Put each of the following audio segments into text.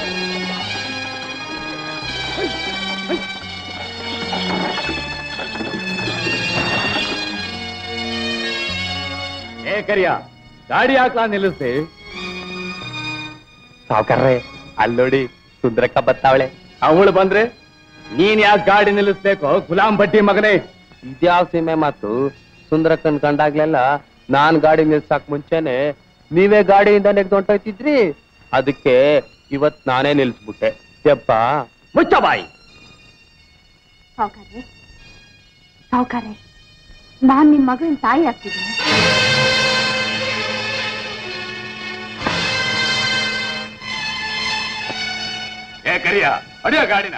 ಏ ಕರಿಯ ಗಾಡಿ ಹಾಕ್ಲಾ ನಿಲ್ಲಿಸ್ತಿ ಸಾವುಕಾರ್ರೆ ಅಲ್ಲೋಡಿ ಸುಂದರಕ್ಕ ಬತ್ತಾವಳೆ ಅವಳು ಬಂದ್ರೆ ನೀನ್ ಯಾಕೆ ಗಾಡಿ ನಿಲ್ಲಿಸ್ಬೇಕು ಗುಲಾಂ ಬಟ್ಟಿ ಮಗನೇ ಇದ್ಯಾವ ಸೀಮೆ ಮಾತು ಸುಂದರಕ್ಕನ್ ಕಂಡಾಗ್ಲೆಲ್ಲ ನಾನ್ ಗಾಡಿ ನಿಲ್ಸಕ್ ಮುಂಚೆನೆ ನೀವೇ ಗಾಡಿಯಿಂದ ನೆಗ್ದು ಹೊಂಟೋಯ್ತಿದ್ರಿ ಅದಕ್ಕೆ ಇವತ್ ನಾನೇ ನಿಲ್ಸ್ಬಿಟ್ಟೆ ಯಪ್ಪ ಮುಚ್ಚ ಬಾಯಿ ಸಾವುಕಾರ್ರೆ ಸಾವುಕಾರ್ರೆ ನಾನ್ ನಿಮ್ ಮಗನ ತಾಯಿ ಆಗ್ತಿದ್ದೀನಿ ಏ ಕರಿಯ ಅಡಿಯ ಗಾಡಿನ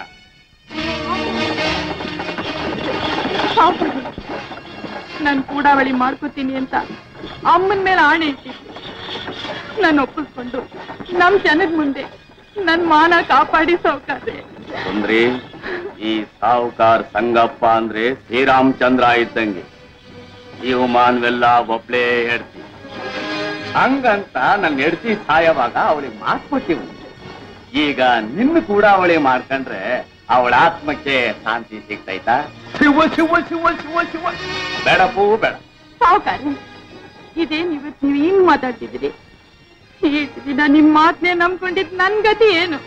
ಸಾವುಕಾರ್ರೆ ನಾನ್ ಕೂಡಾವಳಿ ಮಾಡ್ಕೋತೀನಿ ಅಂತ ಅಮ್ಮನ ಮೇಲೆ ಆಣೆ ಇಟ್ಟಿದ್ದೆ ನಾನು ಒಪ್ಪಿಸ್ಕೊಂಡು ನಮ್ ಜನದ ಮುಂದೆ ನನ್ ಮಾನ ಕಾಪಾಡಿ ಸಾವುಕಾರ್ರೆ ಸುಂದ್ರಿ ಈ ಸಾವುಕಾರ್ ಸಂಗಪ್ಪ ಅಂದ್ರೆ ಶ್ರೀರಾಮಚಂದ್ರ ಇದ್ದಂಗೆ ನೀವು ಮಾನ್ವೆಲ್ಲ ಒಬ್ಳೇ ಹೆಡ್ತಿ ಹಂಗಂತ ನನ್ನ ಹೆಡ್ತಿ ಸಾಯವಾಗ ಅವಳಿಗೆ ಮಾತು ಕೊಟ್ಟಿವು ಈಗ ನಿನ್ನ ಕೂಡ ಅವಳಿ ಮಾಡ್ಕೊಂಡ್ರೆ ಅವಳ ಆತ್ಮಕ್ಕೆ ಶಾಂತಿ ಸಿಗ್ತೈತಾ ಶಿವ ಶಿವ ಶಿವ ಶಿವ ಶಿವ ಬೇಡಪ್ಪೂ ಬೇಡ ಸಾವುಕಾರ್ರೆ ಇದೇನ್ ಇವತ್ ನೀವ್ ಹಿಂಗ್ ಮಾತಾಡ್ತಿದ್ದೀರಿ ಇಷ್ಟು ದಿನ ನಿಮ್ ಮಾತನ್ನೇ ನಂಬ್ಕೊಂಡಿದ್ ನನ್ ಗತಿ ಏನು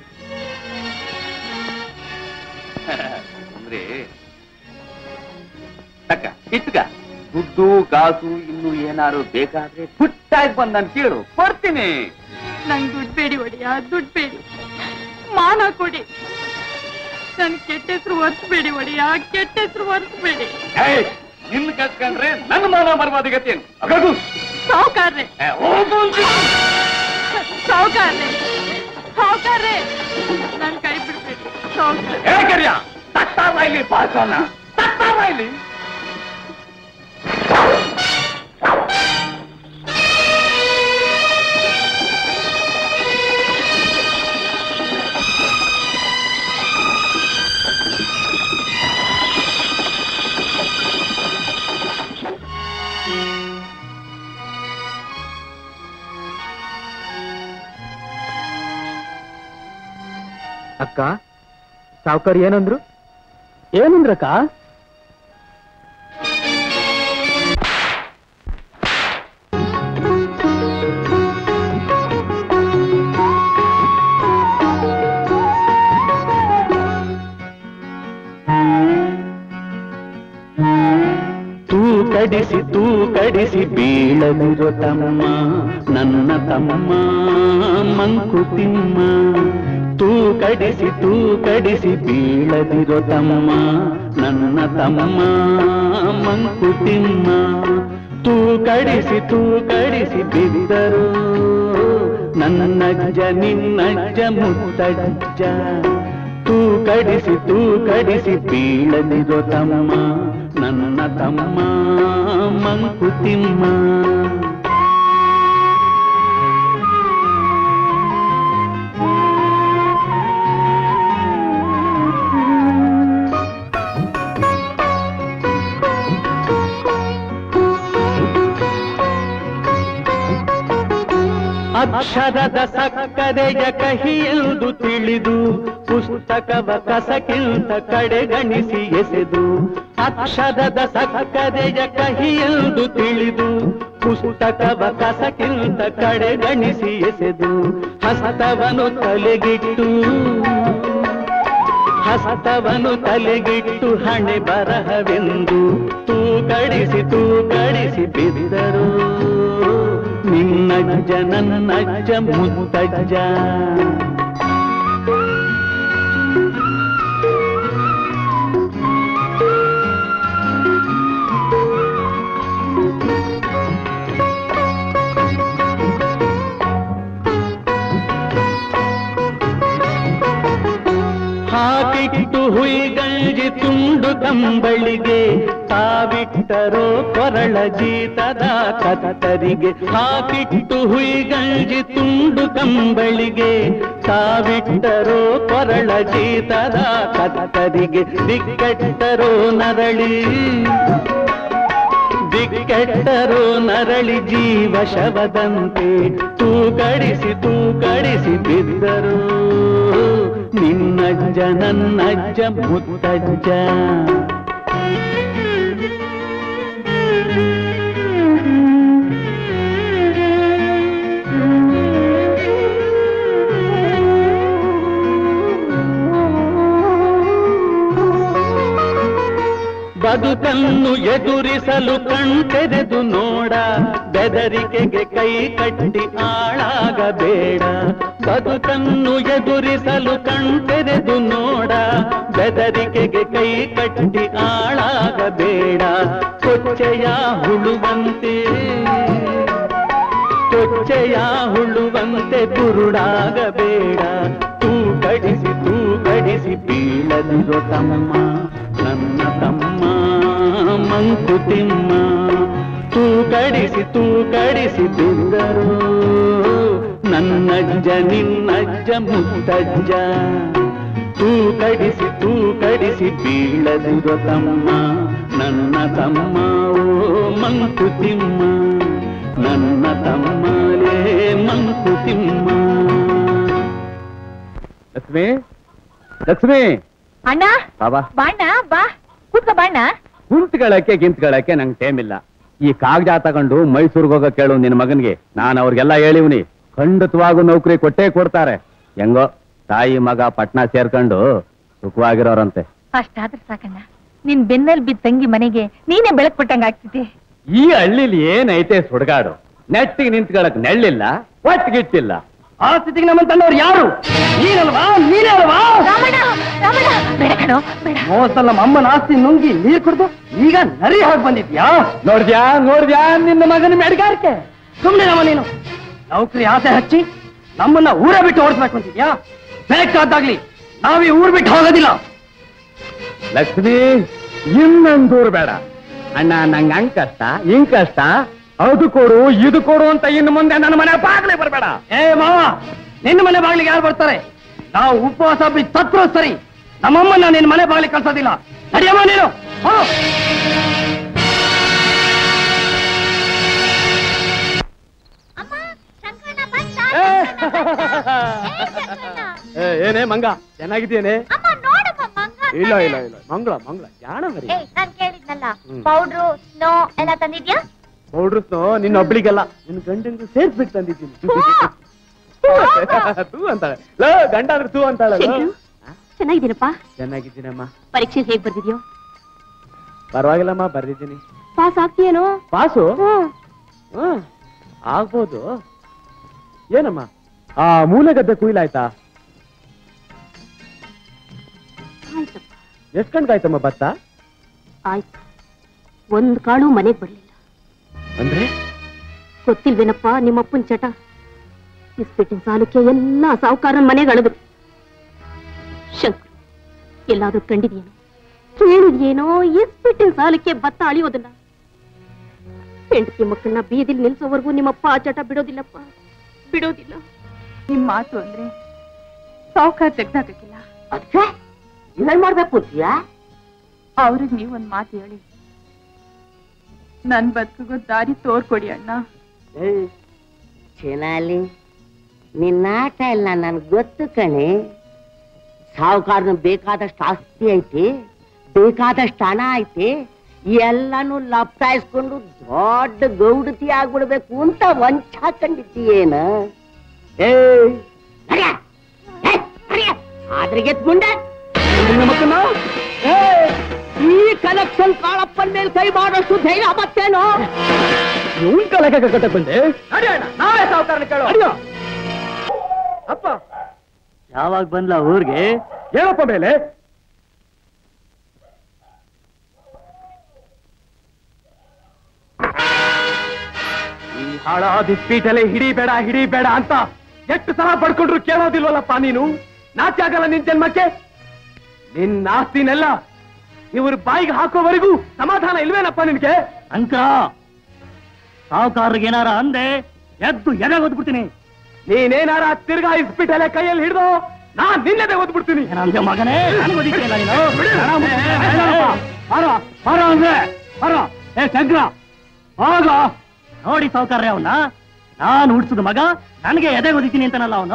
ಅಂದ್ರೆ ತಕ್ಕ ಇಟ್ಕ ದುಡ್ಡು ಕಾಸು ಇನ್ನು ಏನಾರು ಬೇಕಾದ್ರೆ ಪುಟ್ಟಾಗಿ ಬಂದ್ ನಾನು ಕೇಳು ಕೊಡ್ತೀನಿ ನಂಗ್ ದುಡ್ಡು ಬೇಡಿ ಒಡೆಯ ದುಡ್ಡು ಬೇಡಿ ಮಾನ ಕೊಡಿ ನನ್ ಕೆಟ್ಟ ಹೆಸರು ಒರೆಸ್ಬೇಡಿ ಒಡೆಯ ಕೆಟ್ಟ ಹೆಸರು ಒರೆಸ್ಬೇಡಿ ಏಯ್, ನಿನ್ನ ಕಟ್ಕೊಂಡ್ರೆ ನನ್ನ ಮಾನ ಬರ್ಬಾದಿಗತ್ತೇನು ಅಗದು ಸಾವುಕಾರ್ರೆ ಏ, ಹೋಗು ಅಂತೀನಿ. ಸಾವುಕಾರ್ರೆ ಸಾವುಕಾರ್ರೆ ನನ್ ಕೈ ಬಿಡ್ಬೇಡಿ ಸಾವುಕಾರ್ರೆ ಏ ಕರಿಯ ತಟ್ಟಾವ ಇಲ್ಲಿ ಪಾಸನ ತಟ್ಟಾವ ಇಲ್ಲಿ ಅಕ್ಕ ಸಾವುಕಾರ ಏನಂದ್ರು ಏನಂದ್ರಕ್ಕ ತೂ ಕಡಿಸಿ ತೂ ಕಡಿಸಿ ಬೀಳದಿರೋ ತಮ್ಮ ನನ್ನ ತಮ್ಮ ಮಂಕುತಿಮ್ಮ ತೂ ಕಡಿಸಿ ತೂ ಕಡಿಸಿ ಬೀಳದಿರೋ ತಮ್ಮ ನನ್ನ ತಮ್ಮ ಮಂಕುತಿಮ್ಮ ತೂ ಕಡಿಸಿ ತೂ ಕಡಿಸಿ ಬಿದ್ದರು ನನ್ನಜ್ಜ ನಿನ್ನಜ್ಜ ಮುತ್ತಜ್ಜ ತೂ ಕಡಿಸಿ ತೂ ಕಡಿಸಿ ಬೀಳದಿರೋ ತಮ್ಮ ನನ್ನ ತಮ್ಮ ಮಂಕುತಿಮ್ಮ ಅಕ್ಷರದ ಸಕ್ಕರೆಯ ಕಹಿಯೆಂದು ತಿಳಿದು ಪುಸ್ತಕವ ಕಸಕ್ಕಿಂತ ಕಡೆಗಣಿಸಿ ಎಸೆದು ಅಕ್ಷರದ ಸಕ್ಕರೆಯ ಕಹಿಯೆಂದು ತಿಳಿದು ಪುಸ್ತಕವ ಕಸಕ್ಕಿಂತ ಕಡೆಗಣಿಸಿ ಎಸೆದು ಹಸ್ತವನು ತಲೆಗಿಟ್ಟು ಹಸ್ತವನು ತಲೆಗಿಟ್ಟು ಹಣೆ ಬರಹವೆಂದು ತೂಕಡಿಸಿ ತೂಕಡಿಸಿ ಬಿದ್ದರು ನಿನ್ನಜ್ಜ ನನ್ನಜ್ಜ ಮುತ್ತಜ್ಜ ಹಾಕಿಟ್ಟು ಹುಯಿಗಂಜಿ ತುಂಡು ಕಂಬಳಿಗೆ ತಾವಿಟ್ಟರೋ ಕೊರಳ ಜೀತದ ಕತ್ತರಿಗೆ ಹಾಕಿಟ್ಟು ಹುಯಿಗಂಜಿ ತುಂಡು ಕಂಬಳಿಗೆ ತಾವಿಟ್ಟರೋ ಕೊರಳ ಜೀತದ ಕತ್ತರಿಗೆ ದಿಕ್ಕೆಟ್ಟರೋ ನರಳಿ ದಿಕ್ಕೆಟ್ಟರು ನರಳಿ ಜೀವ ಶವದಂತೆ ತೂಕಡಿಸಿ ತೂಕಡಿಸಿ ಬಿದ್ದರು ನಿನ್ನಜ್ಜ ನನ್ನಜ್ಜ ಮುತ್ತಜ್ಜ ಬದುಕನ್ನು ಎದುರಿಸಲು ಕಣ್ತೆರೆದು ನೋಡ ಬೆದರಿಕೆಗೆ ಕೈ ಕಟ್ಟಿ ಆಳಾಗಬೇಡ ಬದುಕನ್ನು ಎದುರಿಸಲು ಕಣ್ತೆರೆದು ನೋಡ ಬೆದರಿಕೆಗೆ ಕೈ ಕಟ್ಟಿ ಆಳಾಗಬೇಡ ಕೊಚ್ಚೆಯ ಹುಳುವಂತೆ ಕೊಚ್ಚೆಯ ಹುಳುವಂತೆ ಕುರುಡಾಗಬೇಡ ತೂ ಕಡಿಸಿ ತೂ ಕಡಿಸಿ ಬೀಳದಿರೋ ತಮ್ಮ ನನ್ನ ತಮ್ಮ ಮಂಕುತಿಮ್ಮ ತೂ ಕಡಿಸಿ ತೂ ಕಡಿಸಿ ಬಿದ್ದರು ನನ್ನಜ್ಜ ನಿನ್ನಜ್ಜ ಮುತ್ತಜ್ಜ ತೂ ಕಡಿಸಿ ತೂ ಕಡಿಸಿ ಬೀಳದಿರೋ ತಮ್ಮ ನನ್ನ ತಮ್ಮ ಓ ಮಂಕುತಿಮ್ಮ ನನ್ನ ತಮ್ಮಲೇ ಮಂಕುತಿಮ್ಮ ಲಕ್ಷ್ಮಿ ಲಕ್ಷ್ಮಿ ಅಣ್ಣ ಬಾಬಾ ಬಾಣ್ಣ ಬಾ ಕೂತ್ಕೋ ಬಾಣ್ಣ ಕುಂತ್ಗಳಕ್ಕೆ ಗಿಂತ್ಗಳಕ್ಕೆ ನಂಗೆ ಟೈಮ್ ಇಲ್ಲ ಈ ಕಾಗಜ ತಗೊಂಡು ಮೈಸೂರಿಗೆ ಹೋಗೋ ಕೇಳು ನಿನ್ನ ಮಗನ್ಗೆ ನಾನು ಅವ್ರಿಗೆಲ್ಲ ಹೇಳಿವ್ನಿ ಖಂಡಿತವಾಗೂ ನೌಕರಿ ಕೊಟ್ಟೇ ಕೊಡ್ತಾರೆ ಹೆಂಗೋ ತಾಯಿ ಮಗ ಪಟ್ನಾ ಸೇರ್ಕೊಂಡು ಸುಖವಾಗಿರೋರಂತೆ ಅಷ್ಟಾದ್ರೆ ಸಾಕಣ್ಣ ನಿನ್ ಬೆನ್ನಲ್ಲಿ ಬಿದ್ದ ತಂಗಿ ಮನೆಗೆ ನೀನೇ ಬೆಳಕ್ ಬಿಟ್ಟಂಗ ಆಗ್ತಿದೆ ಈ ಹಳ್ಳಿಲಿ ಏನೈತೆ ಸುಡ್ಗಾಡು ನೆಟ್ಟಿಗೆ ನಿಂತ್ಕೊಳಕ್ ನೆಳ್ಳಿಲ್ಲ ಒಟ್ಟಿಗಿಟ್ಟಿಲ್ಲ ಆ ಸ್ಥಿತಿಗೆ ನಮ್ಮ ತಂದವ್ರು ಯಾರು ನೀನಲ್ವಾ ನೀನೇ ಅಲ್ವಾ ರಾಮಣ್ಣ ರಾಮಣ್ಣ ಬೇಡ ಕಣೋ ಬೇಡ ಮೋಸಲ್ಲ ನಮ್ಮ ಅಮ್ಮನ ಆಸ್ತಿ ನುಂಗಿ ನೀರ್ ಕುಡ್ದು ಈಗ ನರಿ ಹೋಗಿ ಬಂದಿದ್ಯಾ ನೋಡ್ದ್ಯಾ ನೋಡ್ದ್ಯಾ ನಿನ್ನ ಮಗನ ಮೆಡ್ಗಾರಿಕೆ ಸುಮ್ನೆ ನಮ್ಮ ನೀನು ನೌಕರಿ ಆಸೆ ಹಚ್ಚಿ ನಮ್ಮನ್ನ ಊರೇ ಬಿಟ್ಟು ಓಡಿಸ್ಬೇಕು ಅಂತಿದ್ಯಾ ಬೇಕಾದಾಗ್ಲಿ ನಾವೀ ಊರ್ ಬಿಟ್ಟು ಹೋಗೋದಿಲ್ಲ ಲಕ್ಷ್ಮಿ ಇನ್ನೊಂದೂರು ಬೇಡ ಅಣ್ಣ ನಂಗೆ ಹಂಗ್ ಕಷ್ಟ ಹಿಂಗ್ ಕಷ್ಟ ಅದು ಕೊಡು ಇದು ಕೊಡು ಅಂತ ಇನ್ನು ಮುಂದೆ ನನ್ನ ಮನೆ ಬಾಗ್ಲಿ ಬರಬೇಡ ಏ ಮಾವ ನಿನ್ನ ಮನೆ ಬಾಗ್ಲಿಗೆ ಯಾರು ಬರ್ತಾರೆ ನಾವು ಉಪವಾಸ ಬಿಟ್ಟು ಸತ್ರು ಸರಿ ನಮ್ಮಮ್ಮನ್ನ ನಿನ್ನ ಮನೆ ಬಾಗ್ಲಿಗೆ ಕಳ್ಸೋದಿಲ್ಲ ನಡಿಯಮ್ಮ ನೀನು ಹೋಗು. ಏ, ಏ, ಏನೇ ಮಂಗ ಚೆನ್ನಾಗಿದ್ದೇನೆ ಇಲ್ಲ ಇಲ್ಲ ಇಲ್ಲ ಮಂಗಳ ಮಂಗಳ ಜಾಣ ಮರಿ ನಾನ್ ಕೇಳಿದ್ನಲ್ಲ ಹ್ಮ್. ಪೌಡ್ರು ಸ್ನೋ ಎಲ್ಲ ತಂದಿದ್ಯಾ ಪೌಡ್ರಸ್ನು ನಿನ್ನ ಒಬ್ಳಿಗೆಲ್ಲ ನಿನ್ನ ಗಂಡಂಗೂ ಸೇರ್ಸ್ಬಿಟ್ಟು ತಂದಿದ್ದೀನಿ ತೂ ಅಂತಾಳೆ ಲೋ ಗಂಡ ಅಂದ್ರೆ ತೂ ಅಂತಾಳೆ ಲೋ. ಶಂಕ್ರು. ಚೆನ್ನಾಗಿದ್ದೀನಪ್ಪ ಚೆನ್ನಾಗಿದ್ದೀನಮ್ಮ ಪರೀಕ್ಷೆ ಹೇಗ್ ಬರ್ದಿದ್ಯೋ ಪರವಾಗಿಲ್ಲಮ್ಮ ಬರ್ದಿದ್ದೀನಿ ಪಾಸ್ ಆಗ್ತೀಯೇನೋ ಪಾಸು ಹ್ಮ್ ಹ್ಮ್ ಆಗ್ಬೋದು ಏನಮ್ಮ ಆ ಮೂಲೆಗದ್ದೆ ಕುಯ್ಲಾಯ್ತಾ ಆಯ್ತಪ್ಪ ಎಷ್ಟ್ ಗಂಟೆಗಾಯ್ತಮ್ಮ ಭತ್ತ ಆಯ್ತು ಒಂದ್ ಕಾಳು ಮನೆಗ್ ಬರ್ಲಿಲ್ಲ ಅಂದ್ರೆ ಗೊತ್ತಿಲ್ವೇನಪ್ಪ ನಿಮ್ಮಪ್ಪನ್ ಚಟ ಇಸ್ಪಿಟ್ಟಿನ ಸಾಲಕ್ಕೆ ಎಲ್ಲಾ ಸಾಹುಕಾರನ್ ಮನೆಗೆ ಅಳದ್ರು ಶಂಕರ್ ಎಲ್ಲಾದ್ರೂ ಕಂಡಿದ್ಯೇನೋ ಕೇಳಿದ್ಯೇನೋ ಇಸ್ಪಿಟ್ಟಿನ ಸಾಲಕ್ಕೆ ಭತ್ತ ಅಳಿಯೋದನ್ನ ಹೆಂಡತಿ ಮಕ್ಕಳನ್ನ ಬೀದಿಲ್ ನಿಲ್ಸೋವರೆಗೂ ನಿಮ್ಮಪ್ಪ ಆ ಚಟ ಬಿಡೋದಿಲ್ಲಪ್ಪ ಬಿಡೋದಿಲ್ಲ ನಿಮ್ ಮಾತು ಅಂದ್ರೆ ಸಾವುಕಾರ ತೆಗ್ದಾಕಿಲ್ಲ ಏನ್ ಮಾಡ್ಬೇಕು ಅಂತೀಯಾ ಅವ್ರಿಗೆ ನೀವ್ ಒಂದ್ ಮಾತು ಹೇಳಿ ನನ್ ಬದುಕಿಗೂ ದಾರಿ ತೋರ್ಕೊಡಿ ಅಣ್ಣ ಚೆನಾಲಿ ನಿನ್ನ ಆಟ ಎಲ್ಲ ನನ್ಗೆ ಗೊತ್ತು ಕಣೆ ಸಾಹುಕಾರನ ಬೇಕಾದಷ್ಟು ಆಸ್ತಿ ಐತಿ ಬೇಕಾದಷ್ಟು ಹಣ ಐತಿ ಎಲ್ಲಾನು ಲಪ್ಟಾಯಿಸ್ಕೊಂಡು ದೊಡ್ಡ ಗೌಡತಿ ಆಗ್ಬಿಡ್ಬೇಕು ಅಂತ ವಂಚ ಹಾಕೊಂಡಿದ್ದೀಯೇನ ಏ ನಡ್ಯ, ಏ, ನಡ್ಯ, ಆದ್ರಿಗೆ ಮುಂದೆ ನಿನ್ನ ಮಕ್ಕಳು, ಏ, ಈ ಕಲೆಕ್ಷನ್ ಕಾಳಪ್ಪನ ಮೇಲೆ ಕೈ ಮಾಡೋಷ್ಟು ಧೈರ್ಯ ಮತ್ತೇನೋ ಇವನ್ ಕಲಕ ಕಟ್ಟಕ್ ಬಂದೆ ನಾವೇ ಸಾವುಕಾರನ ಕೇಳೋ ಅಪ್ಪ ಯಾವಾಗ ಬಂದ್ಲ ಊರ್ಗೆ ಹೇಳಪ್ಪ ಮೇಲೆ ಈ ಹಾಳಾದ ಸ್ಪೀಟಲ್ಲೇ ಹಿಡಿಬೇಡ ಹಿಡಿಬೇಡ ಅಂತ ಎಷ್ಟು ಸಲ ಪಡ್ಕೊಂಡ್ರು ಕೇಳೋದಿಲ್ವಲ್ಲಪ್ಪ ನೀನು ನಾಚೆ ಆಗಲ್ಲ ನಿನ್ ಜನ್ಮಕ್ಕೆ ನಿನ್ನ ಆಸ್ತಿನೆಲ್ಲ ಇವ್ರ ಬಾಯಿಗೆ ಹಾಕೋವರೆಗೂ ಸಮಾಧಾನ ಇಲ್ವೇನಪ್ಪ ನಿನ್ಗೆ ಅಂಕ ಸಾವುಕಾರರಿಗೆ ಏನಾರ ಅಂದೆ ಎದ್ದು ಎದೆ ಓದ್ಬಿಡ್ತೀನಿ ನೀನೇನಾರ ತಿರ್ಗಾ ಇಸ್ಪಿಟಲ್ಲೇ ಕೈಯಲ್ಲಿ ಹಿಡ್ದು ನಾನ್ ನಿನ್ನೆದೆ ಓದ್ಬಿಡ್ತೀನಿ ಏನಂದೆ ಮಗನೇ ನನಗ್ ಹೊಡಿತೀಯ ಇಲ್ಲ ನೀನು? ಬಿಡು. ಹಣ ಮುಟ್ಟಿ- ಏ, ಏ, ಏ, ಬಾರೋ, ಬಾರೋ ಅಂದ್ರೆ ಬಾರೋ ಏ ಶಂಕರ ಹೋಗ ನೋಡಿ ಸಾವುಕಾರ್ರೆ ಅವನ್ನ ನಾನು ಹುಡ್ಸಿದ ಮಗ ನನಗೆ ಎದೆ ಹೊದಿತೀನಿ ಅಂತಾನಲ್ಲ ಅವನು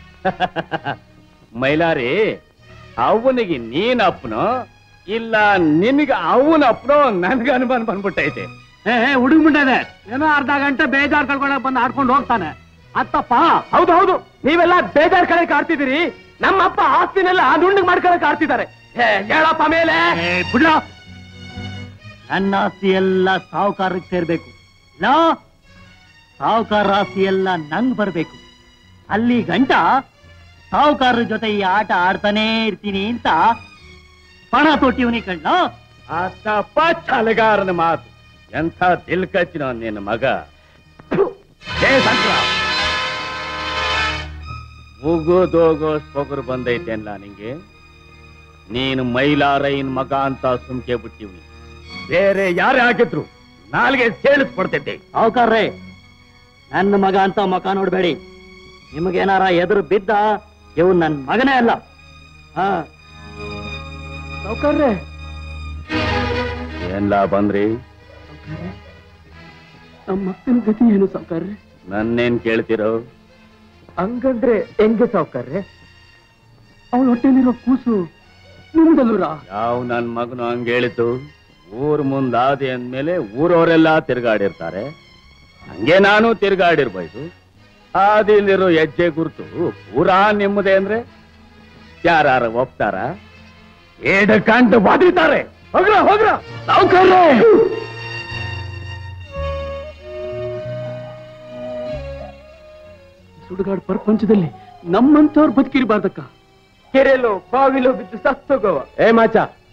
ಮೈಲಾರಿ ಅವನಿಗೆ ನೀನ್ ಅಪ್ಪನೋ ಇಲ್ಲ ನಿನಗೆ ಅವನ ಅಪ್ಪನೋ ನನ್ಗೆ ಅನುಮಾನ ಬಂದ್ಬಿಟ್ಟೈತೆ ಏ ಹುಡುಗ ಮುಂಡೆ ಏನೋ ಅರ್ಧ ಗಂಟೆ ಬೇಜಾರ್ ಕಳ್ಕೊಂಡಾಗ ಬಂದು ಆಡ್ಕೊಂಡು ಹೋಗ್ತಾನೆ ಅತ್ತಪ್ಪ ಹೌದು ಹೌದು ನೀವೆಲ್ಲ ಬೇಜಾರ್ ಕಡೆ ಆಡ್ತಿದ್ದೀರಿ ನಮ್ಮ ಅಪ್ಪ ಆಸ್ತಿನೆಲ್ಲ ನುಣ್ಣಗ್ ಮಾಡ್ಕೊಳಕ್ ಆಡ್ತಿದ್ದಾರೆ ಏ, ಹೇಳಪ್ಪ ಮೇಲೆ ಏ, ಬಿಡ್ಲ ನನ್ನ ಆಸ್ತಿ ಎಲ್ಲ ಸಾವುಕಾರಕ್ಕೆ ಸೇರ್ಬೇಕು ಇಲ್ಲ ಸಾವುಕಾರ ಆಸ್ತಿ ಎಲ್ಲ ನಂಗ್ ಬರ್ಬೇಕು ಅಲ್ಲಿ ಗಂಟ ಸಾವುಕಾರರ ಜೊತೆ ಈ ಆಟ ಆಡ್ತಾನೇ ಇರ್ತೀನಿ ಅಂತ ಪಣ ತೊಟ್ಟಿವನಿ ಕಣ್ಣ ಆತಪ್ಪ ಛಲಗಾರನ ಮಾತು ಎಂಥ ದಿಲ್ ಕಚ್ಚಿನ ನಿನ್ನ ಮಗ ಥು, ಏ ಸಂಕ್ರ ಮುಗುದೋಗೋ ಸೊಗರು ಬಂದೈತೆ ಅಲ್ಲ ನಿಂಗೆ ನೀನು ಮೈಲಾರೈನ್ ಮಗ ಅಂತ ಸುಮ್ಕೆ ಬಿಟ್ಟಿವ್ನಿ ಬೇರೆ ಯಾರೇ ಆಗಿದ್ರು ನಾಲ್ಗೆ ಸೇಳಿಸ್ಕೊಡ್ತೈತೆ ಸಾವುಕಾರ್ರೆ ನನ್ನ ಮಗ ಅಂತ ಮಕ ನೋಡ್ಬೇಡಿ ನಿಮಗೇನಾರ ಎದುರು ಬಿದ್ದ ಇವ್ ನನ್ ಮಗನೇ ಅಲ್ಲ ಹಾ ಸಾವುಕಾರ್ರೆ ಏನ್ಲ ಬಂದ್ರಿ ನಮ್ಮ ಅಕ್ಕನ ಗತಿ ಏನು ಸಾವುಕಾರ್ರೆ ನನ್ನೇನ್ ಕೇಳ್ತಿರೋ ಹಂಗಂದ್ರೆ ಹೆಂಗೆ ಸಾವುಕಾರ್ರೆ ಅವಳ ಹೊಟ್ಟೆಲಿರೋ ಕೂಸು ನಿಮ್ದಲ್ಲೂರ ಯಾವ ನನ್ ಮಗನು ಹಂಗ ಹೇಳಿತು ಊರ್ ಮುಂದಾದೆ ಅಂದ್ಮೇಲೆ ಊರವರೆಲ್ಲ ತಿರ್ಗಾಡಿರ್ತಾರೆ ಹಂಗೆ ನಾನು ತಿರ್ಗಾಡಿರ್ಬೋದು ಆದಿಲಿರೋ ಹೆಜ್ಜೆ ಗುರುತು ಪೂರಾ ನಿಮ್ಮದೇ ಅಂದ್ರೆ ಯಾರ ಒಪ್ತಾರ ಏಡ ಕಂಡು ಬಾದಿತಾರೆ ಹೋಗ್ರ ಹೋಗ್ರ ಸಾವುಕಾರ್ರೆ ಸುಡುಗಾಡು ಪ್ರಪಂಚದಲ್ಲಿ ನಮ್ಮಂತವ್ರು ಬದುಕಿರ್ಬಾರ್ದಕ್ಕ ಕೆರೆಲೋ ಬಾವಿಲೋ ಬಿದ್ದು ಸತ್ತೋಗವ ಏ ಮಾಚ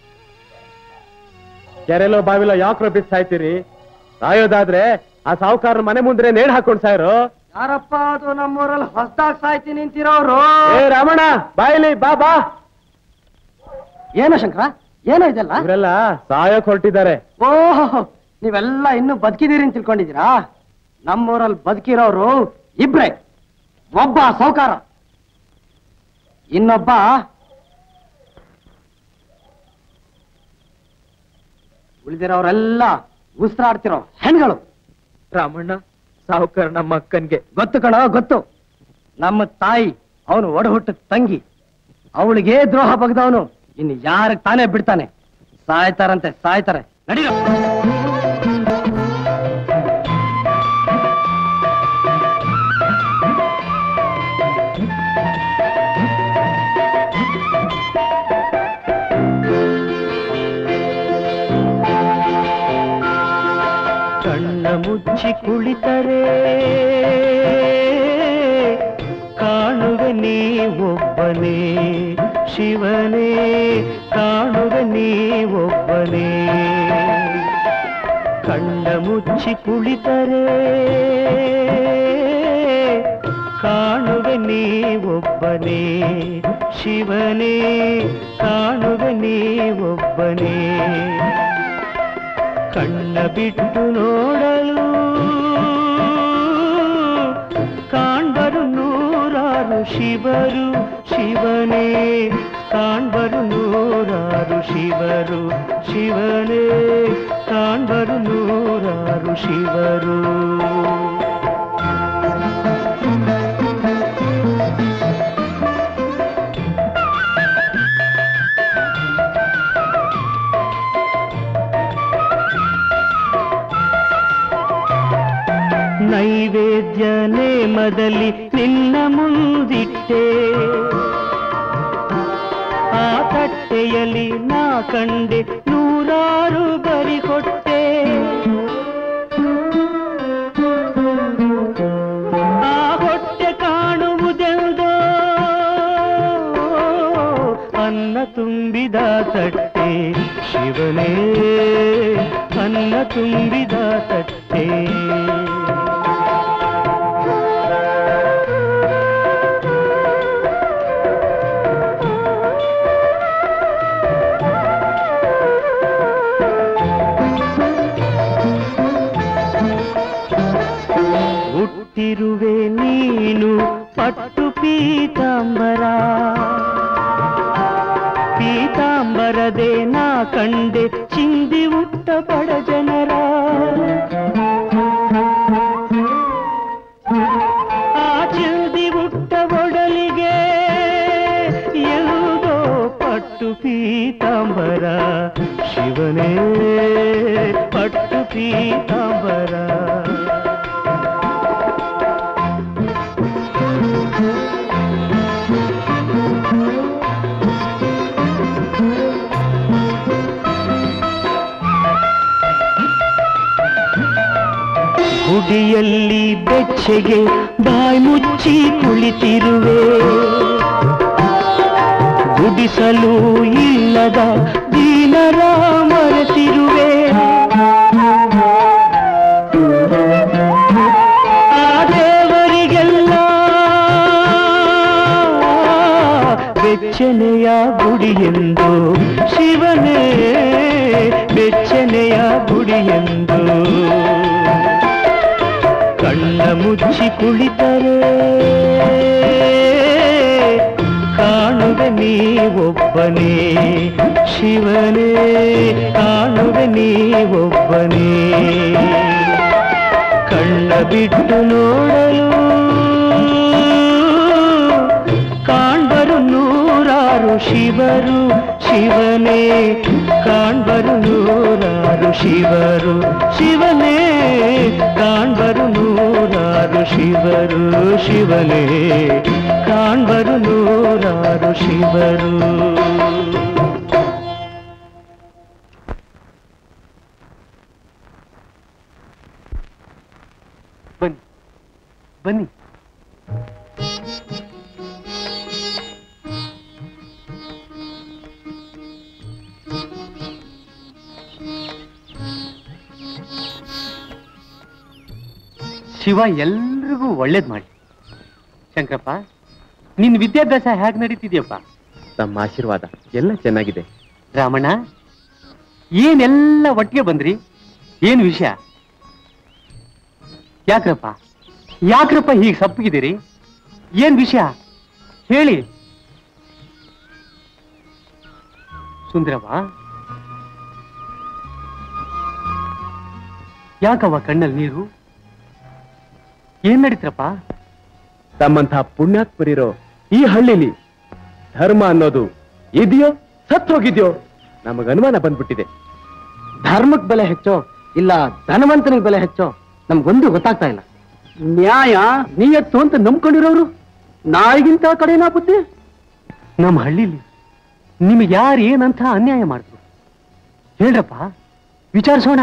ಕೆರೆಲೋ ಬಾವಿಲೋ ಯಾಕ್ರೋ ಬಿದ್ದು ಸಾಯ್ತೀರಿ ಸಾಯೋದಾದ್ರೆ ಆ ಸಾವುಕಾರ ಮನೆ ಮುಂದೆ ನೇಣ್ ಹಾಕೊಂಡ್ ಸಾಯರು ಯಾರಪ್ಪ ಅದು ನಮ್ಮೂರಲ್ಲಿ ಹೊಸದಾಗ್ ಸಾಯ್ತಿ ನಿಂತಿರೋರು ಏ ರಮಣ ಬಾಯಿಲಿ ಬಾ ಬಾ ಏನೋ ಶಂಕರ ಏನೋ ಇದೆಲ್ಲ ಇವರೆಲ್ಲ ಸಾಯಕ್ ಹೊರಟಿದ್ದಾರೆ ಓಹೋ ನೀವೆಲ್ಲ ಇನ್ನು ಬದುಕಿದೀರಿ ಅಂತ ತಿಳ್ಕೊಂಡಿದ್ದೀರಾ ನಮ್ಮೂರಲ್ಲಿ ಬದುಕಿರೋರು ಇಬ್ರೇ ಒಬ್ಬ ಸೌಕಾರ ಇನ್ನೊಬ್ಬ ಉಳಿದಿರೋರೆಲ್ಲ ಉಸಿರಾಡ್ತಿರೋ ಹೆಣ್ಗಳು ರಾಮಣ್ಣ ಸಾವುಕಾರ ನಮ್ಮ ಅಕ್ಕನ್ಗೆ ಗೊತ್ತು ಕಣೋ ಗೊತ್ತು ನಮ್ಮ ತಾಯಿ ಅವನು ಒಡ ಹುಟ್ಟು ತಂಗಿ ಅವಳಿಗೆ ದ್ರೋಹ ಬಗ್ದವನು ಇನ್ನು ಯಾರಿಗೆ ತಾನೇ ಬಿಡ್ತಾನೆ ಸಾಯ್ತಾರಂತೆ ಸಾಯ್ತಾರೆ ನಡೀರೋ ಕಣ್ಣ ಮುಚ್ಚಿ ಕುಳಿತರೆ ಕಾಣುವೆ ನೀ ಒಬ್ಬನೇ ಶಿವನೇ ಕಾಣುವೆ ನೀ ಒಬ್ಬನೇ ಕಣ್ಣ ಮುಚ್ಚಿ ಕುಳಿತರೆ ಕಾಣುವೆ ನೀ ಒಬ್ಬನೇ ಶಿವನೇ ಕಾಣುವೆ ನೀ ಒಬ್ಬನೇ ಕಣ್ಣ ಬಿಟ್ಟು ನೋಡಲು ಕಾಣ್ಬರು ನೂರಾರು ಶಿವರು ಶಿವನೇ ಕಾಣ್ಬರು ನೂರಾರು ಶಿವರು ಶಿವನೇ ಕಾಣ್ಬರು ನೂರಾರು ಶಿವರು ನೈವೇದ್ಯ ನೇಮದಲ್ಲಿ ನಿನ್ನ ಮುಂದಿಟ್ಟೆ ಆ ತಟ್ಟೆಯಲ್ಲಿ ನಾ ಕಂಡೆ ನೂರಾರು ಬರಿ ಕೊಟ್ಟೆ ಆ ಹೊಟ್ಟೆ ಕಾಣುವುದೆಂದೋ ಅನ್ನ ತುಂಬಿದ ತಟ್ಟೆ ಶಿವನೇ ಅನ್ನ ತುಂಬಿದ ತಟ್ಟೆ ಹುಟ್ಟಿರುವೆ ನೀನು ಪಟ್ಟು ಪೀತಾಂಬರ ಪೀತಾಂಬರದೆ ನಾ ಕಂಡೆ ಚಿಂದಿ ಉಟ್ಟ ಬಡ ಜನರ ಪೀತಾಂಬರ ಶಿವನೇ ಪಟ್ಟು ಪೀತಾಂಬರ ಗುಡಿಯಲ್ಲಿ ಬೆಚ್ಚಗೆ ಬಾಯಿ ಮುಚ್ಚಿ ಕುಳಿತಿರುವೆ ಗುಡಿಸಲು ಇಲ್ಲದ ದೀನರ ಮರೆತಿರುವೆ ಆ ದೇವರಿಗೆಲ್ಲ ಬೆಚ್ಚನೆಯ ಗುಡಿಯೆಂದು ಶಿವನೇ ಬೆಚ್ಚನೆಯ ಗುಡಿಯೆಂದು ಕಣ್ಣ ಮುಚ್ಚಿ ಕುಳಿತರೆ ಕಾಣುವೆ ನೀವೊಬ್ಬನೇ ಶಿವನೇ ಕಾಣುವೆ ನೀವೊಬ್ಬನೇ ಕಣ್ಣ ಬಿಟ್ಟು ನೋಡಲು ಕಾಣ್ಬರು ನೂರಾರು ಶಿವರು ಶಿವನೇ ಕಾಣ್ಬರು ನೂರಾರು ಶಿವರು ಶಿವನೇ ಕಾಣ್ಬರು ನೂರಾರು ಶಿವರು ಶಿವನೇ ಕಾಣ್ಬರು ನೂರಾರು ಶಿವರು ಬನ್ನಿ ಬನ್ನಿ ಶಿವ ಎಲ್ರಿಗೂ ಒಳ್ಳೇದ್ ಮಾಡಿ ಶಂಕರಪ್ಪ ನಿನ್ ವಿದ್ಯಾಭ್ಯಾಸ ಹೇಗ್ ನಡೀತಿದ್ಯಪ್ಪ ತಮ್ಮ ಆಶೀರ್ವಾದ ಎಲ್ಲ ಚೆನ್ನಾಗಿದೆ ರಾಮಣ್ಣ ಏನೆಲ್ಲ ಒಟ್ಟಿಗೆ ಬಂದ್ರಿ ಏನ್ ವಿಷಯ ಯಾಕ್ರಪ್ಪ ಯಾಕ್ರಪ್ಪ ಹೀಗೆ ಸಪ್ಪಗಿದ್ದೀರಿ ಏನ್ ವಿಷಯ ಹೇಳಿ ಸುಂದರವ್ವ ಯಾಕವ್ವ ಕಣ್ಣಲ್ಲಿ ನೀರು ಏನ್ ನಡೀತ್ರಪ್ಪ ತಮ್ಮಂಥ ಪುಣ್ಯಾತ್ಮರಿರೋ ಈ ಹಳ್ಳಿಲಿ ಧರ್ಮ ಅನ್ನೋದು ಇದೆಯೋ ಸತ್ ಹೋಗಿದ್ಯೋ ನಮಗ ಅನುಮಾನ ಬಂದ್ಬಿಟ್ಟಿದೆ ಧರ್ಮಕ್ ಬೆಲೆ ಹೆಚ್ಚೋ ಇಲ್ಲ ಧನವಂತನಿಗೆ ಬೆಲೆ ಹೆಚ್ಚೋ ನಮ್ಗೊಂದು ಗೊತ್ತಾಗ್ತಾ ಇಲ್ಲ ನ್ಯಾಯ ನೀಯತ್ತು ಅಂತ ನಂಬ್ಕೊಂಡಿರೋರು ನಾಯಿಗಿಂತ ಕಡೆನಾ ಬುದ್ಧಿ ನಮ್ಮ ಹಳ್ಳಿಲಿ ನಿಮಗೆ ಯಾರು ಏನಂತ ಅನ್ಯಾಯ ಮಾಡಿದ್ರು ಹೇಳ್ರಪ್ಪ ವಿಚಾರಿಸೋಣ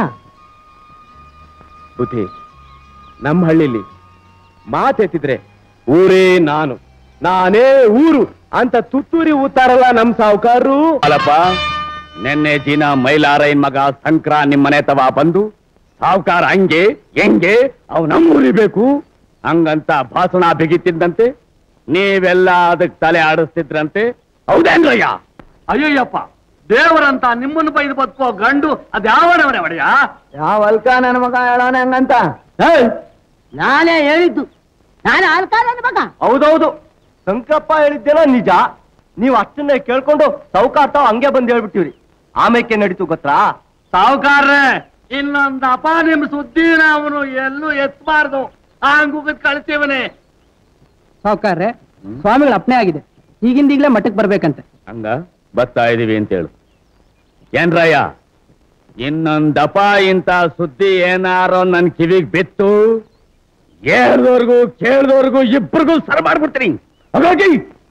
ಬುದ್ಧಿ ನಮ್ಮ ಹಳ್ಳಿಲಿ ಮಾತೆತ್ತಿದ್ರೆ ಊರೇ ನಾನು ನಾನೇ ಊರು ಅಂತ ತುತ್ತೂರಿ ಊತಾರಲ್ಲ ನಮ್ ಸಾವುಕಾರರು ಅಲ್ಲಪ್ಪ ನಿನ್ನೆ ದಿನ ಮೈಲಾರೈನ್ ಮಗ ಸಂಕ್ರ ನಿಮ್ಮನೆ ತವ ಬಂದು ಸಾವುಕಾರ ಹಂಗೆ ಹೆಂಗೆ ಅವ್ ನಮ್ಮೂರಿಬೇಕು ಹಂಗಂತ ಭಾಷಣ ಬಿಗಿತಿದ್ದಂತೆ ನೀವೆಲ್ಲ ಅದಕ್ ತಲೆ ಆಡಿಸ್ತಿದ್ರಂತೆ ಹೌದೇನ್ರಯ್ಯ ಅಯ್ಯಯ್ಯಪ್ಪ ದೇವರಂತ ನಿಮ್ಮನ್ನು ಬೈದು ಬದುಕೋ ಗಂಡು ಅದ್ಯಾವನವನೇ ಒಡೆಯ ಯಾವ ಅಲ್ಕ ನನ್ನ ಮಗ ಹೇಳೋನೆ ಹಂಗಂತ ನಾನೇ ಹೇಳಿದ್ದು ನಾನು ಆಲ್ಕಾಲ ಮಗ ಹೌದೌದು ಶಂಕರಪ್ಪ ಹೇಳಿದ್ದೇನೋ ನಿಜ ನೀವು ಅಷ್ಟನ್ನೇ ಕೇಳ್ಕೊಂಡು ಸೌಕಾರ ತಾವ್ ಹಂಗೆ ಬಂದ್ ಹೇಳ್ಬಿಟ್ಟಿವ್ರಿ ಆಮೇಕೆ ನಡೀತು ಗೊತ್ತಾ ಸಾವುಕಾರ್ರೆ ಇನ್ನೊಂದು ಅಪ ನಿಮ್ ಸುದ್ದಿನ ಅವನು ಎಲ್ಲೂ ಎತ್ತಬಾರ್ದು ಹಂಗುಗದ್ ಕಳಿಸ್ತೀವನೆ ಸಾವುಕಾರ್ರೆ ಸ್ವಾಮಿಗಳ ಅಪ್ನೆ ಆಗಿದೆ ಈಗಿಂದ ಈಗಲೇ ಮಠಕ್ಕೆ ಬರ್ಬೇಕಂತೆ ಹಂಗ ಬರ್ತಾ ಇದೀವಿ ಅಂತ ಹೇಳು ಏನ್ರಯ್ಯ ಇನ್ನೊಂದಪ ಇಂತ ಸುದ್ದಿ ಏನಾರೋ ನನ್ ಕಿವಿಗ್ ಬಿತ್ತು ಹೇಳ್ದವ್ರಿಗೂ ಕೇಳ್ದವ್ರಿಗೂ ಇಬ್ಬರಿಗೂ ಸರ್ ಮಾಡ್ಬಿಡ್ತೀನಿ ಹೋಗೋಗಿ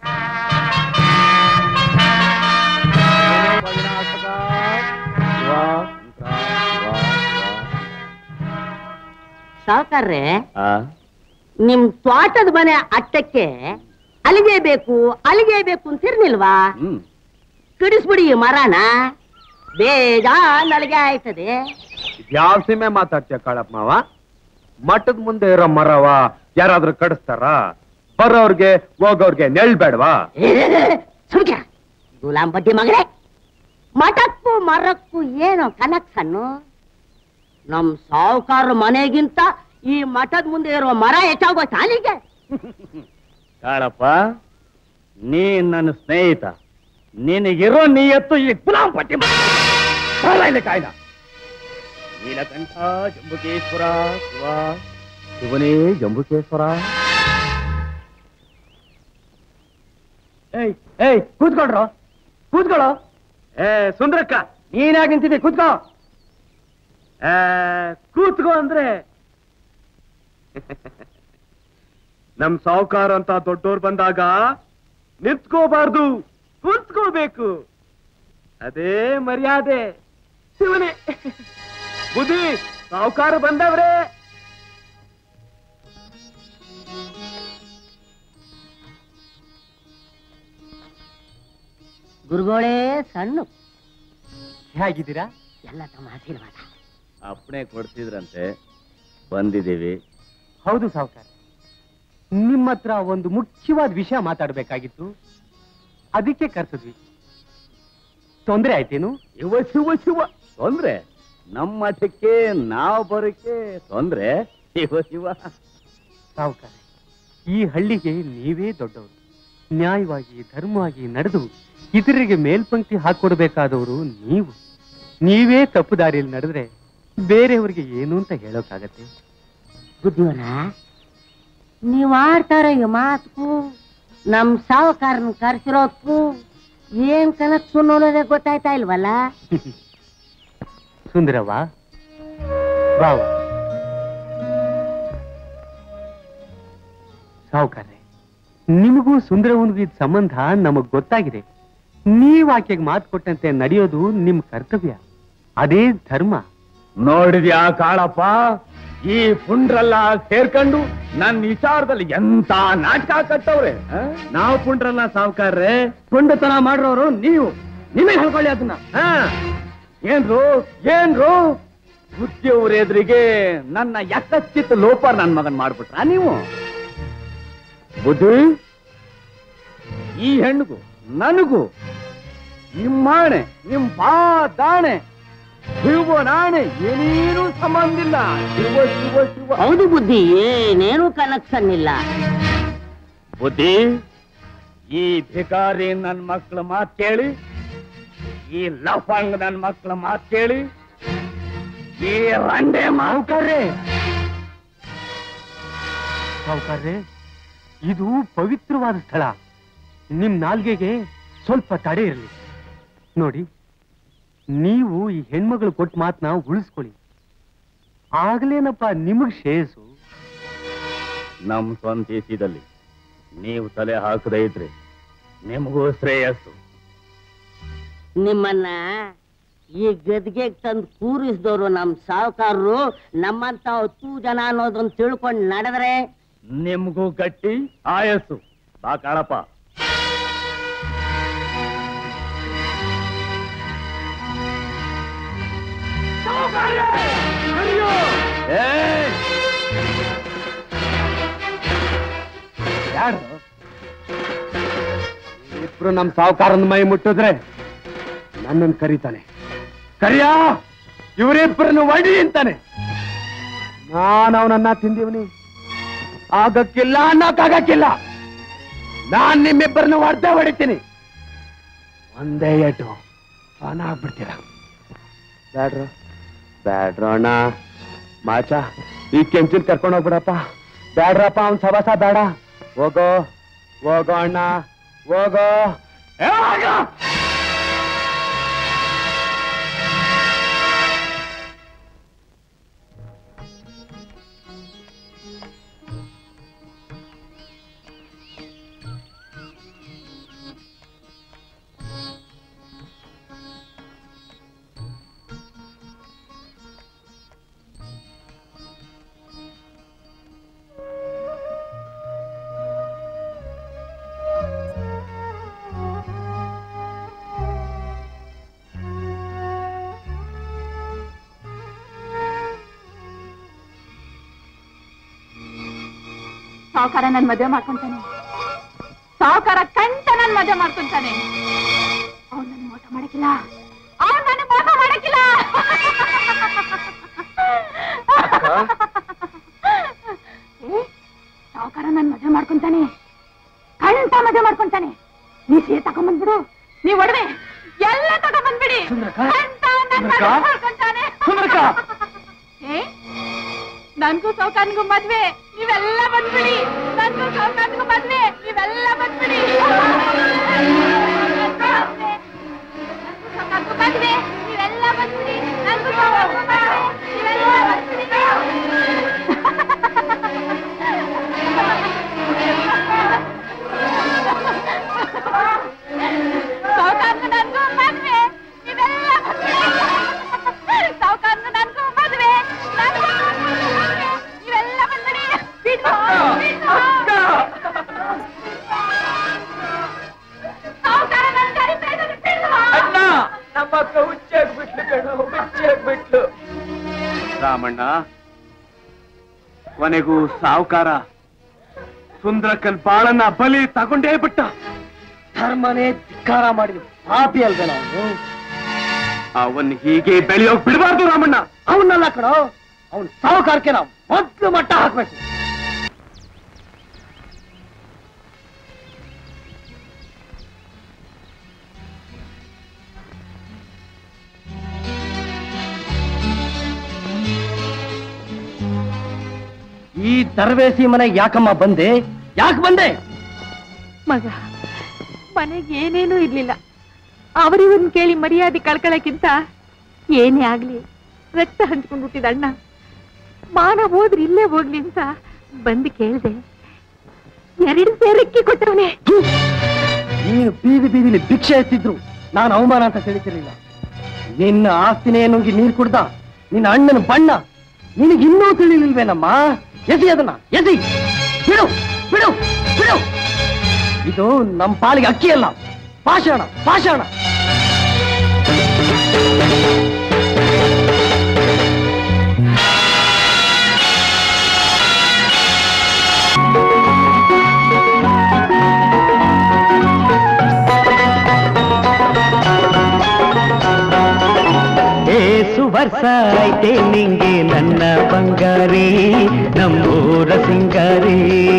ಸಾವುಕಾರ್ರೆ ಆ ನಿಮ್ ತೋಟದ ಮನೆ ಅಟ್ಟಕ್ಕೆ ಅಲ್ಲಿಗೆ ಬೇಕು ಅಲ್ಲಿಗೆ ಬೇಕು ಅಂತಿರ್ನಿಲ್ವಾ ಹ್ಮ್ ಕಿಡಿಸ್ಬಿಡಿ ಈ ಮರನ ಬೇಜಾನ್ ಅಲ್ಲಿಗೆ ಆಯ್ತದೆ ಯಾವ ಸೀಮೆ ಮಾತಾಡ್ತೀಯ ಕಾಳಪ್ಪ ಮಾವ ಮಠದ ಮುಂದೆ ಇರೋ ಮರವ ಯಾರಾದ್ರೂ ಕಡಿಸ್ತಾರ ಬರೋರ್ಗೆ ಹೋಗೋರ್ಗೆ ನೆಳ್ ಬೇಡವಾ ಸುಮ್ಕೆ ಗುಲಾಂ ಬಡ್ಡಿ ಮಗಳೇ ಮಠಕ್ಕೂ ಮರಕ್ಕೂ ಏನೋ ಕನೆಕ್ಷನ್ನು ನಮ್ ಸಾವುಕಾರ ಮನೆಗಿಂತ ಈ ಮಠದ ಮುಂದೆ ಇರುವ ಮರ ಹೆಚ್ಚಾಗೋಯ್ತು ಅಲ್ಲಿಗೆ ಕಾಳಪ್ಪ ನೀ ನನ್ನ ಸ್ನೇಹಿತ ನಿನಗಿರೋ ನೀಯತ್ತು ಈ ಗುಲಾಂ ಪಟ್ಟಿ ಕಾಯ್ದ ನೀಲಕಂಠ ಜಂಬುಕೇಶ್ವರ ಶಿವ ಶಿವನೇ ಜಂಬುಕೇಶ್ವರ ಏಯ್ ಏಯ್ ಕೂತ್ಕೊಳ್ರೋ ಕೂತ್ಕೊಳ್ಳೋ ಏ ಸುಂದ್ರಕ್ಕ ನೀನ್ಯಾಗ ನಿಂತಿದ್ದೆ ಕೂತ್ಕೋ ಆ, ಕೂತ್ಕೋ ಅಂದ್ರೆ ನಮ್ ಸಾವುಕಾರ ಅಂತ ದೊಡ್ಡೋರ್ ಬಂದಾಗ ನಿಂತ್ಕೋಬಾರ್ದು ಕೂತ್ಕೋಬೇಕು ಅದೇ ಮರ್ಯಾದೆ ಶಿವನೇ ಬುದ್ಧಿ ಸಾವುಕಾರ ಬಂದವ್ರೆ ಗುರುಗಳೇ ಸಣ್ಣ ಹೇಗಿದ್ದೀರಾ ಎಲ್ಲ ತಮ್ಮ ಆಶೀರ್ವಾದ ಅಪ್ಪಣೆ ಕೊಡ್ತಿದ್ರಂತೆ ಬಂದಿದ್ದೀವಿ ಹೌದು ಸಾವುಕಾರ ನಿಮ್ಮ ಹತ್ರ ಒಂದು ಮುಖ್ಯವಾದ ವಿಷಯ ಮಾತಾಡಬೇಕಾಗಿತ್ತು ಅದಕ್ಕೆ ಕರ್ಸಿದ್ವಿ ತೊಂದರೆ ಆಯ್ತೇನು ಶಿವ ಶಿವ ಶಿವ ತೊಂದ್ರೆ ನಮ್ಮ ಮಠಕ್ಕೆ ನಾವು ಬರೋಕೆ ತೊಂದ್ರೆ ಶಿವ ಶಿವ ಸಾವುಕಾರ ಈ ಹಳ್ಳಿಗೆ ನೀವೇ ದೊಡ್ಡವರು ನ್ಯಾಯವಾಗಿ ಧರ್ಮವಾಗಿ ನಡೆದು ಇತರರಿಗೆ ಮೇಲ್ಪಂಕ್ತಿ ಹಾಕೊಡ್ಬೇಕಾದವರು ನೀವು ನೀವೇ ತಪ್ಪು ದಾರಿಯಲ್ಲಿ ನಡೆದ್ರೆ ಬೇರೆಯವರಿಗೆ ಏನು ಅಂತ ಹೇಳೋಕ್ಕಾಗತ್ತೆ ಬುದ್ಧಿವರ ನೀವ್ ಆಡ್ತಾರ ಈ ಮಾತಕ್ಕೂ ನಮ್ ಸಾವುಕಾರನ ಕರ್ಸಿರೋದಕ್ಕೂ ಏನ್ ಕನಕ್ಸು ಅನ್ನೋದೇ ಗೊತ್ತಾಯ್ತಾ ಇಲ್ವಲ್ಲ ಸುಂದರವ್ವ ಬಾವ ಸಾವುಕಾರ್ರೆ ನಿಮಗೂ ಸುಂದರವನಿಗೂ ಇದ್ ಸಂಬಂಧ ನಮಗ್ ಗೊತ್ತಾಗಿದೆ ನೀವ್ ಆಕೆಗೆ ಮಾತು ಕೊಟ್ಟಂತೆ ನಡೆಯೋದು ನಿಮ್ ಕರ್ತವ್ಯ ಅದೇ ಧರ್ಮ ನೋಡಿದ್ಯಾ ಕಾಳಪ್ಪ ಈ ಪುಂಡ್ರೆಲ್ಲ ಸೇರ್ಕೊಂಡು ನನ್ನ ವಿಚಾರದಲ್ಲಿ ಎಂತ ನಾಟಕ ಕಟ್ಟವ್ರೆ ಆ? ನಾವು ಪುಂಡ್ರಲ್ಲ ಸಾವುಕಾರ್ರೆ ಪುಂಡತನ ಮಾಡಿರೋರು ನೀವು ನಿಮಗೆ ಹೇಳ್ಕೊಳ್ಳಿ ಅದನ್ನ ಹಾ ಏನ್ರು ಏನ್ರು ಬುದ್ಧಿಯವ್ರ ಎದುರಿಗೆ ನನ್ನ ಯಕಚ್ಚಿತ್ ಲೋಪ ನನ್ ಮಗನ್ ಮಾಡ್ಬಿಟ್ರ ನೀವು ಬುದ್ಧಿ ಈ ಹೆಣ್ಣಿಗೂ ನನಗೂ ನಿಮ್ಮಾಣೆ ನಿಮ್ ಬಾ ದಾಣೆ ಶಿವ ನಾಣೆ ಏನೇನೂ ಸಂಬಂಧ ಇಲ್ಲ ಶಿವ ಶಿವ ಶಿವ ಹೌದು ಬುದ್ಧಿ ಏನೇನು ಕನೆಕ್ಷನ್ ಇಲ್ಲ ಬುದ್ಧಿ ಈ ಭಿಕಾರಿ ನನ್ ಮಕ್ಳ ಮಾತ್ ಕೇಳಿ ಈ ಲಫಂಗ್ ನನ್ ಮಕ್ಳ ಮಾತ್ ಕೇಳಿ ಈ ರಂಡೆ ಮಾವುಕರ್ರೆ ಸಾವುಕಾರ್ರೆ ಇದು ಪವಿತ್ರವಾದ ಸ್ಥಳ ನಿಮ್ ನಾಲ್ಗೆಗೆ ಸ್ವಲ್ಪ ತಡೆ ಇರಲಿ ನೋಡಿ ನೀವು ಈ ಹೆಣ್ಮಗಳು ಕೊಟ್ಟ ಮಾತನ್ನ ಉಳಿಸ್ಕೊಳ್ಳಿ ಆಗ್ಲೇನಪ್ಪ ನಿಮಗ್ ಶ್ರೇಯಸ್ಸು ನಮ್ ಸ್ವಂತ ದೇಶದಲ್ಲಿ ನೀವು ತಲೆ ಹಾಕದೇ ಇದ್ರೆ ನಿಮಗೂ ಶ್ರೇಯಸ್ಸು ನಿಮ್ಮನ್ನ ಈ ಗದ್ಗೆ ತಂದು ಕೂರಿಸಿದವರು ನಮ್ ಸಾವುಕಾರರು ನಮ್ಮಂತ ಹತ್ತು ಜನ ಅನ್ನೋದನ್ನ ತಿಳ್ಕೊಂಡು ನಡೆದ್ರೆ ನಿಮ್ಗೂ ಗಟ್ಟಿ ಆಯಸ್ಸು ಬಾ ಕಾಳಪ್ಪ ಏಯ್! ಯಾರು ಇಬ್ರು ನಮ್ ಸಾವುಕಾರನ ಮೈ ಮುಟ್ಟಿದ್ರೆ ನನ್ನನ್ನು ಕರೀತಾನೆ ಕರಿಯ ಇವರಿಬ್ಬರನ್ನು ಒಡಿ ಅಂತಾನೆ ನಾನು ಅವನನ್ನ ತಿಂದಿವನಿ ಆಗಕ್ಕಿಲ್ಲ ಅನ್ನೋಕ್ಕಾಗಕ್ಕಿಲ್ಲ ನಾನ್ ನಿಮ್ಮಿಬ್ಬರನ್ನು ಹೊಡೆದೇ ಹೊಡಿತೀನಿ ಒಂದೇ ಏಟು ಅವನ ಆಗ್ಬಿಡ್ತೀರ ಬ್ಯಾಡ್ರು ಬ್ಯಾಡ್ರು ಅಣ್ಣ ಮಾಚ ಈ ಕೆಂಚಿನ ಕರ್ಕೊಂಡು ಹೋಗ್ಬಿಡಪ್ಪ ಬ್ಯಾಡ್ರಪ್ಪ ಅವ್ನ್ ಸವಾಸ ಬೇಡ ಹೋಗೋ ಹೋಗೋ ಅಣ್ಣ ಹೋಗೋ ಏ, ಹೋಗೋ! ಸಾವುಕಾರ ನನ್ ಮದುವೆ ಮಾಡ್ಕೊಂತಾನೆ ಸಾವುಕಾರ ಕಂಟ ನನ್ ಮದುವೆ ಮಾಡ್ಕೊಂತಾನೆ ಅವ್ನು ನನ್ನ ಮೋಸ ಮಾಡಕ್ಕಿಲ್ಲ ಅವ್ನು ನನ್ನ ಮೋಸ ಮಾಡಕ್ಕಿಲ್ಲ ಏ, ಸಾವುಕಾರ ನನ್ ಮದುವೆ ಮಾಡ್ಕೊಂತಾನೆ ಕಂಟ ಮದುವೆ ಮಾಡ್ಕೊಂತಾನೆ ನೀ ಸೀರೆ ತಗೊಂಬಂದ್ಬಿಡು ನೀ ಒಡವೆ ಎಲ್ಲ ತಗೊಂಬಂದ್ಬಿಡಿ ಕಂಠ ನನ್ ಮದುವೆ ಮಾಡ್ಕೊಂತಾನೆ ಏ ನನ್ಗೂ ಸೌಕಾನ್ಗೂ ಮದ್ವೆ ನೀವೆಲ್ಲ ಬಂದ್ಬಿಡಿ ನನ್ಗೂ ಸೌಕಾನ್ಗೂ ಮದ್ವೆ ನೀವೆಲ್ಲ ಬಂದ್ಬಿಡಿ ನನ್ಗೂ ರಾಮಣ್ಣ ಕೊನೆಗೂ ಸಾವುಕಾರ ಸುಂದ್ರಕ್ಕನ್ ಬಾಳನ್ನ ಬಲಿ ತಗೊಂಡೇ ಬಿಟ್ಟ ಧರ್ಮನೇ ಧಿಕ್ಕಾರ ಮಾಡಿದ ಪಾಪಿ ಅಲ್ವೇ ನಾವು ಅವನ್ ಹೀಗೆ ಬೆಳೆಯೋಕ್ ಬಿಡಬಾರ್ದು ರಾಮಣ್ಣ ಅವನ್ನಲ್ಲ ಕಣೋ ಅವನ್ ಸಾವುಕಾರಕ್ಕೆ ನಾವು ಮೊದ್ಲು ಮಟ್ಟ ಹಾಕ್ಬೇಕು ಈ ದರ್ವೇಸಿ ಮನೆಗೆ ಯಾಕಮ್ಮ ಬಂದೆ ಯಾಕೆ ಬಂದೆ ಮಗ ಮನೆಗೆ ಏನೇನೂ ಇರ್ಲಿಲ್ಲ ಅವರಿವನ್ ಕೇಳಿ ಮರ್ಯಾದೆ ಕಳ್ಕೊಳಕ್ಕಿಂತ ಏನೇ ಆಗ್ಲಿ ರಕ್ತ ಹಂಚ್ಕೊಂಡು ಹುಟ್ಟಿದ ಅಣ್ಣ ಮಾನ ಹೋದ್ರೆ ಇಲ್ಲೇ ಹೋಗ್ಲಿ ಅಂತ ಬಂದು ಕೇಳ್ದೆ ಎರಡು ಸೇರಕ್ಕೆ ಕೊಟ್ಟವನೇ ನೀನು ಬೀದಿ ಬೀದಿಲಿ ಭಿಕ್ಷೆ ಎತ್ತಿದ್ರು ನಾನು ಅವಮಾನ ಅಂತ ತಿಳಿತಿರ್ಲಿಲ್ಲ ನಿನ್ನ ಆಸ್ತಿನೇ ನುಂಗಿ ನೀರು ಕುಡ್ದ ನಿನ್ನ ಅಣ್ಣನ ಬಣ್ಣ ನಿನಗಿನ್ನೂ ತಿಳಿಲಿಲ್ವೇನಮ್ಮ ಎಸಿ ಅದನ್ನ ಎಸಿ ಬಿಡು ಬಿಡು ಬಿಡು ಇದು ನಮ್ಮ ಪಾಲಿಗೆ ಅಕ್ಕಿ ಅಲ್ಲ ಪಾಷಾಣ ಪಾಷಾಣ ಏಸು ವರ್ಷ ಐತೆ ನಿಂಗೆ ನನ್ನ ಬಂಗಾರಿ ನಮ್ಮೂರ ಸಿಂಗಾರಿ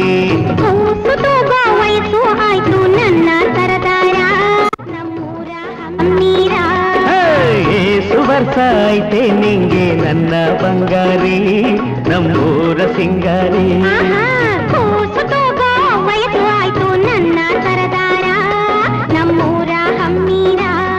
ವಯಸ್ಸು ಆಯ್ತು ನನ್ನ ಸರದಾರ ನಮ್ಮೂರ ಹಮ್ಮೀರ ಹೇ, ಏಸು ವರ್ಷ ಐತೆ ನಿಂಗೆ ನನ್ನ ಬಂಗಾರಿ ನಮ್ಮೂರ ಸಿಂಗಾರಿ ಆಹಾ, ಕೂಸು ತೂಗೋ ವಯಸ್ಸು ಆಯ್ತು ನನ್ನ ಸರದಾರ ನಮ್ಮೂರ ಹಮ್ಮೀರ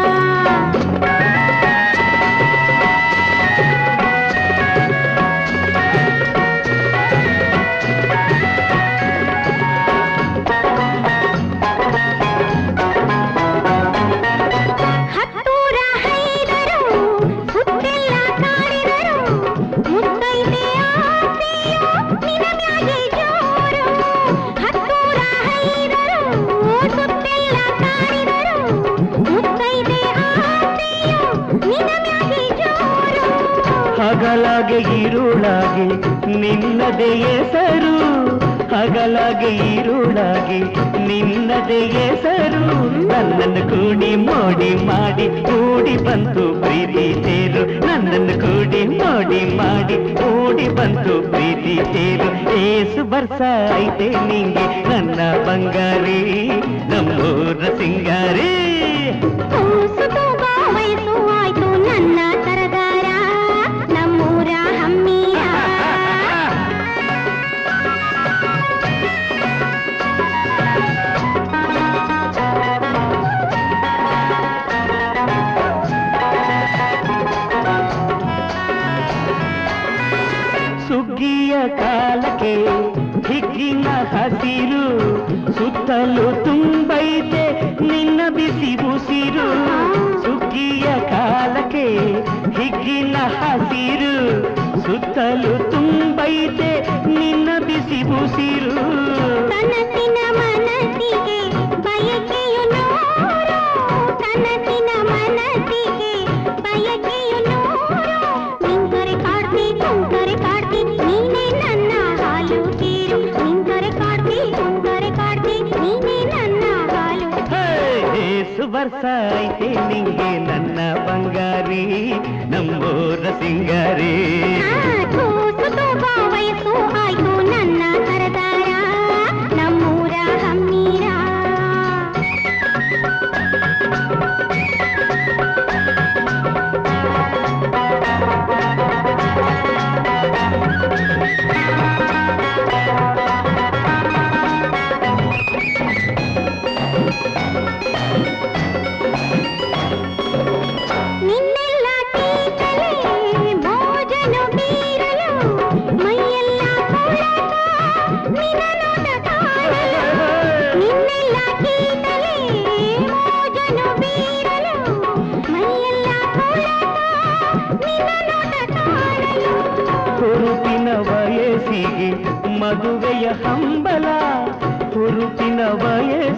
ಹತ್ತೂರ ಹೈದರು ಸುತ್ತೆಲ್ಲ ಕಾಡಿದರು ಮುತ್ತೈದೆ ಆಸೆಯು ನಿನ ಮ್ಯಾಗೆ ಜೋರು ಹತ್ತೂರ ಹೈದರು ಸುತ್ತೆಲ್ಲ ಕಾಡಿದರು ಮುತ್ತೈದೆ ಆಸೆಯು ನಿನ ಮ್ಯಾಗೆ ಜೋರು ಹಗಲಾಗೆ ಇರುಳಾಗೆ ನಿನ್ನದೇ ಹೆಸರು ಹಗಲಾಗೆ ಇರುಳಾಗೆ ನಿನ್ನದೇ ಹೆಸರು ನನ್ನನ್ನು ಕೂಡಿ ಮೋಡಿ ಮಾಡಿ ಕೂಡಿ ಬಂತು ಪ್ರೀತಿ ತೇರು ನನ್ನನ್ನು ಕೂಡಿ ಮೋಡಿ ಮಾಡಿ ಕೂಡಿ ಬಂತು ಪ್ರೀತಿ ತೇರು ಏಸು ಬರ್ಸ ಐತೆ ನಿಂಗೆ ನನ್ನ ಬಂಗಾರಿ ನಮ್ಮೂರ ಸಿಂಗಾರಿ ಕೂಸು ತೂಗೋ ವಯಸ್ಸು ಆಯ್ತು ನನ್ನ ಸರದಾರ ನಮ್ಮೂರ ಹಮ್ಮೀರ ಸುಗ್ಗಿಯ ಕಾಲಕ್ಕೆ ಹಿಗ್ಗಿನ ಹಸಿರು ಸುತ್ತಲೂ ತುಂಬೈತೆ ನಿನ್ನ ಬಿಸಿ ಉಸಿರು ಸುಗ್ಗಿಯ ಕಾಲಕ್ಕೆ ಹಿಗ್ಗಿನ ಹಸಿರು ಸುತ್ತಲೂ ತುಂಬೈತೆ ನಿನ್ನ ಬಿಸಿ ಉಸಿರು ಕನಸಿನ ಮನಸ್ಸಿಗೆ ಬಯಕೆಯು ನೂರು ಕನಸಿನ ಮನಸ್ಸಿಗೆ ಬಯಕೆಯು ನೂರು ನಿಂತರೆ ಕಾಡ್ತಿ ಕುಂತರೆ ಕಾಡ್ತಿ ನೀನೇ ನನ್ನ ಹಾಲು ತೀರು ನಿಂತರೆ ಕಾಡ್ತಿ ಕುಂತರೆ ಕಾಡ್ತಿ ನೀನೇ ನನ್ನ ಹಾಲು ಏಸು ವರ್ಷ ಐತೆ ನಿಂಗೆ ನನ್ನ ಬಂಗಾರಿ ನಮ್ಮೂರ ಸಿಂಗಾರಿ ಆ, ಕೂಸು ತೂಗೋ ವಯಸ್ಸು ಆಯ್ತು ನನ್ನ ಸರದಾರ ನಮ್ಮೂರ ಹಮ್ಮೀರ ನಿನ್ನೆಲ್ಲ ಟೀಕಲೆ ಮೋಜನು ಬೀರಲು ಮೈಯೆಲ್ಲ ಕೊಳಕ ನಿನ್ನ ನೋಟ ಕಾಣಲು ನಿನ್ನೆಲ್ಲ ಟೀಕಲೆ ಮೋಜನು ಬೀರಲು ಮೈಯೆಲ್ಲ ಕೊಳಕ ನಿನ್ನ ನೋಟ ಕಾಣಲು ಹುರುಪಿನ ವಯಸ್ಸಿಗೆ ಮದುವೆಯ ಹಂಬಲ ಹುರುಪಿನ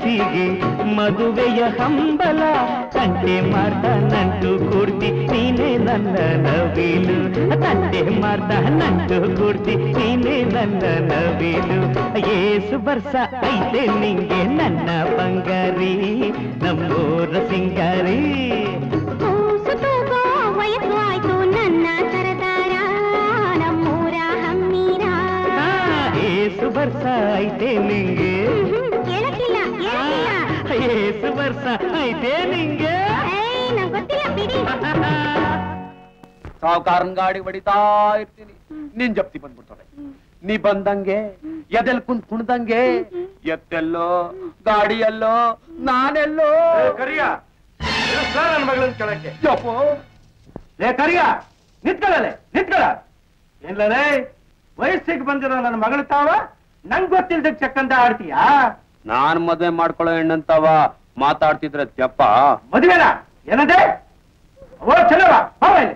ವಯಸ್ಸಿಗೆ ಮದುವೆಯ ಹಂಬಲ ಕಂಟೆ ಮಾಡ್ತಾ ನಂಟು ಕೊಡ್ತಿ ನೀನೇ ನನ್ನ ನವಿಲು ತಂದೆ ಮಾರ್ದ ನಂಟು ಕೂಡ್ತಿ ನೀನೇ ನನ್ನ ನವಿಲು ಏಸು ಬರ್ಸ ಐತೆ ನಿಂಗೆ ನನ್ನ ಬಂಗಾರಿ ನಮ್ಮೂರ ಸಿಂಗಾರಿ ಕೂಸು ತೂಗೋ ವಯಸ್ಸು ಆಯ್ತು ನನ್ನ ಸರದಾರ ನಮ್ಮೂರ ಹಮ್ಮೀರ ಆ, ಏಸು ಬರ್ಸ ಐತೆ ನಿಂಗೆ ಕೇಳಕ್ಕಿಲ್ಲ ಕೇಳಕ್ಕಿಲ್ಲ ಏಸು ಬರ್ಸ ಐತೆ ನಿಂಗೆ ಏಯ್ ನಂಗ್ ಗೊತ್ತಿಲ್ಲ ಬಿಡಿ ಸಾವುಕಾರನ್ ಗಾಡಿ ಹೊಡಿತಾ ಇರ್ತೀನಿ ನಿನ್ ಜಪ್ತಿ ಬಂದ್ಬಿಡ್ತಾರೆ ನೀ ಬಂದಂಗೆ ಎದೆಲ್ ಕುಂತ್ ಕುಣ್ದಂಗೆ ಎತ್ತೆಲ್ಲೋ ಗಾಡಿಯಲ್ಲೋ ನಾನೆಲ್ಲೋ ಕರಿಯ ನನ್ನ ಮಗಳನ್ನ ಕೆಳಕ್ಕೆ ಯಪ್ಪೋ ಲೇ ಕರಿಯ ನಿಂತ್ಕೊಳ್ಳಲೆ ನಿಂತ್ಕೊಳ್ಳ ಏನ್ಲೇ ವಯಸ್ಸಿಗೆ ಬಂದಿರೋ ನನ್ನ ಮಗಳು ತಾವ ನಂಗ್ ಗೊತ್ತಿಲ್ದ ಚಕ್ಕಂದ ಆಡ್ತೀಯಾ ನಾನ್ ಮದ್ವೆ ಮಾಡ್ಕೊಳ್ಳೋ ಹೆಣ್ಣಂತವ ಮಾತಾಡ್ತಿದ್ರೆ ಜಪ್ಪ ಮದುವೆನ ಏನದೆ ಓ ಚಲವ ಬಾ ಇಲ್ಲಿ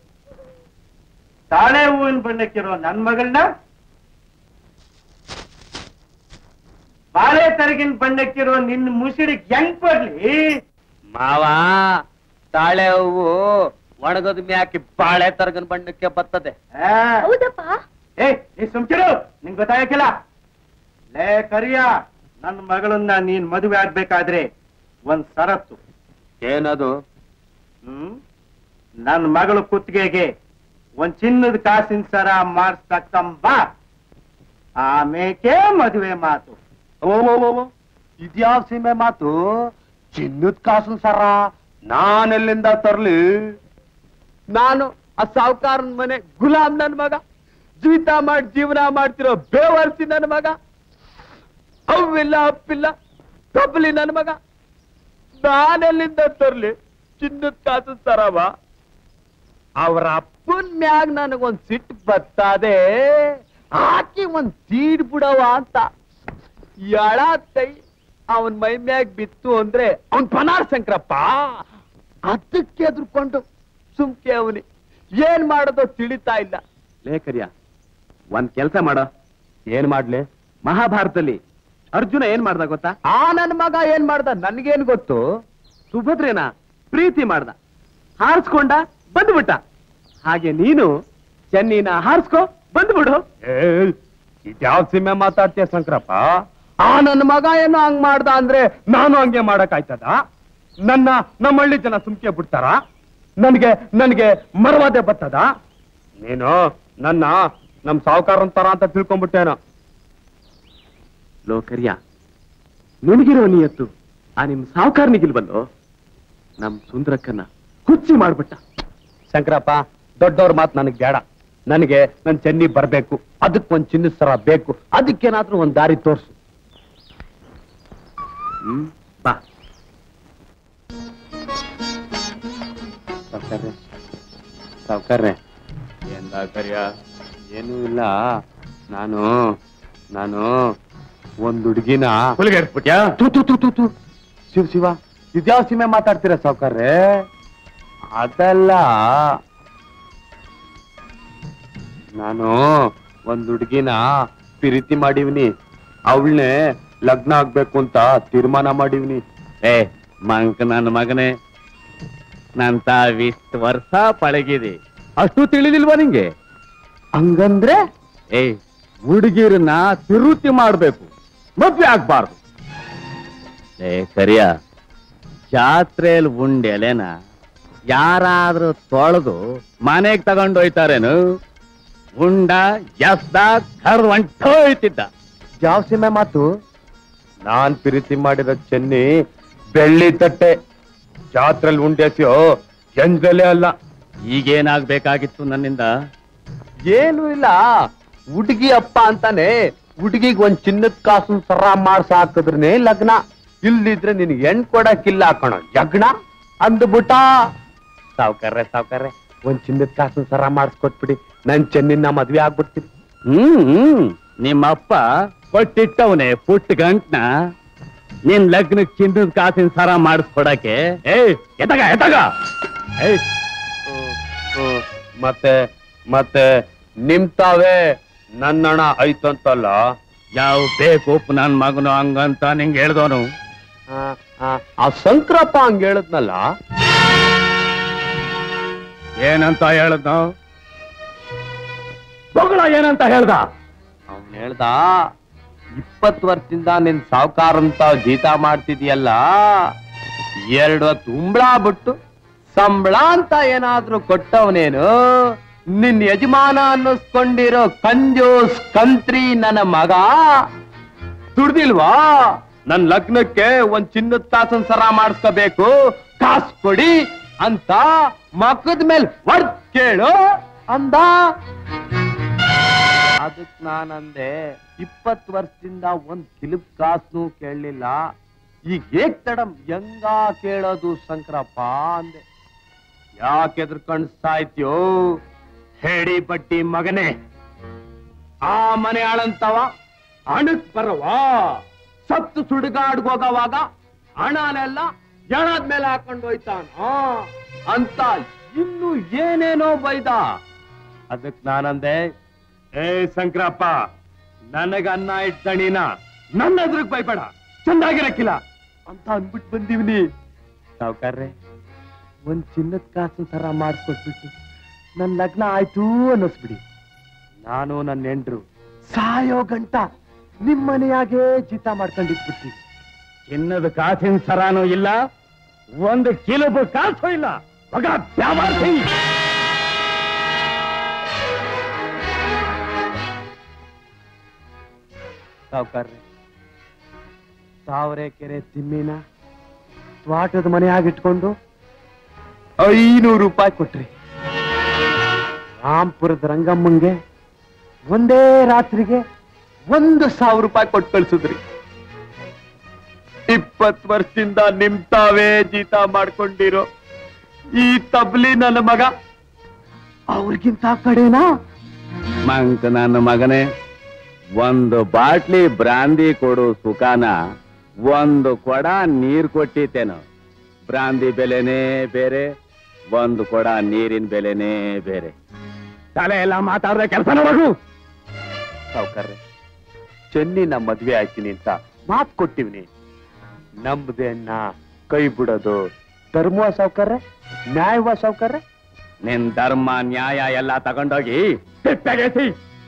ತಾಳೆ ಹೂವಿನ ಬಣ್ಣಕ್ಕಿರೋ ನನ್ ಮಗಳನ್ನ ಬಾಳೆ ತರಗಿನ ಬಣ್ಣಕ್ಕಿರೋ ನಿನ್ನ ಮುಸಿಡಿಗೆ ಹೆಂಗ್ ಕೊಡ್ಲಿ ಮಾವ ತಾಳೆ ಹೂವು ಒಣಗದ ಮ್ಯಾಕಿ ಬಾಳೆ ತರಗನ್ ಬಣ್ಣಕ್ಕೆ ಬರ್ತದೆ ಆ, ಹೌದಪ್ಪ ಏ ನೀ ಸುಮ್ಕಿರು ನಿಂಗ್ ಗೊತ್ತಾಗಕ್ಕಿಲ್ಲ ಲೇ ಕರಿಯ ನನ್ನ ಮಗಳನ್ನ ನೀನ್ ಮದುವೆ ಆಗ್ಬೇಕಾದ್ರೆ ಒಂದ್ ಸರತ್ತು ಏನದು ಹ್ಮ್ ನನ್ನ ಮಗಳು ಕುತ್ತಿಗೆಗೆ ಒಂದ್ ಚಿನ್ನದ ಕಾಸಿನ ಸರ ಮಾಡಿಸ್ತಕ್ಕಂಬ ಆಮೇಕೆ ಮದುವೆ ಮಾತು ಓ ಇದ್ಯಾವ ಸೀಮೆ ಮಾತು ಚಿನ್ನದ ಕಾಸು ಸರ ನಾನೆಲ್ಲಿಂದ ತರ್ಲಿ ನಾನು ಆ ಸಾವುಕಾರನ್ ಮನೆ ಗುಲಾಮ್ ನನ್ ಮಗ ಜೀವಿತ ಮಾಡಿ ಜೀವನ ಮಾಡ್ತಿರೋ ಬೇವರ್ಸಿ ನನ್ ಮಗ ಅವಿಲ್ಲ ಅಪ್ಪಿಲ್ಲ ಕಬ್ಲಿ ನನ್ ಮಗ ನಾನೆಲ್ಲಿಂದ ತರ್ಲಿ ಚಿನ್ನದ ಕಾಸು ಸರವ ಅವ್ರ ಅಪ್ಪನ್ ಮ್ಯಾಗ್ ನನಗೊಂದ್ ಸಿಟ್ಟು ಬರ್ತದೆ ಹಾಕಿ ಒಂದ್ ತೀಡ್ ಬಿಡವ ಅಂತ ಎಳ ಕೈ ಅವನ್ ಮೈ ಮ್ಯಾಗ್ ಬಿತ್ತು ಅಂದ್ರೆ ಅವನ್ ಪನಾರ್ ಶಂಕರಪ್ಪ ಅದಕ್ಕೆ ಎದ್ರುಕೊಂಡು ಸುಮ್ಕೆ ಅವನಿ ಏನ್ ಮಾಡೋದೋ ತಿಳಿತಾ ಇಲ್ಲ ಲೇಖರ್ಯ ಒಂದ್ ಕೆಲ್ಸ ಮಾಡ ಏನ್ ಮಾಡ್ಲಿ ಮಹಾಭಾರತದಲ್ಲಿ ಅರ್ಜುನ ಏನ್ ಮಾಡ್ದ ಗೊತ್ತಾ ಆ ನನ್ ಮಗ ಏನ್ ಮಾಡ್ದ ನನ್ಗೇನ್ ಗೊತ್ತು ಸುಭದ್ರೇನ ಪ್ರೀತಿ ಮಾಡ್ದ ಹಾರಿಸ್ಕೊಂಡ ಬಂದ್ಬಿಟ್ಟ ಹಾಗೆ ನೀನು ಚೆನ್ನಿನ ಹಾರಿಸ್ಕೊ ಬಂದ್ಬಿಡು ಇದ್ಯಾವ ಸಿಮೆ ಮಾತಾಡ್ತೀಯ ಶಂಕರಪ್ಪ ಆ ನನ್ನ ಮಗ ಏನೋ ಹಂಗ್ ಮಾಡ್ದ ಅಂದ್ರೆ ನಾನು ಹಂಗೆ ಮಾಡಕ್ ಆಯ್ತದ ನನ್ನ ನಮ್ಮ ಹಳ್ಳಿ ಜನ ಸುಮ್ಕೆ ಬಿಡ್ತಾರ ನನ್ಗೆ ನನ್ಗೆ ಮರವಾದೆ ಬರ್ತದ ನೀನು ನನ್ನ ನಮ್ ಸಾವುಕಾರನ್ ತರ ಅಂತ ತಿಳ್ಕೊಂಡ್ಬಿಟ್ಟೇನೋ ಲೋಕರ್ಯ ನಿನಗಿರೋ ನಿಯತ್ತು ಆ ನಿಮ್ ಸಾವುಕಾರನಿಗಿಲ್ವಲ್ಲೋ ನಮ್ ಸುಂದರಕ್ಕನ್ನ ಹುಚ್ಚಿ ಮಾಡ್ಬಿಟ್ಟ ಶಂಕರಪ್ಪ ದೊಡ್ಡವ್ರ ಮಾತು ನನಗೆ ಬೇಡ ನನಗೆ ನನ್ ಚೆನ್ನಿ ಬರ್ಬೇಕು ಅದಕ್ಕೆ ಒಂದ್ ಚಿನ್ನದ ಸರ ಬೇಕು ಅದಕ್ಕೇನಾದ್ರೂ ಒಂದ್ ದಾರಿ ತೋರ್ಸು ಹ್ಮ್ ಬಾ ಸಾವ್ಕಾರ್ರೆ ಸಾವ್ಕಾರ್ರೆ ಏನ್ ಕರಿಯ ಏನೂ ಇಲ್ಲ ನಾನು ನಾನು ಒಂದ್ ಹುಡುಗಿನ ಹುಲಿಗೆಡ್ಸ್ಬಿಟ್ಯಾ ತು ತು ತು ತು ತು ಶಿವ ಶಿವ ಇದ್ಯಾವ ಸೀಮೆ ಮಾತಾಡ್ತೀರಾ ಸಾವ್ಕಾರ್ರೆ ಅದಲ್ಲ ನಾನು ಒಂದ್ ಹುಡುಗಿನ ಪ್ರೀತಿ ಮಾಡಿವ್ನಿ ಅವಳನ್ನೇ ಲಗ್ನ ಆಗ್ಬೇಕು ಅಂತ ತೀರ್ಮಾನ ಮಾಡಿವ್ನಿ ಏ ಮಂಕ ನನ್ನ ಮಗನೇ ನನ್ ತಾವಿಷ್ಟು ವರ್ಷ ಪಳಗಿದೆ ಅಷ್ಟು ತಿಳಿದಿಲ್ವಾ ನಿಂಗೆ ಹಂಗಂದ್ರೆ ಏ ಹುಡುಗಿರನ್ನ ತಿರುತಿ ಮಾಡ್ಬೇಕು ಮದ್ವೆ ಆಗ್ಬಾರ್ದು ಏ ಕರಿಯ ಜಾತ್ರೆಯಲ್ಲಿ ಉಂಡೆಲೆನ ಯಾರಾದ್ರೂ ತೊಳೆದು ಮನೆಗ್ ತಗೊಂಡೋಯ್ತಾರೇನು ಉಂಡ ಎಸ್ದ ಕರ್ ಹೊಂಟೋಯ್ತಿದ್ದ ಯಾವ ಸೀಮೆ ಮಾತು ನಾನ್ ಪ್ರೀತಿ ಮಾಡಿರೋ ಚೆನ್ನಿ ಬೆಳ್ಳಿ ತಟ್ಟೆ ಜಾತ್ರೆಲ್ ಉಂಡೆಸ್ಯೋ ಎಂಜಲೆ ಅಲ್ಲ ಈಗೇನಾಗ್ಬೇಕಾಗಿತ್ತು ನನ್ನಿಂದ ಏನು ಇಲ್ಲ ಹುಡುಗಿ ಅಪ್ಪ ಅಂತಾನೆ ಹುಡುಗಿಗ್ ಒಂದ್ ಚಿನ್ನದ ಕಾಸು ಸರ ಮಾಡ್ಸ ಹಾಕಿದ್ರನೆ ಲಗ್ನ ಇಲ್ದಿದ್ರೆ ನಿನ್ ಹೆಣ್ ಕೊಡಕ್ಕಿಲ್ಲ ಕಣ ಯಗ್ನ ಅಂದ್ಬಿಟ್ಟ ಸಾವ್ಕಾರ್ರೆ ಸಾವ್ಕಾರ್ರೆ ಒಂದ್ ಚಿನ್ನದ ಕಾಸು ಸರ ಮಾಡಿಸ್ಕೊಟ್ಬಿಡಿ ನನ್ ಚೆನ್ನಿನ ಮದ್ವೆ ಆಗ್ಬಿಡ್ತೀನಿ ಹ್ಮ್ ಹ್ಮ್ ನಿಮ್ಮಪ್ಪ ಕೊಟ್ಟಿಟ್ಟವನೆ ಪುಟ್ಟ ಗಂಟ್ನ ನಿನ್ ಲಗ್ನಕ್ ಚಿನ್ನದ ಕಾಸಿನ ಸರ ಮಾಡಿಸ್ಕೊಡಕ್ಕೆ ಏಯ್ ಎತಗ ಎತಗ ಏಯ್ ಹ್ಮ್, ಹ್ಮ್. ಮತ್ತೆ ಮತ್ತೆ ನಿಮ್ ತಾವೇ ನನ್ನಣ ಐತಂತಲ್ಲ ಯಾವ ಬೇಕು ನನ್ ಮಗನು ಹಂಗಂತ ನಿಂಗೆ ಹೇಳ್ದವನು ಆ, ಆ, ಆ ಶಂಕರಪ್ಪ ಹಂಗ ಹೇಳದ್ನಲ್ಲ ಏನಂತ ಹೇಳದ್ನ ಬೊಗಳ ಏನಂತ ಹೇಳ್ದ ಅವನ್ ಹೇಳ್ದ ಇಪ್ಪತ್ತು ವರ್ಷದಿಂದ ನಿನ್ ಸಾವುಕಾರ ಅಂತ ಜೀತ ಮಾಡ್ತಿದ್ಯಲ್ಲ ಎರಡು ಹೊತ್ತು ಉಂಬಳ ಬಿಟ್ಟು ಸಂಬಳ ಅಂತ ಏನಾದ್ರೂ ಕೊಟ್ಟವನೇನು ನಿನ್ ಯಜಮಾನ ಅನ್ನಿಸ್ಕೊಂಡಿರೋ ಕಂಜೂಸ್ ಕಂತ್ರಿ ನನ್ನ ಮಗ ದುಡ್ದಿಲ್ವಾ ನನ್ ಲಗ್ನಕ್ಕೆ ಒಂದ್ ಚಿನ್ನದ ತಾಸನ್ ಸರ ಮಾಡಿಸ್ಕೋಬೇಕು ಕಾಸು ಕೊಡಿ ಅಂತ ಮಕ್ಕದ ಮೇಲೆ ವರ್ದ್ ಕೇಳು ಅಂದ ಅದಕ್ ನಾನಂದೆ ಇಪ್ಪತ್ತು ವರ್ಷದಿಂದ ಒಂದ್ ಕಿಲಿಪ್ ಕಾಸ್ನು ಕೇಳಲಿಲ್ಲ ಈಗ ಏಕ್ ತಡಂ ಹೆಂಗ ಕೇಳೋದು ಶಂಕರಪ್ಪ ಅಂದೆ ಯಾಕೆ ಎದ್ರಕಂಡ್ ಸಾಯ್ತ್ಯೋ ಹೇಳಿ ಬಟ್ಟಿ ಮಗನೇ ಆ ಮನೆ ಆಳಂತವ ಹಣಕ್ ಬರವಾ ಸತ್ತು ಸುಡುಗಾಡ್ಗೋಗವಾಗ ಹಣನೆಲ್ಲ ಎಣದ ಮೇಲೆ ಹಾಕೊಂಡು ಹೋಯ್ತಾನ ಅಂತ ಇನ್ನು ಏನೇನೋ ಬೈದ ಅದಕ್ ನಾನಂದೆ ಏ ಶಂಕರಪ್ಪ ನನಗ ಅನ್ನ ಇಟ್ಟಣಿನ ನನ್ನ ಎದುರಿಗೆ ಬೈಬೇಡ ಚಂದಾಗಿರಕ್ಕಿಲ್ಲ ಅಂತ ಅನ್ಬಿಟ್ ಬಂದೀವ್ನಿ ಸಾವ್ಕಾರ್ರೆ ಒಂದ್ ಚಿನ್ನದ ಕಾಸಿನ ತರ ಮಾಡಿಸ್ಕೊಟ್ಬಿಟ್ಟು ನನ್ ಲಗ್ನ ಆಯ್ತು ಅನ್ನಿಸ್ಬಿಡಿ ನಾನು ನನ್ನ ಹೆಂಡ್ರು ಸಾಯೋ ಗಂಟ ನಿಮ್ ಮನೆಯಾಗೆ ಜೀತ ಮಾಡ್ಕೊಂಡಿದ್ಬಿಡ್ತೀವಿ ಚಿನ್ನದ ಕಾಸಿನ ಸರಾನೂ ಇಲ್ಲ ಒಂದು ಕಿಲುಬು ಕಾಸು ಇಲ್ಲ ಮಗ ಬ್ಯಾಮಾರ್ಸಿ ಸಾವ್ಕಾರ್ರೆ ತಾವರೆಕೆರೆ ತಿಮ್ಮಿನ ತ್ವಾಟದ ಮನೆಯಾಗಿಟ್ಕೊಂಡು ಐನೂರು ರೂಪಾಯಿ ಕೊಟ್ರಿ ರಾಂಪುರದ ರಂಗಮ್ಮಂಗೆ ಒಂದೇ ರಾತ್ರಿಗೆ ಒಂದು ಸಾವಿರ ರೂಪಾಯಿ ಕೊಟ್ಟು ಕಳ್ಸಿದ್ರಿ ಇಪ್ಪತ್ ವರ್ಷದಿಂದ ನಿಮ್ ತಾವೇ ಜೀತ ಮಾಡ್ಕೊಂಡಿರೋ ಈ ತಬ್ಲಿ ನನ್ನ ಮಗ ಅವ್ರಿಗಿಂತ ಕಡೆನಾ ಮಂಕ್ ನನ್ನ ಮಗನೇ ಒಂದು ಬಾಟ್ಲಿ ಬ್ರಾಂದಿ ಕೊಡು ಸುಖಾನ ಒಂದು ಕೊಡ ನೀರ್ ಕೊಟ್ಟಿತ್ತೇನು ಬ್ರಾಂದಿ ಬೆಲೆನೇ ಬೇರೆ ಒಂದು ಕೊಡ ನೀರಿನ ಬೆಲೆನೇ ಬೇರೆ ತಲೆ ಎಲ್ಲ ಮಾತಾಡ್ದೆ ಕೆಲಸ ನೋಡು ಸಾವ್ಕಾರ್ರೆ ಚೆನ್ನಿನ ಮದ್ವೆ ಆಯ್ತೀನಿ ಅಂತ ಮಾತ್ ಕೊಟ್ಟಿವ್ನಿ ನಮ್ದೆ ಅಣ್ಣ ಕೈ ಬಿಡೋದು ಧರ್ಮ ಸಾವ್ಕಾರ್ರೆ ನ್ಯಾಯವ ಸಾವ್ಕಾರ್ರೆ ನಿನ್ ಧರ್ಮ ನ್ಯಾಯ ಎಲ್ಲ ತಗೊಂಡೋಗಿ ತಿಪ್ಪೆಗೆಸಿ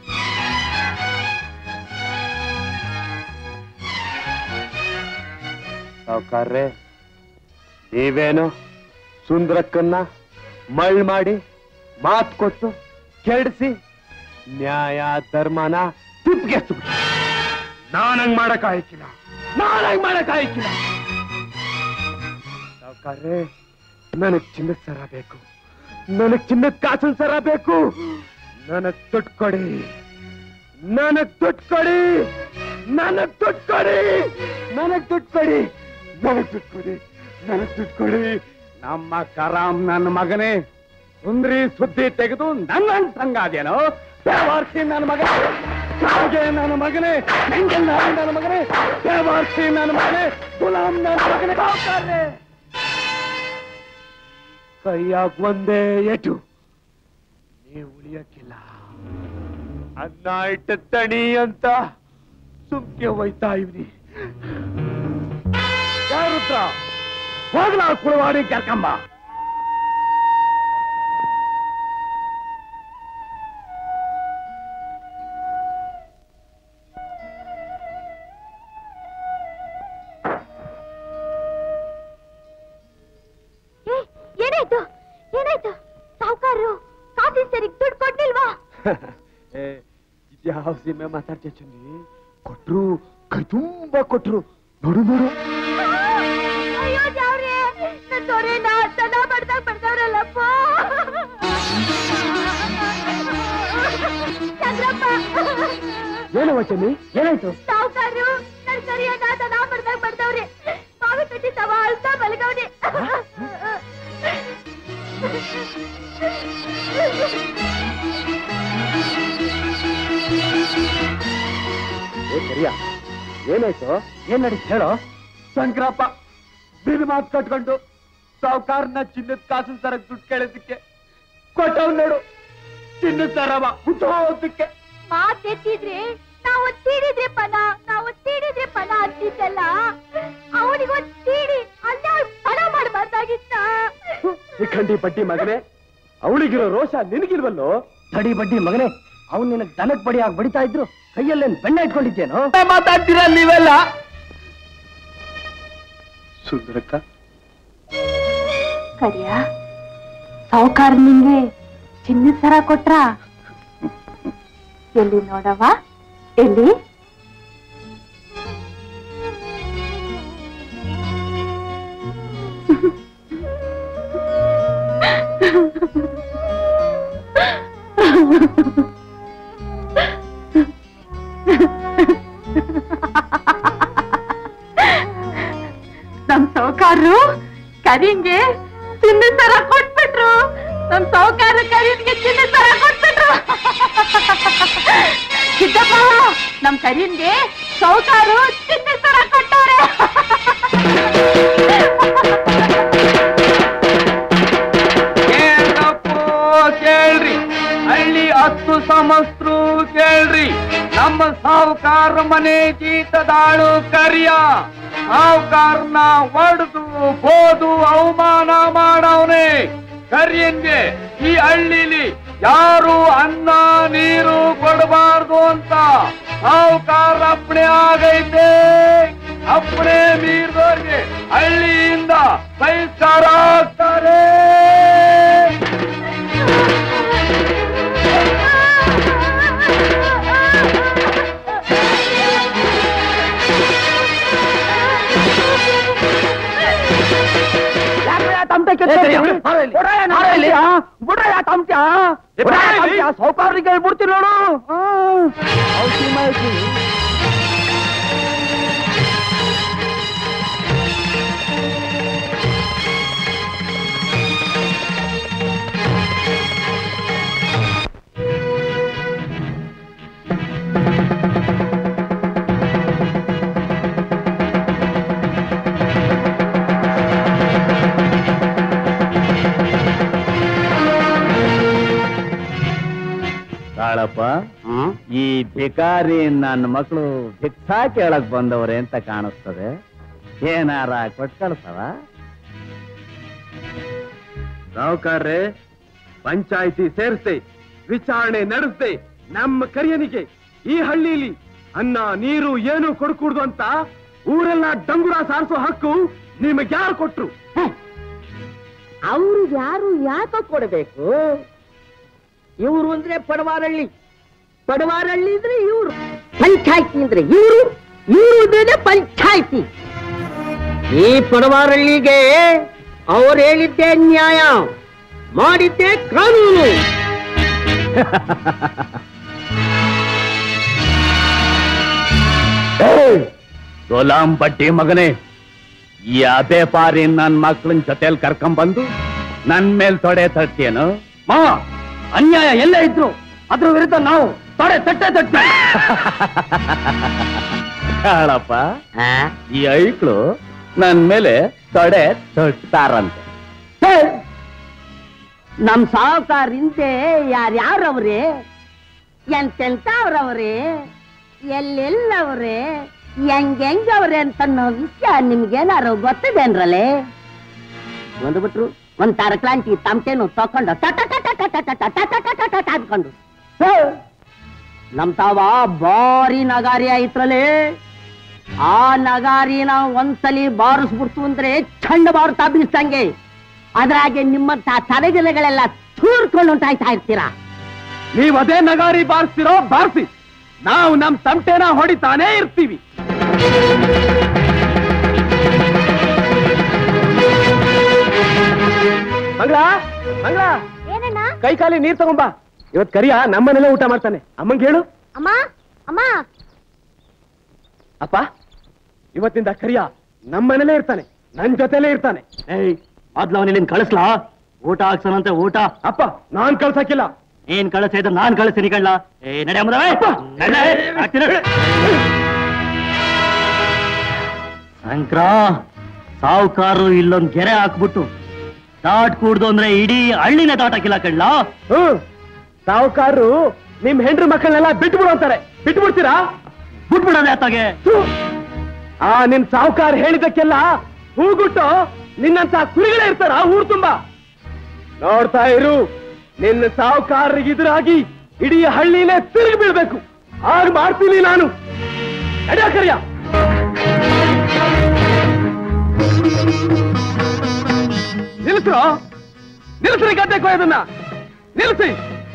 ಸಾವ್ಕಾರ್ರೆ ನೀವೇನು ಸುಂದರಕ್ಕನ್ನ ಮಳ್ ಮಾಡಿ ಮಾತ್ ಕೊಟ್ಟು ಕೆಡಿಸಿ ನ್ಯಾಯ ಧರ್ಮನ ತಿಪ್ಪಿಗೆಸ್ತು ನಾನಂಗ್ ಮಾಡಕ್ ಆಯ್ಕಿಲ್ಲ ನಾನಂಗ್ ಮಾಡಕ್ ಆಯ್ಕಿಲ್ಲ ಸಾವ್ಕಾರ್ರೆ ನನಗ್ ಚಿನ್ನದ ಸರ ಬೇಕು ನನಗ್ ಚಿನ್ನದ ಕಾಸಿನ ಸರ ಬೇಕು ನನಗ್ ದುಡ್ಡು ಕೊಡಿ ನನಗ್ ದುಡ್ಡು ಕೊಡಿ ನನಗ್ ದುಡ್ಡು ಕೊಡಿ ನನಗ್ ದುಡ್ಡು ಕೊಡಿ ನನಗ್ ದುಡ್ಡು ಕೊಡಿ ನನಗ್ ದುಡ್ಡು ಕೊಡಿ ನಮ್ಮ ಕರಾಮ್ ನನ್ನ ಮಗನೇ ಸುಂದ್ರಿ ಸುದ್ದಿ ತೆಗೆದು ನನ್ನ ಸಂಗಾದೇನೋ ದೇವಾರ್ಸಿ ನನ್ನ ಮಗ ಹಾಗೆ ನನ್ನ ಮಗನೇ ನಿಂಗೆ ನಾನು ನನ್ನ ಮಗನೇ ದೇವಾರ್ಸಿ ನನ್ನ ಮಗನೇ ಗುಲಾಮ್ ನನ್ನ ಮಗನೇ ಸಾವ್ಕಾರ್ರೆ. ಕೈಯಾಗ ಒಂದೇ ಏಟು ನೀವು ಉಳಿಯಕ್ಕಿಲ್ಲ ಅನ್ನ ಇಟ್ಟ ತಣಿ ಅಂತ ಸುಮ್ಕೆ ಹೋಯ್ತಾ ಇವ್ನಿ ಯಾರುತ್ರ ಹೋಗ್ಲಾ ಕುಳವಾಡಿ ಕರ್ಕಂಬ ಏ, ಏನಾಯ್ತು ಏನಾಯ್ತು ಸಾವುಕಾರರು ಕಾಫಿ ಸರಿಗೆ ದುಡ್ಡು ಕೊಡ್ಲಿಲ್ವಾ ಯಾವ ಸೀಮೆ ಮಾತಾಡ್ತೀಯ ಚನ್ನಿ ಕೊಟ್ರು ಕೈ ತುಂಬಾ ಕೊಟ್ರು ನೋಡು ನೋಡು ಅಯ್ಯೋ ಜಾವ್ರೆ ನನ್ ದೊರೆನ ದನ ಬಡ್ದಾಗ ಬಡ್ದವ್ರಲ್ಲಪ್ಪ ಚಂದ್ರಪ್ಪ ಏನವ ಚನ್ನಿ ಏನಾಯ್ತು ಸಾವುಕಾರರು ನನ್ ಸರಿಯಾದ ದನ ಬಡ್ದಾಗ ಬಡ್ದವ್ರೆ ಮಾವಿ ಕಟ್ಟಿ ತವ ಅಳ್ತಾ ಮಲಗವ್ನೆ ಏ ಸರಿಯಾ ಏನಾಯ್ತು ಏನ್ ನಡೀತು ಹೇಳೋ ಶಂಕರಪ್ಪ ಬಿಲ್ ಮಾತು ಕಟ್ಕೊಂಡು ಸಾವುಕಾರನ ಚಿನ್ನದ ಕಾಸಿನ ಸರಕ್ ದುಡ್ಡು ಕೇಳೋದಕ್ಕೆ ಕೊಟ್ಟವ್ ನೋಡು ಚಿನ್ನದ ಸರವ ಹುಟ್ಟೋದಕ್ಕೆ ಮಾತೆತ್ತಿದ್ರೆ ನಾವು ತೀಡಿದ್ರೆ ಪನ ನಾವು ತೀಡಿದ್ರೆ ಪನ ಅಂತಿದ್ದಲ್ಲ ಅವನಿಗೊಂದ್ ತೀಡಿ ಅಲ್ಲ ಪಣ ಮಾಡಬಾರ್ದಾಗಿತ್ತ ಶಿಖಂಡಿ ಪಟ್ಟಿ ಮಗನೇ ಅವಳಿಗಿರೋ ರೋಷ ನಿನಗಿಲ್ವಲ್ಲೋ ತಡಿ ಬಡ್ಡಿ ಮಗನೇ ಅವ್ನು ನಿನಗೆ ದನಕ್ ಬಡಿಯಾಗಿ ಬಡಿತಾ ಇದ್ರು ಕೈಯಲ್ಲೇನ್ ಬೆಣ್ಣೆ ಇಟ್ಕೊಂಡಿದ್ದೇನೋ ಮಾತಾಡ್ತೀರಾ ನೀವೆಲ್ಲ ಸುಂದರಕ್ಕ ಕರಿಯ ಸಾವುಕಾರ ನಿಂಗೆ ಚಿನ್ನದ ಸರ ಕೊಟ್ರ ಎಲ್ಲಿ ನೋಡವ ಎಲ್ಲಿ ನಮ್ ಸಾವುಕಾರರು ಕರಿಂಗೆ ಚಿನ್ನ ಸರ ಕೊಟ್ಬಿಟ್ರು ನಮ್ ಸಾವುಕಾರ ಕರೀನ್ಗೆ ಚಿನ್ನ ಸರ ಕೊಟ್ಬಿಟ್ರು ಸಿದ್ದಪ್ಪ ನಮ್ ಕರೀನ್ಗೆ ಸಾವುಕಾರು ಚಿನ್ನ ಸರ ಕೊಟ್ಟವ್ರೆ ಕೇಳ್ರಪ್ಪೋ, ಕೇಳ್ರಿ ಹಳ್ಳಿ ಹತ್ತು ಸಮಸ್ತ್ರು ಕೇಳ್ರಿ ನಮ್ಮ ಸಾವುಕಾರ ಮನೆ ಜೀತದಾಳು ಕರಿಯ ಸಾವುಕಾರನ ಒಡೆದು ಬೋದು ಅವಮಾನ ಮಾಡವನೆ ಕರಿಯನ್ಗೆ ಈ ಹಳ್ಳಿಲಿ ಯಾರು ಅನ್ನ ನೀರು ಕೊಡಬಾರ್ದು ಅಂತ ಸಾವುಕಾರ ಅಪ್ಪಣೆ ಆಗೈತೆ ಅಪ್ಪಣೆ ಮೀರಿದವ್ರಿಗೆ ಹಳ್ಳಿಯಿಂದ ಬಹಿಷ್ಕಾರ ಆಗ್ತಾರೆ ಸೌಕಾರಿಗೆ ಬಿಡ್ತೀನಿ ನೋಡು ಕಾಳಪ್ಪ ಈ ಭಿಕಾರಿ ನನ್ನ ಮಕ್ಕಳು ಭಿಕ್ಷಾ ಕೇಳಕ್ ಬಂದವ್ರೆ ಅಂತ ಕಾಣಿಸ್ತದೆ ಏನಾರ ಕೊಟ್ ಕಳ್ಸವ ಸಾವುಕಾರ್ರೆ ಪಂಚಾಯಿತಿ ಸೇರಿಸ್ದೆ ವಿಚಾರಣೆ ನಡೆಸ್ದೆ ನಮ್ಮ ಕರಿಯನಿಗೆ ಈ ಹಳ್ಳಿಲಿ ಅನ್ನ ನೀರು ಏನು ಕೊಡ್ಕೂಡ್ದು ಅಂತ ಊರೆಲ್ಲ ಡಂಗುರ ಸಾರಿಸೋ ಹಕ್ಕು ನಿಮಗೆ ಯಾರು ಕೊಟ್ರು ಅವ್ರು ಯಾರು ಯಾಕ ಕೊಡಬೇಕು ಇವ್ರು ಅಂದ್ರೆ ಪಡವಾರಳ್ಳಿ ಪಡವಾರಳ್ಳಿ ಅಂದ್ರೆ ಇವ್ರು ಪಂಚಾಯ್ತಿ ಅಂದ್ರೆ ಇವ್ರು ಇವ್ರು ಅಂದ್ರೆ ಪಂಚಾಯ್ತಿ ಈ ಪಡವಾರಳ್ಳಿಗೆ ಅವ್ರು ಹೇಳಿದ್ದೇ ನ್ಯಾಯ ಮಾಡಿದ್ದೇ ಕಾನೂನು ಸೋಲಾಂ ಬಡ್ಡಿ ಮಗನೇ ಈ ಅದೇ ಪಾರಿ ನನ್ ಮಕ್ಳನ್ ಜೊತೆಲ್ ಕರ್ಕೊಂಬಂದು ನನ್ ಮೇಲ್ ತೊಡೆ ತರ್ತೀಯನು ಮಾವ ಅನ್ಯಾಯ ಎಲ್ಲೇ ಇದ್ರು ಅದ್ರ ವಿರುದ್ಧ ನಾವು ತೊಡೆ ತಟ್ಟೆ ತಟ್ಟೆ ಕಾಳಪ್ಪ ಈ ಐಕ್ಳು ನನ್ ಮೇಲೆ ತೊಡೆ ತಟ್ತಾರಂತೆ ನಮ್ ಸಾವುಕಾರ ಹಿಂದೆ ಯಾರ್ಯಾರವ್ರೆ ಎಂತೆಂತವ್ರವ್ರೆ ಎಲ್ಲೆಲ್ಲವ್ರೆ ಹೆಂಗೆಂಗವ್ರೆ ಅಂತ ಅನ್ನೋ ವಿಷಯ ನಿಮ್ಗೇನಾರು ಗೊತ್ತಿದೇನ್ರಲ್ಲೇ ಬಂದ್ಬಿಟ್ರು ಒಂದ್ ತರಕ್ಲಾಂಟಿ ತಮಟೆನು ತಕೊಂಡು ಟಟ ಟಟ ಟಟ ಟಟ ಟಟ ಟಟ ಟಟ ಅಂದ್ಕೊಂಡು ಹೇ, ನಮ್ ತಾವ ಬಾರಿ ನಗಾರಿ ಆಯ್ತ್ರಲ್ಲೇ ಆ ನಗಾರಿನ ಒಂದ್ಸಲಿ ಬಾರಿಸ್ಬಿಡ್ತು ಅಂದ್ರೆ ಚಂಡ ಬಾರುತ್ತಾ ಬೀಳ್ಸಂಗೆ ಅದ್ರಾಗೆ ನಿಮ್ಮಂತ ತಲೆಗಿಲೆಗಳೆಲ್ಲ ಚೂರ್ಕೊಂಡು ಉಂಟಾಯ್ತಾ ಇರ್ತೀರಾ ನೀವ್ ಅದೇ ನಗಾರಿ ಬಾರಿಸ್ತಿರೋ ಬಾರಿಸಿ ನಾವು ನಮ್ ತಮಟೆನ ಹೊಡಿತಾನೇ ಇರ್ತೀವಿ ಮಂಗಳ ಮಂಗಳ ಏನಣ್ಣ ಕೈ ಕಾಲಿ ನೀರ್ ತಗೊಂಬಾ ಇವತ್ ಕರಿಯ ನಮ್ಮನೆಲ್ಲ ಊಟ ಮಾಡ್ತಾನೆ ಅಮ್ಮಂಗ್ ಹೇಳು ಅಮ್ಮ ಅಮ್ಮ ಅಪ್ಪ ಇವತ್ತಿಂದ ಕರಿಯ ನಮ್ಮನೇಲೇ ಇರ್ತಾನೆ ನನ್ ಜೊತೆಲೇ ಇರ್ತಾನೆ ಏಯ್ ಮೊದ್ಲು ಅವನಿಲ್ಲಿಂದ ಕಳಿಸ್ಲಾ ಊಟ ಹಾಕ್ಸನಂತೆ ಊಟ ಅಪ್ಪ ನಾನ್ ಕಳ್ಸಕ್ಕಿಲ್ಲ ನೀನ್ ಕಳಿಸಿದ್ರೆ ನಾನ್ ಕಳಿಸ್ತೀನಿ ಕಳ್ಳ ಏ ನಡೆ ಅಮ್ಮದವೇ. ನಡೆ, ಹಾಕ್ತೀನಿ. ಶಂಕ್ರ ಸಾವುಕಾರರು ಇಲ್ಲೊಂದ್ ಗೆರೆ ಹಾಕ್ಬಿಟ್ಟು ದಾಟ್ ಕೂಡ್ದು ಅಂದ್ರೆ ಇಡೀ ಹಳ್ಳಿನೇ ದಾಟಾಕಿಲ್ಲ ಕಳ್ಳ ಹ್ಮ್ ಸಾವುಕಾರರು ನಿಮ್ ಹೆಂಡ್ರ ಮಕ್ಕಳನ್ನೆಲ್ಲ ಬಿಟ್ಬಿಡು ಅಂತಾರೆ ಬಿಟ್ಬಿಡ್ತೀರಾ ಬಿಟ್ಬಿಡೋದೆ ಅತ್ತಾಗೆ ಥು. ಆ ನಿಮ್ ಸಾವುಕಾರ ಹೇಳಿದಕ್ಕೆಲ್ಲ ಹೂಗುಟ್ಟು ನಿನ್ನಂತ ಕುರಿಗಳೇ ಇರ್ತಾರ ಊರ್ ತುಂಬಾ ನೋಡ್ತಾ ಇರು ನಿನ್ನ ಸಾಹುಕಾರರಿಗೆ ಎದುರಾಗಿ ಇಡೀ ಹಳ್ಳಿನೇ ತಿರುಗಿ ಬೀಳ್ಬೇಕು ಆಗ ಮಾಡ್ತೀನಿ ನಾನು ನಡ್ಯಾ ಕರಿಯ ನಿಲ್ಸ್ರೋ ನಿಲ್ಸ್ರಿ ಗದ್ದೆ ಕೊಯ್ಯೋದನ್ನ ನಿಲ್ಸಿ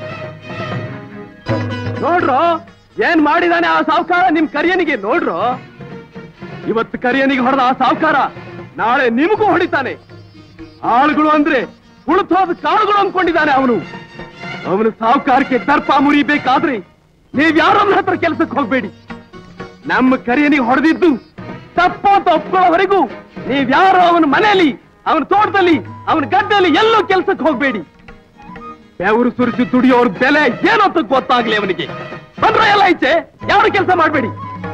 ನೋಡ್ರೋ ಏನ್ ಮಾಡಿದಾನೆ ಆ ಸಾಹುಕಾರ ನಿಮ್ ಕರಿಯನಿಗೆ ನೋಡ್ರೋ ಇವತ್ತು ಕರಿಯನಿಗೆ ಹೊಡೆದ ಆ ಸಾಹುಕಾರ ನಾಳೆ ನಿಮಗೂ ಹೊಡಿತಾನೆ ಆಳುಗಳು ಅಂದ್ರೆ ಉಳಿತೋದ ಕಾಳುಗಳು ಅಂದ್ಕೊಂಡಿದ್ದಾನೆ ಅವನು ಅವನು ಸಾಹುಕಾರಕ್ಕೆ ದರ್ಪ ಮುರಿಬೇಕಾದ್ರೆ ನೀವ್ ಯಾರನ್ನ ಹತ್ರ ಕೆಲ್ಸಕ್ಕೆ ಹೋಗ್ಬೇಡಿ ನಮ್ಮ ಕರಿಯನಿಗೆ ಹೊಡೆದಿದ್ದು ತಪ್ಪು ಅಂತ ಒಪ್ಕೊಳ್ಳೋವರೆಗೂ ನೀವ್ ಯಾರು ಅವನ ಮನೆಯಲ್ಲಿ ಅವನ ತೋಟದಲ್ಲಿ ಅವನ ಗದ್ದೆಯಲ್ಲಿ ಎಲ್ಲೂ ಕೆಲ್ಸಕ್ಕೆ ಹೋಗ್ಬೇಡಿ ಬೆವರು ಸುರಿಸಿ ದುಡಿಯೋರ್ ಬೆಲೆ ಏನು ಅಂತ ಗೊತ್ತಾಗ್ಲಿ ಅವನಿಗೆ ಬಂದ್ರೆ ಎಲ್ಲ ಐಚೆ ಯಾರು ಕೆಲಸ ಮಾಡ್ಬೇಡಿ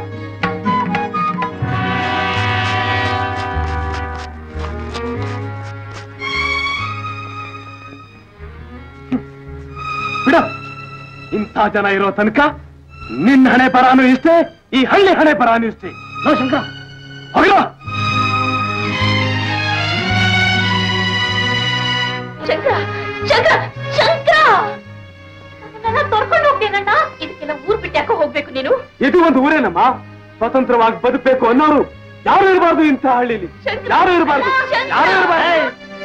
ಬಿಡ ಇಂಥ ಜನ ಇರೋ ತನಕ ನಿನ್ನ ಹಣೆ ಬರಾನು ಇಷ್ಟೇ ಈ ಹಳ್ಳಿ ಹಣೆ ಬರಾನು ಇಷ್ಟೇ ನೋ ಶಂಕರ ಹೋಗಿಲ್ಲ ಶಂಕರ ಶಂಕರ ಶಂಕರ ನನ್ನ ತೊರ್ಕೊಂಡು ಹೋಗ್ತೇನಣ್ಣ ಇದಕ್ಕೆಲ್ಲ ಊರ್ ಬಿಟ್ಟು ಯಾಕೋ ಹೋಗ್ಬೇಕು ನೀನು ಇದು ಒಂದು ಊರೇನಮ್ಮ ಸ್ವತಂತ್ರವಾಗಿ ಬದುಕಬೇಕು ಅನ್ನೋರು ಯಾರು ಇರಬಾರ್ದು ಇಂಥ ಹಳ್ಳಿಲಿ ಯಾರು ಇರಬಾರ್ದು ಯಾರು ಇರಬಾರ್ದು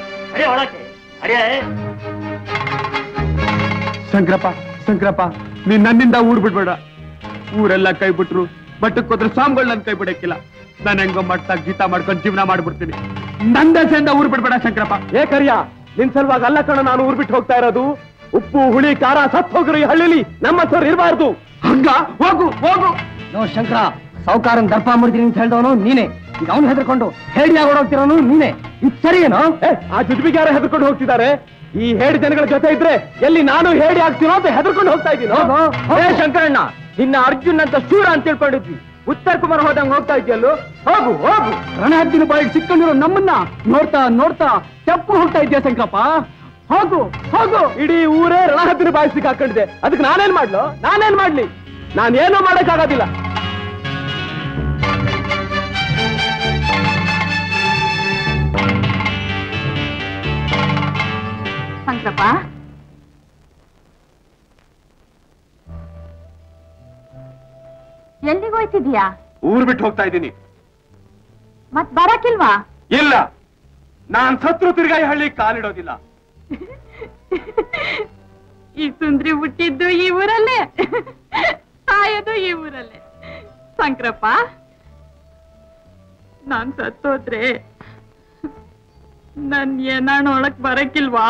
ಶಂಕರಪ್ಪ ಶಂಕರಪ್ಪ ನೀನ್ ನನ್ನಿಂದ ಊರ್ ಬಿಡ್ಬೇಡ ಊರೆಲ್ಲ ಕೈ ಬಿಟ್ರು ಬಟ್ಟಕ್ಕೆ ಹೋದ್ರೆ ಸ್ವಾಮಿಗಳು ನನ್ ಕೈ ಬಿಡಕ್ಕಿಲ್ಲ ನಾನು ಹೆಂಗೋ ಮಟ್ಟ ಗೀತ ಮಾಡ್ಕೊಂಡು ಜೀವನ ಮಾಡ್ಬಿಡ್ತೀನಿ ನನ್ನ ದಶೆಯಿಂದ ಊರ್ ಬಿಡ್ಬೇಡ ಶಂಕರಪ್ಪ ಏ ಕರಿಯ ನಿನ್ ಸಲುವಾಗಿ ಅಲ್ಲ ಕಣ ನಾನು ಊರ್ ಬಿಟ್ಟು ಹೋಗ್ತಾ ಇರೋದು ಉಪ್ಪು ಹುಳಿ ಖಾರ ಸತ್ ಹೋಗ್ರು ಈ ಹಳ್ಳಿಲಿ ನಮ್ಮ ಸರ್ ಇರಬಾರ್ದು ಹಂಗ ಹೋಗು ಹೋಗು ನೋ ಶಂಕರ ಸಾವುಕಾರನ್ ದರ್ಪ ಮುರಿದಿನಿ ಅಂತ ಹೇಳ್ದವನು ನೀನೆ ಈಗ ಅವನು ಹೆದರ್ಕೊಂಡು ಹೇಡಿಯಾಗಿ ಓಡೋಗ್ತಿರೋನು ನೀನೆ ಇದು ಸರಿಯೇನೋ ಏ, ಆ ಜುಜುಬಿಗೆ ಯಾರು ಹೆದರ್ಕೊಂಡು ಹೋಗ್ತಿದ್ದಾರೆ ಈ ಹೇಡಿ ಜನಗಳ ಜೊತೆ ಇದ್ರೆ ಎಲ್ಲಿ ನಾನು ಹೇಡಿ ಆಗ್ತೀನೋ ಅಂತ ಹೆದರ್ಕೊಂಡು ಹೋಗ್ತಾ ಇದ್ದೀನಿ ಹೋಗು, ಹೋಗು. ಏ ಶಂಕರಣ್ಣ ನಿನ್ನ ಅರ್ಜುನ್ ಅಂತ ಶೂರ ಅಂತ ತಿಳ್ಕೊಂಡಿದ್ವಿ ಉತ್ತರ ಕುಮಾರ್ ಹೋದಂಗ್ ಹೋಗ್ತಾ ಇದೆಯಲ್ಲೋ ಹೋಗು ಹೋಗು ರಣಹದ್ದಿನ ಬಾಯಿಗೆ ಸಿಕ್ಕೊಂಡಿರೋ ನಮ್ಮನ್ನ ನೋಡ್ತಾ ನೋಡ್ತಾ ತೆಪ್ಪು ಹೋಗ್ತಾ ಇದ್ಯಾ ಶಂಕರಪ್ಪ ಹೋಗು ಹೋಗು ಇಡೀ ಊರೇ ರಣಹದ್ದಿನ ಬಾಯಿ ಸಿಕ್ಕಾಕೊಂಡಿದೆ ಅದಕ್ಕೆ ನಾನೇನ್ ಮಾಡ್ಲು ನಾನೇನ್ ಮಾಡ್ಲಿ ನಾನೇನೂ ಮಾಡಕ್ಕಾಗೋದಿಲ್ಲ ಶಂಕರಪ್ಪ ಎಲ್ಲಿಗೆ ಹೋಯ್ತಿದ್ಯಾ ಊರ್ ಬಿಟ್ಟು ಹೋಗ್ತಾ ಇದ್ದೀನಿ ಮತ್ ಬರಕಿಲ್ವಾ ಇಲ್ಲ ನಾನ್ ಸತ್ರು ತಿರ್ಗಾ ಈ ಹಳ್ಳಿ ಕಾಲಿಡೋದಿಲ್ಲ ಈ ಸುಂದ್ರಿ ಹುಟ್ಟಿದ್ದು ಈ ಊರಲ್ಲೇ ಸಾಯೋದು ಈ ಊರಲ್ಲೇ ಶಂಕರಪ್ಪ ನಾನ್ ಸತ್ತೋದ್ರೆ ನನ್ ಏನಾಣ ಒಳಕ್ ಬರಕಿಲ್ವಾ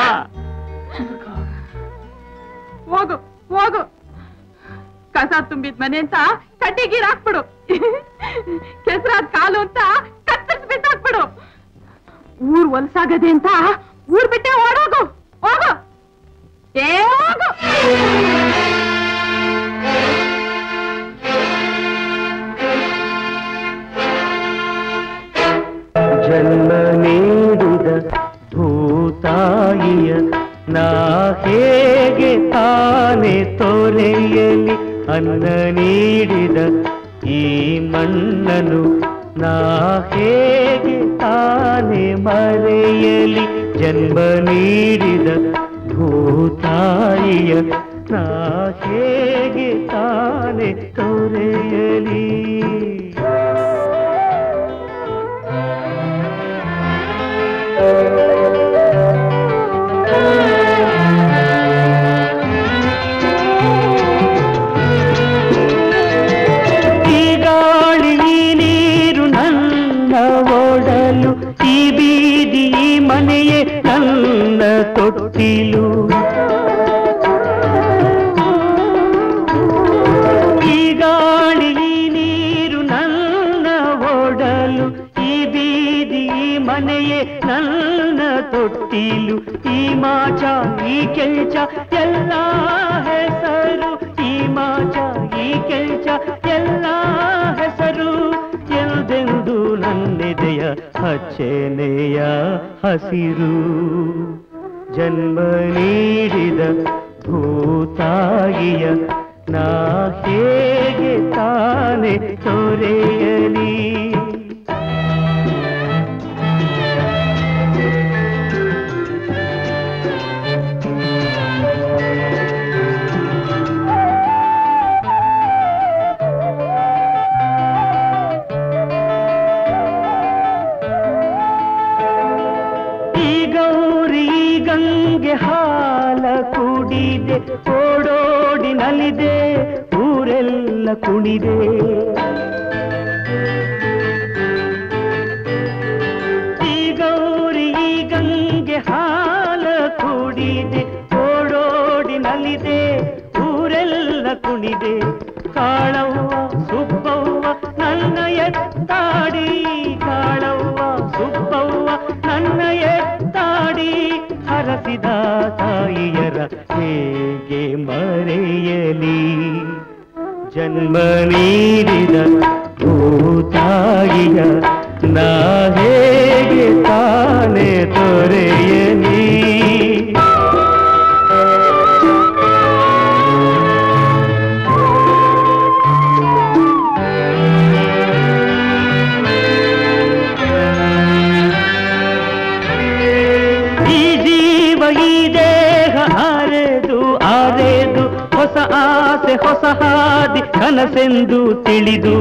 ಹೋಗು ಹೋಗು ಕಸ ತುಂಬಿದ ಮನೆ ಅಂತ ಕಡ್ಡಿ ಗೀರ್ ಹಾಕ್ಬಿಡು ಕೆಸರಾದ ಕಾಲು ಅಂತ ಕತ್ತರಿಸಿ ಬಿಟ್ಟು ಹಾಕ್ಬಿಡು ಊರ್ ಹೊಲ್ಸಾಗದೆ ಅಂತ ಊರ್ ಬಿಟ್ಟೆ ಓಡೋಗು ಹೋಗು ಏ ಹೋಗು ಜನ್ಮ ನೀಡಿದ ಭೂತಾಯಿಯ ನಾ ಹೇಗೆ ತಾನೆ ತೊರೆಯಲಿ ಅನ್ನ ನೀಡಿದ ಈ ಮಣ್ಣನು ನಾ ಹೇಗೆ ತಾನೆ ಮರೆಯಲಿ ಜನ್ಮ ನೀಡಿದ ಭೂತಾಯಿಯ ನಾ ಹೇಗೆ ತಾನೆ ತೊರೆಯಲಿ ಈ ಗಾಳಿ ಈ ನೀರು ನನ್ನ ಓಡಲು ಈ ಬೀದಿ ಈ ಮನೆಯೇ ನನ್ನ ತೊಟ್ಟಿಲು ಈ ಗಾಳಿ ಈ ನೀರು ನನ್ನ ಓಡಲು ಈ ಬೀದಿ ಈ ಮನೆಯೇ ನನ್ನ ತೊಟ್ಟಿಲು ಈ ಮಾಚ ಈ ಕೆಂಚ ಎಲ್ಲ ಹೆಸರು ಈ ಮಾಚ ಈ ಕೆಂಚ ಎಲ್ಲ ಹೆಸರು ಎಂದೆಂದು ನನ್ನೆದೆಯ ಹಚ್ಚೆನೆಯ ಹಸಿರು ಜನ್ಮ ನೀಡಿದ ಭೂತಾಯಿಯ ನಾ ಹೇಗೆ ತಾನೆ ತೊರೆಯಲಿ ಗಂಗೆ ಹಾಲ ಕುಡಿದೆ ಓಡೋಡಿ ನಲಿದೆ ಊರೆಲ್ಲ ಕುಣಿದೆ ಈ ಗೌರಿ ಈ ಗಂಗೆ ಹಾಲ ಕುಡಿದೆ ಓಡೋಡಿ ನಲಿದೆ ಊರೆಲ್ಲ ಕುಣಿದೆ ಕಾಳವ್ವ ಸುಬ್ಬವ್ವ ನನ್ನ ಎತ್ತಾಡಿ ಕಾಳವ್ವ ಸುಬ್ಬವ್ವ ನನ್ನ ಎತ್ತಾಡಿ ಹರಸಿದ ತಾಯಿಯರ ಹೇಗೆ ಮರೆಯಲಿ ಜನ್ಮ ನೀಡಿದ ಭೂತಾಯಿಯ ನಾ ಹೇಗೆ ತಾನೆ ತೊರೆಯಲಿ ಈ ಜೀವ ಈ ದೇಹ ಆರೆದು ಆರೆದು ಹೊಸ ಆಸೆ ಹೊಸ ಹಾದಿ ಕನಸೆಂದು ತಿಳಿದು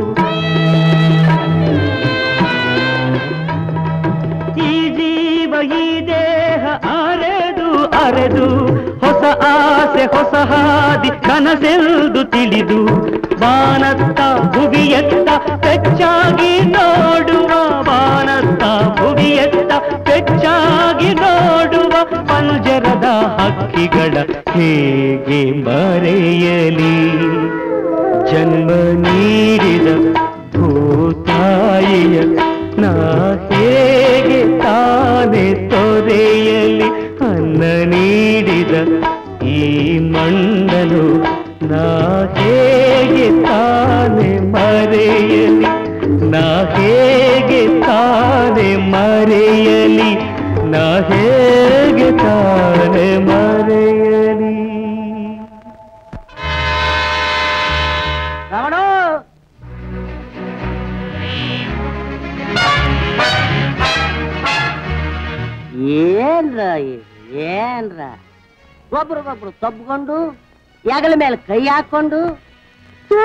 ಈ ಜೀವ ಈ ದೇಹ ಆರೆದು ಅರೆದು ಹೊಸ ಆಸೆ ಹೊಸ ಹಾದಿ ಕನಸೆಂದು ತಿಳಿದು ಬಾನತ್ತ ಭುವಿಯತ್ತ ಪೆಚ್ಚಾಗಿ ನೋಡುವ ಬಾನತ್ತ ಭುವಿಯತ್ತ ಪೆಚ್ಚಾಗಿ ನೋಡುವ ಪಂಜರದ ಹಕ್ಕಿಗಳ ಹೇಗೆ ಮರೆಯಲಿ ಜನ್ಮ ನೀಡಿದ ಭೂತಾಯಿಯ ನಾ ಹೇಗೆ ತಾನೆ ತೊರೆಯಲಿ ಅನ್ನ ನೀಡಿದ ಈ ಮಣ್ಣನು ನಾ ಹೇಗೆ ತಾನೆ ಮರೆಯಲಿ ನಾ ಹೇಗೆ ತಾನೆ ಮರೆಯಲಿ ನಾ ಹೇಗೆ ತಾನೆ ಮರೆಯಲಿ ರಮಣ ಏನ್ರ ಇದು? ಏನ್ರ ಒಬ್ರಿಗೊಬ್ರು ತಬ್ಕೊಂಡು ಹೆಗಲ ಮೇಲೆ ಕೈ ಹಾಕೊಂಡು ಥೂ!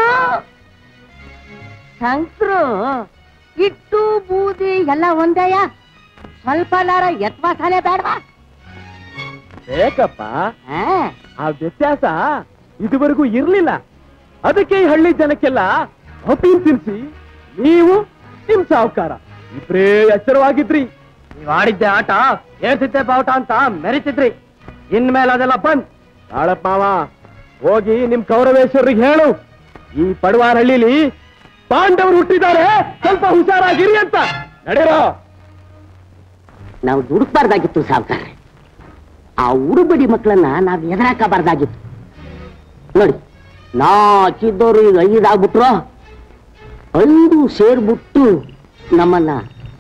ಶಂಕ್ರು ಇಟ್ಟು ಬೂದಿ ಎಲ್ಲ ಒಂದೇಯ ಸ್ವಲ್ಪ ನಾರ ಎತ್ವಾಸನೆ ಬೇಡವಾ ಬೇಕಪ್ಪ ಹಾ ಆ ವ್ಯತ್ಯಾಸ ಇದುವರೆಗೂ ಇರ್ಲಿಲ್ಲ ಅದಕ್ಕೆ ಈ ಹಳ್ಳಿ ಜನಕ್ಕೆಲ್ಲ ಅಪೀಲ್ ತಿನ್ಸಿ ನೀವು ನಿಮ್ ಸಾವುಕಾರ ಇಬ್ರೇ ಎಚ್ಚರವಾಗಿದ್ರಿ ನೀವ್ ಆಡಿದ್ದೆ ಆಟ ಏರ್ಸಿದ್ದೆ ಬಾವುಟ ಅಂತ ಮೆರಿತಿದ್ರಿ ಇನ್ಮೇಲೆ ಅದೆಲ್ಲ ಬಂದ್ ತಾಳಪ್ಪ ಮಾವ ಹೋಗಿ ನಿಮ್ ಕೌರವೇಶ್ವರಿಗೆ ಹೇಳು ಈ ಪಡವಾರ ಹಳ್ಳಿಲಿ ಪಾಂಡವರು ಹುಟ್ಟಿದ್ದಾರೆ ಸ್ವಲ್ಪ ಹುಷಾರಾಗಿರಿ ಅಂತ ನಡೀರೋ ನಾವು ದುಡುಕ್ಬಾರ್ದಾಗಿತ್ತು ಸಾವುಕಾರ ಆ ಉಡುಬಡಿ ಮಕ್ಕಳನ್ನ ನಾವು ಎದುರಾಕಬಾರ್ದಾಗಿತ್ತು ನೋಡಿ ನಾಲ್ಕಿದ್ದವರು ಈಗ ಐದಾಗ್ಬಿಟ್ರು ಐದು ಸೇರ್ಬಿಟ್ಟು ನಮ್ಮನ್ನ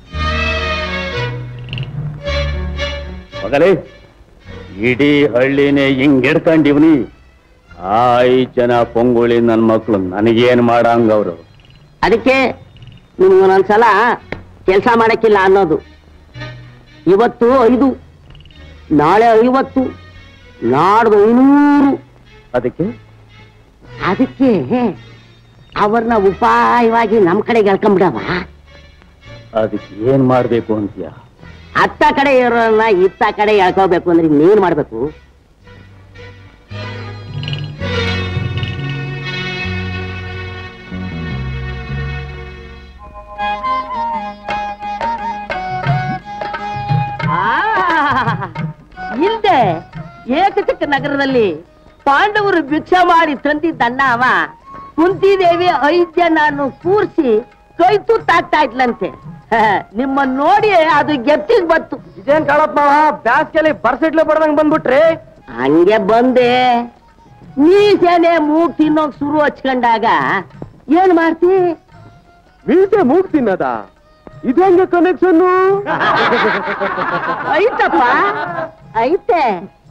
ಮಗಲೇ ಇಡೀ ಹಳ್ಳಿನೇ ಹಿಂಗ್ ಹಿಡ್ಕೊಂಡಿವ್ನಿ ಆ ಐದ್ ಜನ ಪೊಂಗುಳಿ ನನ್ ಮಕ್ಳು ನನಗೇನ್ ಮಾಡಂಗ ಅವ್ರು ಅದಕ್ಕೆ ನಿಮ್ಗೊಂದೊಂದ್ಸಲ ಕೆಲಸ ಮಾಡಕ್ಕಿಲ್ಲ ಅನ್ನೋದು ಇವತ್ತು ಐದು ನಾಳೆ ಐವತ್ತು ನಾಡ್ದು ಐನೂರು ಅದಕ್ಕೆ ಅದಕ್ಕೆ ಅವ್ರನ್ನ ಉಪಾಯವಾಗಿ ನಮ್ ಕಡೆಗೆ ಎಳ್ಕೊಂಬಿಡವ ಅದಕ್ಕೆ ಏನ್ ಮಾಡ್ಬೇಕು ಅಂತೀಯ ಅತ್ತ ಕಡೆ ಇರೋನ್ನ ಇತ್ತ ಕಡೆ ಎಳ್ಕೋಬೇಕು ಅಂದ್ರೆ ಇನ್ನೇನ್ ಮಾಡ್ಬೇಕು ಆ, ಹಿಂದೆ ಏಕಚಕ ನಗರದಲ್ಲಿ ಪಾಂಡವರು ಭಿಕ್ಷೆ ಮಾಡಿ ತಂದಿದ್ದನ್ನ ಅವ ಕುಂತಿದೇವಿ ಐದ್ ಜನ ಕೂರ್ಸಿ ಕೈ ತುತ್ತಾಗ್ತಾ ಇದ್ಲಂತೆ ನಿಮ್ಮನ್ನ ನೋಡಿ ಅದು ಗೆಪ್ತಿಗ್ ಬತ್ತು ಇದೇನ್ ಕಾಳಪ್ಪ ಬ್ಯಾಸ್ಗೆಲಿ ಬರ್ಸಿಡ್ಲು ಬಡ್ದಂಗ್ ಬಂದ್ಬಿಟ್ರಿ ಹಂಗೆ ಬಂದೆ ನೀಸೇನೆ ಮೂಗ್ ತಿನ್ನೋಕ್ ಶುರು ಹಚ್ಕೊಂಡಾಗ ಏನ್ ಮಾಡ್ತಿ ಮೀಸೆ ಮೂಗ್ ತಿನ್ನದ ಇದು ಹೆಂಗೆ ಕನೆಕ್ಷನ್ ಐತಪ್ಪ ಐತೆ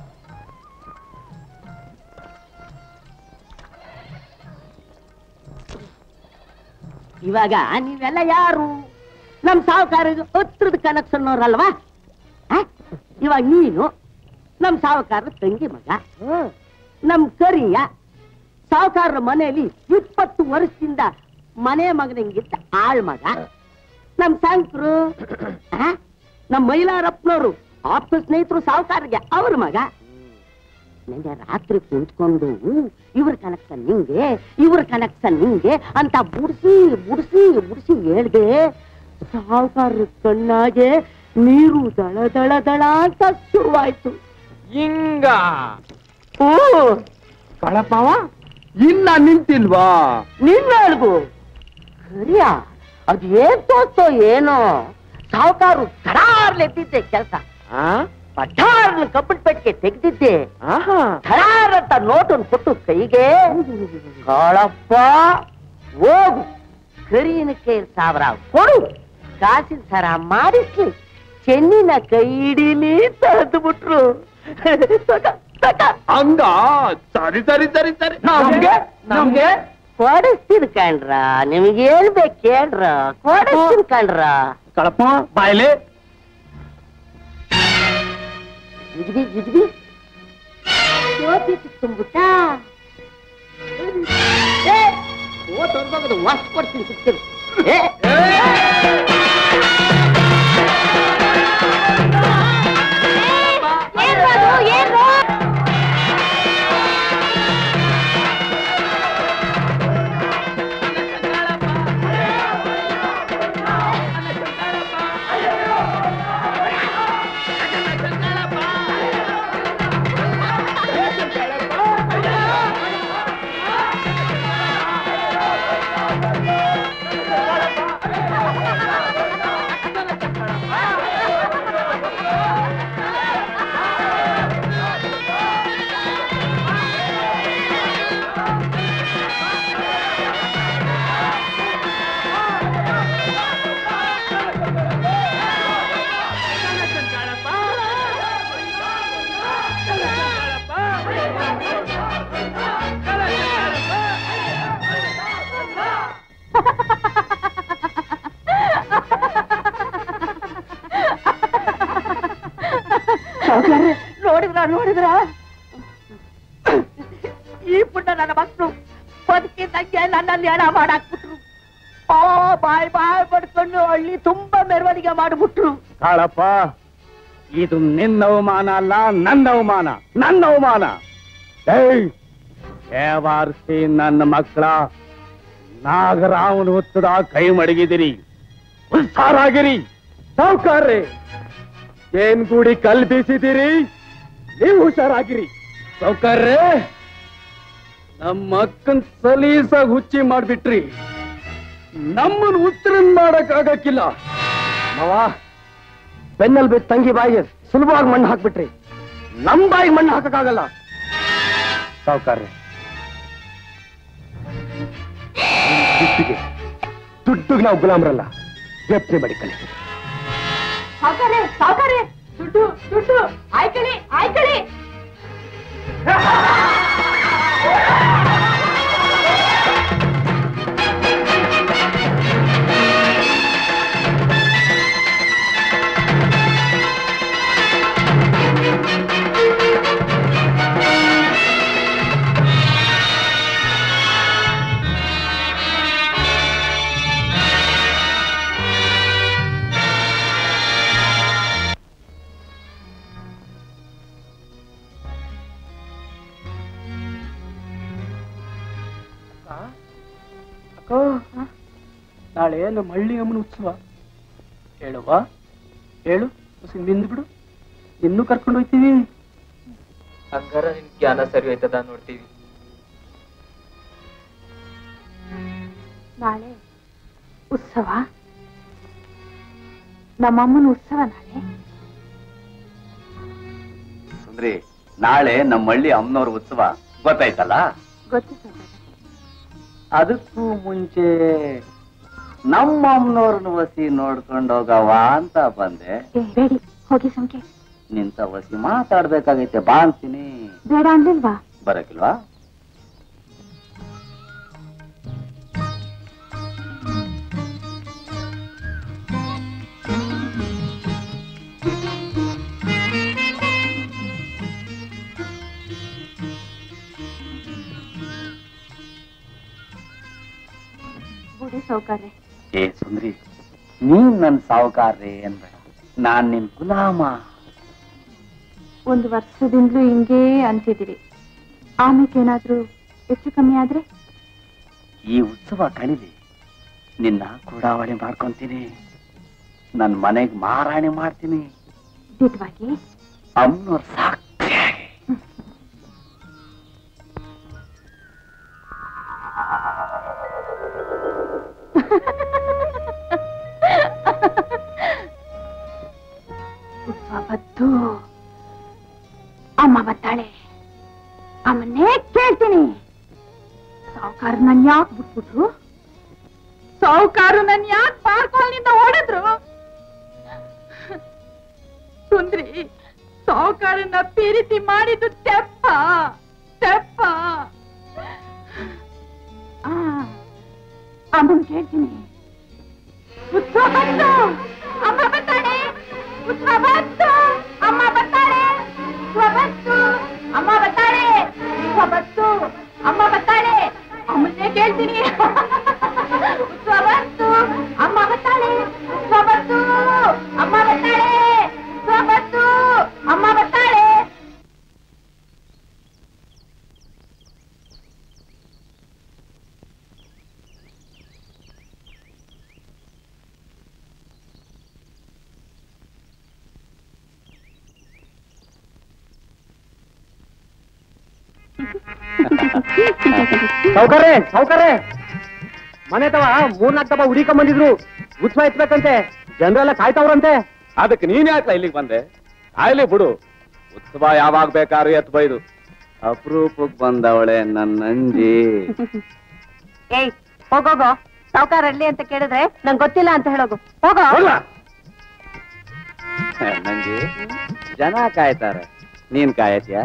ಇವಾಗ ನೀವೆಲ್ಲ ಯಾರು ನಮ್ ಸಾಹುಕಾರಿಗೆ ಹತ್ರದ ಕನೆಕ್ಷನ್ ಅವ್ರಲ್ವಾ ಆ? ಇವಾಗ ನೀನು ನಮ್ ಸಾಹುಕಾರ ತಂಗಿ ಮಗ ನಮ್ ಕರಿಯ ಸಾಹುಕಾರರ ಮನೆಯಲ್ಲಿ ಇಪ್ಪತ್ತು ವರ್ಷದಿಂದ ಮನೆ ಮಗನಿಗಿದ್ದ ಆಳ್ ಮಗ ನಮ್ ಶಂಕರು ಆ? ನಮ್ ಮೈಲಾರಪ್ಪನವರು ಆಪ್ತ ಸ್ನೇಹಿತರು ಸಾವುಕಾರರಿಗೆ ಅವ್ರ ಮಗ ನಿನ್ನೆ ರಾತ್ರಿ ಕುಂತ್ಕೊಂಡು ಇವ್ರ ಕನೆಕ್ಷನ್ ನಿಂಗೆ ಇವ್ರ ಕನೆಕ್ಷನ್ ನಿಂಗೆ ಅಂತ ಬುಡ್ಸಿ ಬುಡ್ಸಿ ಬುಡ್ಸಿ ಹೇಳ್ದೆ ಸಾವುಕಾರ ಕಣ್ಣಾಗೆ ನೀರು ದಳ ದಳ ದಳ ಅಂತ ಶುರುವಾಯ್ತು ಹಿಂಗ ಹ್ಞೂ ಕಳಪವ ಇನ್ನ ನಿಂತಿಲ್ವಾ ನಿನ್ನಳ್ಗು ಸರಿಯ ಅದು ಏನ್ ತೋರ್ತೋ ಏನೋ ಸಾವುಕಾರು ತಡಾರ್ಲೆದ್ದಿದ್ದೆ ಕೆಲಸ ಆ? ಪಠಾರ್ನ ಕಬ್ಬಣ ಪೆಟ್ಟಿಗೆ ತೆಗ್ದಿದ್ದೆ ಆಹಾ ಥರಾರ್ ಅಂತ ನೋಟನ್ನು ಕೊಟ್ಟು ಕೈಗೆ ಕಾಳಪ್ಪ ಹೋಗು ಕರಿಯನಕ್ಕೆ ಸಾವಿರ ಕೊಡು ಕಾಸಿನ ಸರ ಮಾಡಿಸ್ಲಿ ಚೆನ್ನಿನ ಕೈ ಹಿಡೀಲಿ ತಡೆದು ಬಿಟ್ರು ತಗ, ತಗ. ಹಂಗ ಸರಿ ಸರಿ ಸರಿ ಸರಿ ನಮ್ಗೆ ನಮ್ಗೆ ಕೊಡಿಸ್ತೀನಿ ಕಣ್ರ ನಿಮ್ಗೇನ್ ಬೇಕು ಕೇಳ್ರ ಕೊಡಿಸ್ತೀನಿ ಕಣ್ರ ಕಳಪ ಬಾಯ್ಲೆ ಜಿಜ್ಬಿ ಜಿಜ್ಬಿ ಸೋತಿ ತುಂಬಿಟ್ಟ ಏ ಓಟ್ ಹೊರ್ಗೋಗೋದು ವಾಸ್ ಕೊಡ್ತೀನಿ ಸಿಗ್ತೀನಿ ಏ ನೋಡಿದ್ರ ನೋಡಿದ್ರ ಈ ಪುಟ್ಟ ನನ್ನ ಮಕ್ಕಳು ಬದುಕಿದ್ದಂಗೆ ನನ್ನಲ್ಲಿ ಹಣ ಮಾಡಾಕ್ಬಿಟ್ರು ಓ ಬಾಯ್ ಬಾಯ್ ಪಡ್ಕೊಂಡು ಹಳ್ಳಿ ತುಂಬಾ ಮೆರವಣಿಗೆ ಮಾಡ್ಬಿಟ್ರು ಕಾಳಪ್ಪ ಇದು ನಿನ್ನ ಅವಮಾನ ಅಲ್ಲ ನನ್ನ ಅವಮಾನ ನನ್ನ ಅವಮಾನ ಏಯ್ ದೇವಾರ್ಸಿ ನನ್ನ ಮಕ್ಕಳ ನಾಗರಾವನ ಹುತ್ತದ ಕೈ ಮಡಗಿದಿರಿ ಉತ್ಸಾರಾಗಿರಿ ಸಾವುಕಾರ್ರಿ ಏನ್ ಗೂಡಿ ಕಲ್ ಬೀಸಿದಿರಿ ನೀವು ಹುಷಾರಾಗಿರಿ ಸಾವುಕಾರ್ರೆ ನಮ್ಮ ಅಕ್ಕನ್ ಸಲೀಸಾಗಿ ಹುಚ್ಚಿ ಮಾಡ್ಬಿಟ್ರಿ ನಮ್ಮನ್ ಉತ್ತರನ್ ಮಾಡಕ್ ಆಗಕ್ಕಿಲ್ಲ ಮಾವ ಬೆನ್ನಲ್ ಬಿದ್ದ ತಂಗಿ ಬಾಯಿಗೆ ಸುಲಭವಾಗಿ ಮಣ್ಣು ಹಾಕ್ಬಿಟ್ರಿ ನಮ್ ಬಾಯಿಗೆ ಮಣ್ಣು ಹಾಕಕ್ಕಾಗಲ್ಲ ಸಾವುಕಾರ್ರೆ ದುಡ್ಡಿಗೆ ದುಡ್ಡಿಗೆ ನಾವು ಗುಲಾಮ್ರಲ್ಲ ಯೋಚನೆ ಮಾಡಿ ಕಲಿಸಿ ಸಾವುಕಾರೆ ಸಾವುಕಾರೆ ದುಡ್ಡು ದುಡ್ಡು ಆಯ್ಕಳಿ ಆಯ್ಕಳಿ ನಾಳೆ ನಮ್ಮ ಹಳ್ಳಿ ಅಮ್ಮನ ಉತ್ಸವ ಹೇಳುವ ಹೇಳು ಬಿಡು ಇನ್ನೂ ಕರ್ಕೊಂಡು ಹೋಗ್ತೀವಿ ಹಂಗಾರ ನಿನ್ ಜ್ಞಾನ ಸರಿ ಹೋಯ್ತದ ನೋಡ್ತೀವಿ ನಾಳೆ ಉತ್ಸವ ನಮ್ಮಮ್ಮನ ಉತ್ಸವ ನಾಳೆ ಸುಂದ್ರಿ ನಾಳೆ ನಮ್ಮ ಹಳ್ಳಿ ಅಮ್ಮನವ್ರ ಉತ್ಸವ ಗೊತ್ತಾಯ್ತಲ್ಲ ಗೊತ್ತು ಸೌಕರ್ಯ ಅದಕ್ಕೂ ಮುಂಚೆ ನಮ್ಮ ಅಮ್ಮನವ್ರನ್ನ ವಸಿ ನೋಡ್ಕೊಂಡು ಹೋಗವ ಅಂತ ಬಂದೆ ಏ ಬೇಡಿ ಹೋಗಿ ಸಂಖ್ಯೆ ನಿಂತ ವಸಿ ಮಾತಾಡ್ಬೇಕಾಗೈತೆ ಬಾ ಅಂತೀನಿ ಬೇಡ ಅನ್ಲಿಲ್ವಾ ಬರಕಿಲ್ವಾ ಬುಡಿ ಸೌಕರ್ಯ ಏ ಸುಂದ್ರಿ ನೀನ್ ನನ್ ಸಾವುಕಾರ್ರೆ ಅನ್ಬೇಡ ನಾನ್ ನಿನ್ ಗುಲಾಮ ಒಂದು ವರ್ಷದಿಂದಲೂ ಹಿಂಗೇ ಅಂತಿದ್ದೀರಿ ಆಮೇಲೆ ಏನಾದ್ರೂ ಹೆಚ್ಚು ಕಮ್ಮಿ ಆದ್ರೆ ಈ ಉತ್ಸವ ಕಣಿಲಿ ನಿನ್ನ ಕೂಡಾವಳಿ ಮಾಡ್ಕೊಂತೀನಿ ನನ್ ಮನೆಗ್ ಮಾರಾಣಿ ಮಾಡ್ತೀನಿ ದಿಟ್ವಾಗಿ ಅಮ್ಮನವ್ರ ಸಾಕ್ಷಿಯಾಗಿ ಉತ್ಸವ ಬತ್ತು ಅಮ್ಮ ಬರ್ತಾಳೆ ಅಮ್ಮನ್ನೇ ಕೇಳ್ತೀನಿ ಸಾವುಕಾರ ನನ್ ಯಾಕೆ ಬಿಟ್ಬಿಟ್ರು ಸಾವುಕಾರು ನನ್ ಯಾಕೆ ಪಾರ್ಕೋಲ್ನಿಂದ ಓಡಿದ್ರು ಸುಂದ್ರಿ ಸಾವುಕಾರನ್ನ ಪ್ರೀತಿ ಮಾಡಿದ್ದು ತೆಪ್ಪ ತೆಪ್ಪ ಆ, ಅಮ್ಮನ್ ಕೇಳ್ತೀನಿ ಉತ್ಸವ ಬಂತು ಅಮ್ಮ ಬರ್ತಾಳೆ ಉತ್ಸವ ಬಂತು ಅಮ್ಮ ಬರ್ತಾಳೆ ಉತ್ಸವ ಬಂತು ಅಮ್ಮ ಬರ್ತಾಳೆ ಉತ್ಸವ ಬಂತು ಅಮ್ಮ ಬರ್ತಾಳೆ ಅಮ್ಮನ್ನೇ ಕೇಳ್ತೀನಿ ಉತ್ಸವ ಬಂತು ಅಮ್ಮ ಬರ್ತಾಳೆ ಉತ್ಸವ ಬಂತು ಅಮ್ಮ ಬರ್ತಾಳೆ ಉತ್ಸವ ಬಂತು ಅಮ್ಮ ಬರ್ತಾಳೆ ಸೌಕರ್ಯ ಸೌಕರ್ಯ ಮನೆ ತವ ಮೂರ್ನಾಲ್ಕು ದಪ್ಪ ಹುಡಿಕೊಂಡ್ ಬಂದಿದ್ರು ಉತ್ಸವ ಎತ್ಬೇಕಂತೆ ಜನರೆಲ್ಲ ಕಾಯ್ತಾವ್ರಂತೆ ಅದಕ್ಕೆ ನೀನ್ ಯಾಕೆ ಇಲ್ಲಿಗೆ ಬಂದೆ ಆಯ್ಲಿ ಬಿಡು ಉತ್ಸವ ಯಾವಾಗ ಬೇಕಾದ್ರೂ ಎತ್ ಬೈದು ಅಪರೂಪಕ್ ಬಂದವಳೆ ನನ್ನ ನಂಜಿ ಏಯ್ ಹೋಗೋಗೋ ಸಾವುಕಾರ ಅಡ್ಲಿ ಅಂತ ಕೇಳಿದ್ರೆ ನಂಗೆ ಗೊತ್ತಿಲ್ಲ ಅಂತ ಹೇಳೋಗು ಹೋಗೋ ನಂಜಿ ಜನ ಕಾಯ್ತಾರೆ ನೀನ್ ಕಾಯತ್ಯಾ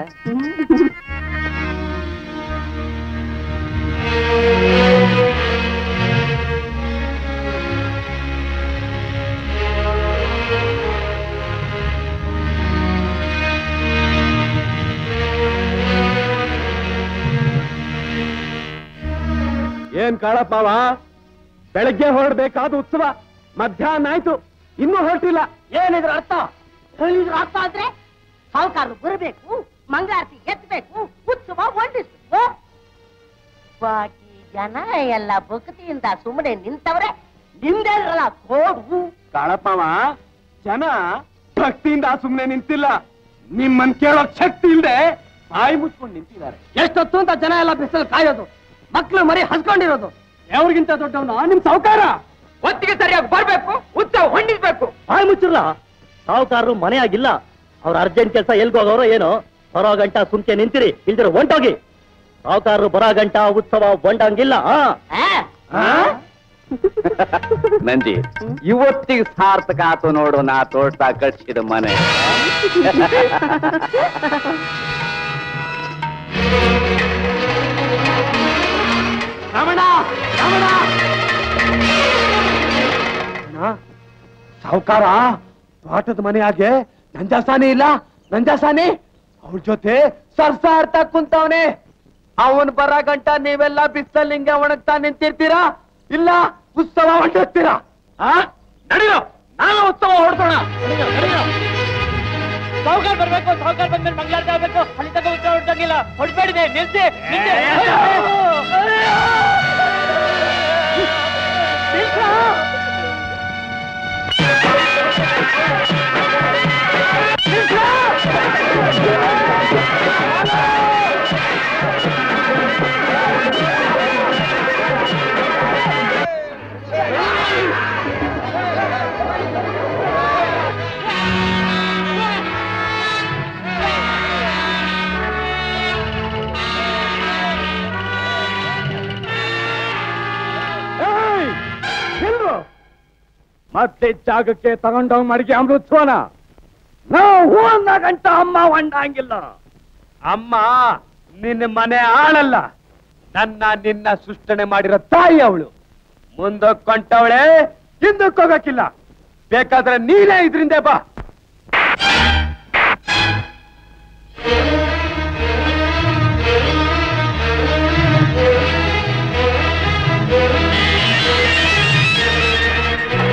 ಏನ್ ಕಾಳಪ್ಪವ ಬೆಳಗ್ಗೆ ಹೊರಡ್ಬೇಕಾದ ಉತ್ಸವ ಮಧ್ಯಾಹ್ನ ಆಯ್ತು ಇನ್ನೂ ಹೊರಟಿಲ್ಲ ಏನಿದ್ರ ಅರ್ಥ ಹೇಳಿದ್ರ ಅರ್ಥ ಆದ್ರೆ ಸಾವುಕಾರರು ಬರಬೇಕು ಮಂಗಳಾರತಿ ಎತ್ತಬೇಕು ಉತ್ಸವ ಹೊಂದಿಸ್ಬೇಕು ಬಾಕಿ ಜನ ಎಲ್ಲ ಭಕ್ತಿಯಿಂದ ಸುಮ್ಮನೆ ನಿಂತವ್ರೆ ನಿಂದೇರಲ್ಲ ಕೋಡು ಕಾಳಪ್ಪವ ಜನ ಭಕ್ತಿಯಿಂದ ಸುಮ್ನೆ ನಿಂತಿಲ್ಲ ನಿಮ್ಮನ್ ಕೇಳೋ ಶಕ್ತಿ ಇಲ್ದೆ ಬಾಯಿ ಮುಚ್ಕೊಂಡು ನಿಂತಿದ್ದಾರೆ ಎಷ್ಟೊತ್ತು ಅಂತ ಜನ ಎಲ್ಲ ಬಿಸಿಲು ಕಾಯೋದು ಮಕ್ಳು ಮರಿ ಹಸ್ಕೊಂಡಿರೋದು ಯಾವ್ರಿಗಿಂತ ದೊಡ್ಡವನು ನಿಮ್ ಸಾವುಕಾರ ಒತ್ತಿಗೆ ಸರಿಯಾಗಿ ಬರ್ಬೇಕು ಉತ್ಸವ ಹೊಂದಿಸ್ಬೇಕು ಬಾಯ್ ಮುಚ್ಚಿರ್ಲ ಸಾವುಕಾರರು ಮನೆಯಾಗಿಲ್ಲ ಅವ್ರ ಅರ್ಜೆಂಟ್ ಕೆಲಸ ಎಲ್ಗೋಗವ್ರೋ ಏನೋ ಬರೋ ಗಂಟ ಸುಮ್ಕೆ ನಿಂತಿರಿ ಇಲ್ದಿರ ಹೊಂಟೋಗಿ ಸಾವುಕಾರರು ಬರೋ ಗಂಟ ಉತ್ಸವ ಹೊಂಡಂಗಿಲ್ಲ ಆ? ನಂಜಿ ಇವತ್ತಿಗೆ ಸಾರ್ಥಕ ಆತು ನೋಡು ನಾ ತೋಟ ಕಟ್ಸಿದ ಮನೆ ರಮಣ ರಮಣ ಸಾವುಕಾರ ತೋಟದ ಮನೆಯಾಗೆ ನಂಜಾಸಾನೆ ಇಲ್ಲ ನಂಜಾಸಾನೆ ಅವ್ರ ಜೊತೆ ಸರ್ಸಾರ್ತಾ ಕುಂತವನೆ ಅವನ್ ಬರ ಗಂಟ ನೀವೆಲ್ಲ ಬಿಸ್ತಲ್ ಹಿಂಗೆ ಒಣಗ್ತಾ ನಿಂತಿರ್ತೀರಾ ಇಲ್ಲ ಉತ್ಸವ ಹೊಂಟಿರ್ತೀರಾ ಆ ನಡಿಯೋ ನಾವೇ ಉತ್ಸವ ಹೊಡ್ಸೋಣ ಸಾವುಕಾರ ಬರ್ಬೇಕು ಸಾವುಕಾರ ಬಂದ್ಮೇಲೆ ಮಂಗಳಾರತಿ ಆಗ್ಬೇಕು ಅಲ್ಲಿ ತನಕ ಉತ್ಸವ ಹೊಡ್ಸಂಗಿಲ್ಲ ಹೊಡ್ಬೇಡಿದೆ ನಿಲ್ಸಿ ಮತ್ತೆ ಜಾಗಕ್ಕೆ ತಗೊಂಡವ್ ಮಡಿಗೆ ಅಮೃತ್ವನ ನಾವು ಹೂ ಅಂದ ಗಂಟ ಅಮ್ಮ ಹೊಂಡಂಗಿಲ್ಲ ಅಮ್ಮ ನಿನ್ನ ಮನೆ ಆಳಲ್ಲ ನನ್ನ ನಿನ್ನ ಸೃಷ್ಟನೆ ಮಾಡಿರೋ ತಾಯಿ ಅವಳು ಮುಂದಕ್ಕೆ ಕೊಂಟವಳೆ ಹಿಂದಕ್ಕೆ ಹೋಗಕ್ಕಿಲ್ಲ ಬೇಕಾದ್ರೆ ನೀನೇ ಇದ್ರಿಂದ ಬಾ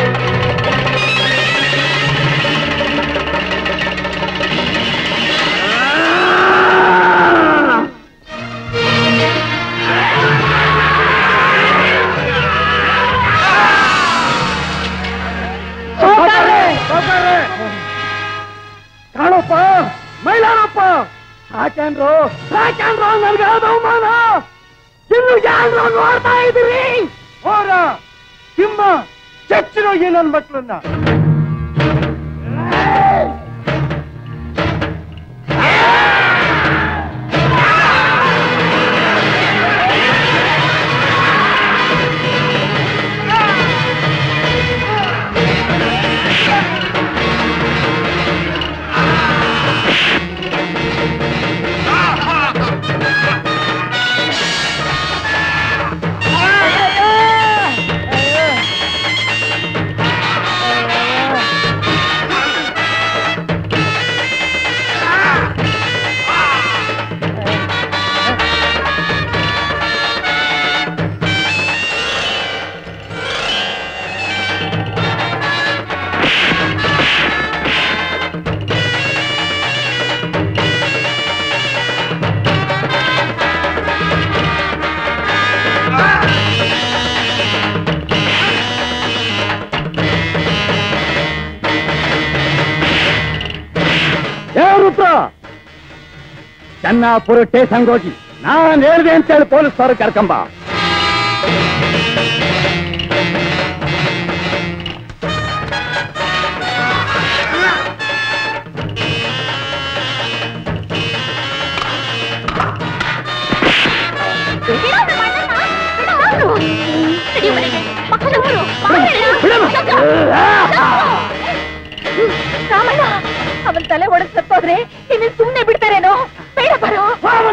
ಆ ಕಾಣಪ್ಪ ಮೈಲಾರಪ್ಪ ಸಾಕೇನ್ರು ಸಾಕೇನ್ರು ನನ್ಗೆ ಆದ ಅವಮಾನ ಇನ್ನು ಯಾರು ನೋಡ್ತಾ ಇದ್ದೀರಿ ಹೋರ ಸಿಂಹ ಚಚ್ಚಿರೋ ಈ ನನ್ ಮಕ್ಳನ್ನ ರುದ್ರ ಚೆನ್ನಾಪುರ ಸ್ಟೇಷನ್ಗೆ ಹೋಗಿ ನಾನ್ ಹೇಳ್ದೆ ಅಂತೇಳಿ ಪೊಲೀಸ್ ಅವ್ರು ಕರ್ಕೊಂಬ ರಾಮಣ್ಣ ಅವನ್ ತಲೆ ಒಡೆದ್ ಸತ್ತೋದ್ರೆ ಇನ್ನು ಸುಮ್ನೆ ಬಿಡ್ತಾರೇನೋ ಬೇಡ ಬರೋ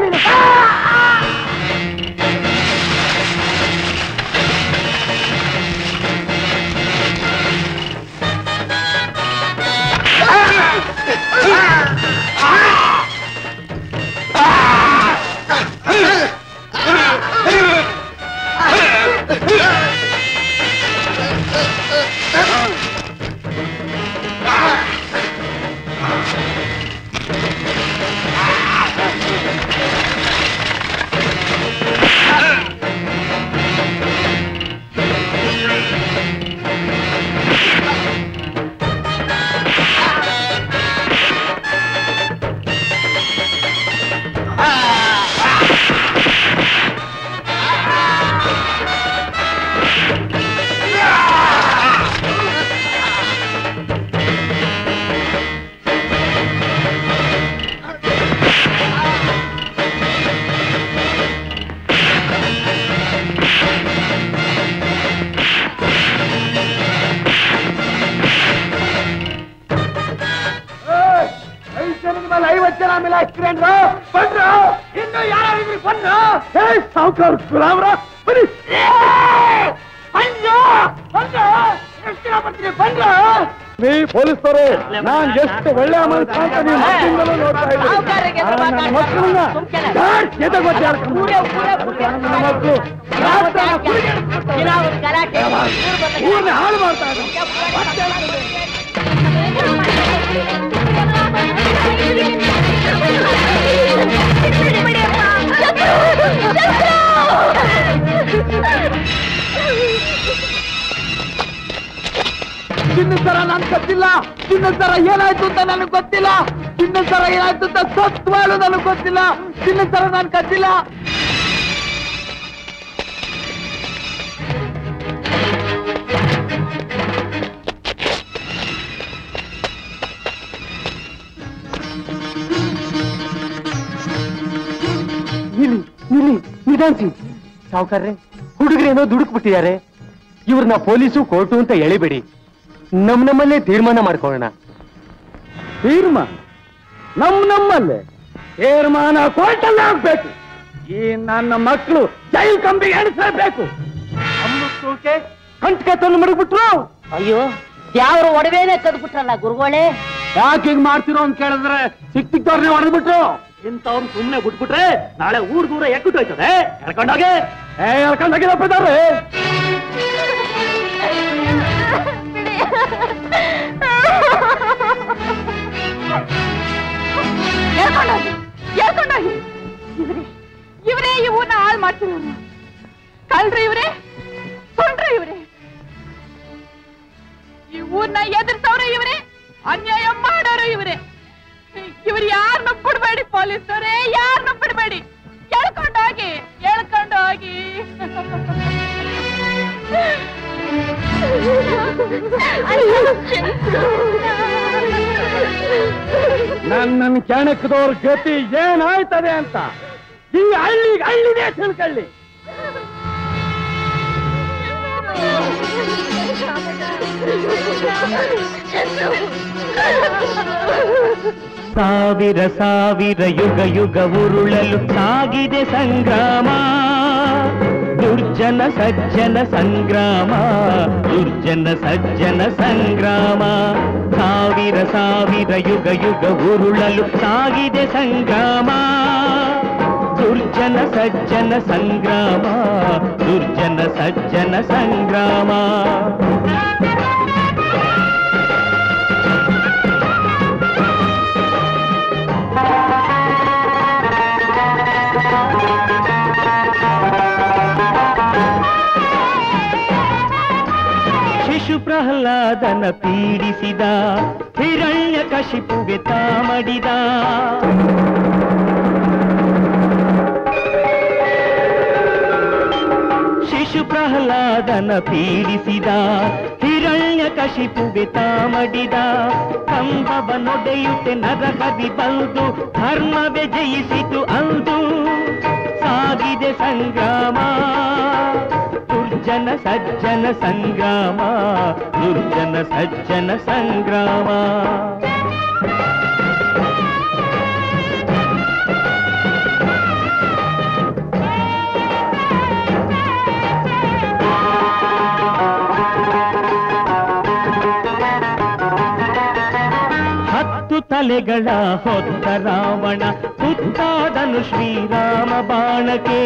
ಐದು ಜನದ ಮೇಲೆ ಐವತ್ತು ಜನ ಮೇಲೆ ಹಾಕ್ತೀರೇನ್ರು ಬಂದ್ರು ಇನ್ನು ಯಾರು ಬಂದ್ರು ಏ ಸಾವುಕಾರ ಗುಲಾಮ್ರ ಬನ್ನಿ ಬಂದ್ರು ಬಂದ್ರು ಎಷ್ಟು ಜನ ಬರ್ತೀರಿ ಬಂದ್ರು ನೀ ಪೊಲೀಸರು ನಾನ್ ಎಷ್ಟು ಒಳ್ಳೆ ಮನುಷ್ಯ ಅಂತ ನೀವು ಮೊದಲಿಂದಲೂ ನೋಡ್ತಾ ಇದ್ದೀರಿ ಆ, ನನ್ನ ಮಕ್ಕಳನ್ನ ದಾಟ್ ಎದೆಗೊತ್ತಿ ಆಡ್ಕೊಂಡು ನನ್ನ ಮಕ್ಕಳು ರಾತ್ರಿ ಊರ್ನ ಹಾಳು ಮಾಡ್ತಾ ಇದ್ದಾರೆ ಚಿನ್ನದ ಸರ ನನ್ ಗೊತ್ತಿಲ್ಲ ಚಿನ್ನದ ಸರ ಏನಾಯ್ತು ಅಂತ ನನಗೆ ಗೊತ್ತಿಲ್ಲ ಚಿನ್ನದ ಸರ ಏನಾಯ್ತು ಅಂತ ಸತ್ವಾಳು ನನಗೆ ಗೊತ್ತಿಲ್ಲ ಚಿನ್ನದ ಸರ ನಾನು ಕದ್ದಿಲ್ಲ ನಿಲ್ಲಿ ನಿಲ್ಲಿ ನಿಧಾನಿಸಿ ಸಾವುಕಾರ್ರೆ ಹುಡುಗರೇನೋ ದುಡುಕ್ ಬಿಟ್ಟಿದ್ದಾರೆ ಇವ್ರನ್ನ ಪೊಲೀಸು ಕೋರ್ಟು ಅಂತ ಎಳಿಬೇಡಿ ನಮ್ ನಮ್ಮಲ್ಲೇ ತೀರ್ಮಾನ ಮಾಡ್ಕೊಳ್ಳೋಣ ತೀರ್ಮಾನ ನಮ್ ನಮ್ಮಲ್ಲೇ ತೀರ್ಮಾನ ಕೋರ್ಟಲ್ಲೇ ಆಗ್ಬೇಕು ಈ ನನ್ನ ಮಕ್ಕಳು ಜೈಲ್ ಕಂಬಿಗೆ ಎಣಿಸಬೇಕು ಕಂಟ್ಕೆ ತಂದು ಮಡಗ್ಬಿಟ್ರು ಅಯ್ಯೋ ಯಾವ್ರ ಒಡವೆನೆ ಕದ್ಬಿಟ್ರಲ್ಲ ಗುರುಗಳೇ ಯಾಕೆ ಹಿಂಗ್ ಮಾಡ್ತಿರೋ ಅಂತ ಕೇಳಿದ್ರೆ ಸಿಕ್ ಸಿಕ್ತವ್ರನ್ನೇ ಹೊಡೆದ್ಬಿಟ್ರು ಇಂಥವ್ರು ಸುಮ್ನೆ ಬಿಟ್ಬಿಟ್ರೆ ನಾಳೆ ಊರ್ ದೂರ ಎಕ್ಕುಟ್ಟು ಹೋಯ್ತದೆ ಎಳ್ಕೊಂಡೋಗೆ ಏ ಎಳ್ಕೊಂಡೋಗಿದಪ್ಪ ಇದಾರೆ ಎಳ್ಕೊಂಡೋಗಿ ಎಳ್ಕೊಂಡೋಗಿ ಇವ್ರೆ ಇವರೇ ಈ ಊರ್ನ ಹಾಳು ಮಾಡ್ತಿರೋರು ಕಳ್ರಿ ಇವ್ರೆ ಸುಂಡ್ರಿ ಇವ್ರೆ ಈ ಊರ್ನ ಎದುರ್ಸವ್ರು ಇವ್ರೆ ಅನ್ಯಾಯ ಮಾಡೋರು ಇವ್ರೆ ಪೊಲೀಸರೇ ಯಾರನ್ನು ಬಿಡಬೇಡಿ ಎಳ್ಕೊಂಡೋಗಿ ಎಳ್ಕೊಂಡೋಗಿ ನನ್ನ ಕೆಣಕದವ್ರ ಗತಿ ಏನಾಯ್ತದೆ ಅಂತ ಈ ಹಳ್ಳಿಗೆ ಹಳ್ಳಿನೇ ತಿಳ್ಕೊಳ್ಳಿ ಸಾವಿರ ಸಾವಿರ ಯುಗ ಯುಗ ಉರುಳಲು ಸಾಗಿದೆ ಸಂಗ್ರಾಮ ದುರ್ಜನ ಸಜ್ಜನ ಸಂಗ್ರಾಮ ದುರ್ಜನ ಸಜ್ಜನ ಸಂಗ್ರಾಮ ಸಾವಿರ ಸಾವಿರ ಯುಗ ಯುಗ ಉರುಳಲು ಸಾಗಿದೆ ಸಂಗ್ರಾಮ ದುರ್ಜನ ಸಜ್ಜನ ಸಂಗ್ರಾಮ ದುರ್ಜನ ಸಜ್ಜನ ಸಂಗ್ರಾಮ ಶಿಶು ಪ್ರಹ್ಲಾದನ ಪೀಡಿಸಿದ ಹಿರಣ್ಯ ಕಶಿಪುಗೆ ತಾಮಡಿದ ಶಿಶು ಪ್ರಹ್ಲಾದನ ಪೀಡಿಸಿದ ಹಿರಣ್ಯ ಕಶಿಪುಗೆ ತಾಮಡಿದ ಕಂಬವ ನೊಡೆಯುತ್ತೆ ನರಹರಿ ಬಂದು ಧರ್ಮವೇ ಜಯಿಸಿತು ಅಂದು ಸಾಗಿದೆ ಸಂಗ್ರಾಮ ದುರ್ಜನ ಸಜ್ಜನ ಸಂಗ್ರಾಮ ದುರ್ಜನ ಸಜ್ಜನ ಸಂಗ್ರಾಮ ಹತ್ತು ತಲೆಗಳ ಹೊತ್ತ ರಾವಣ ಹುತ್ತಾದನು ಶ್ರೀರಾಮ ಬಾಣಕ್ಕೆ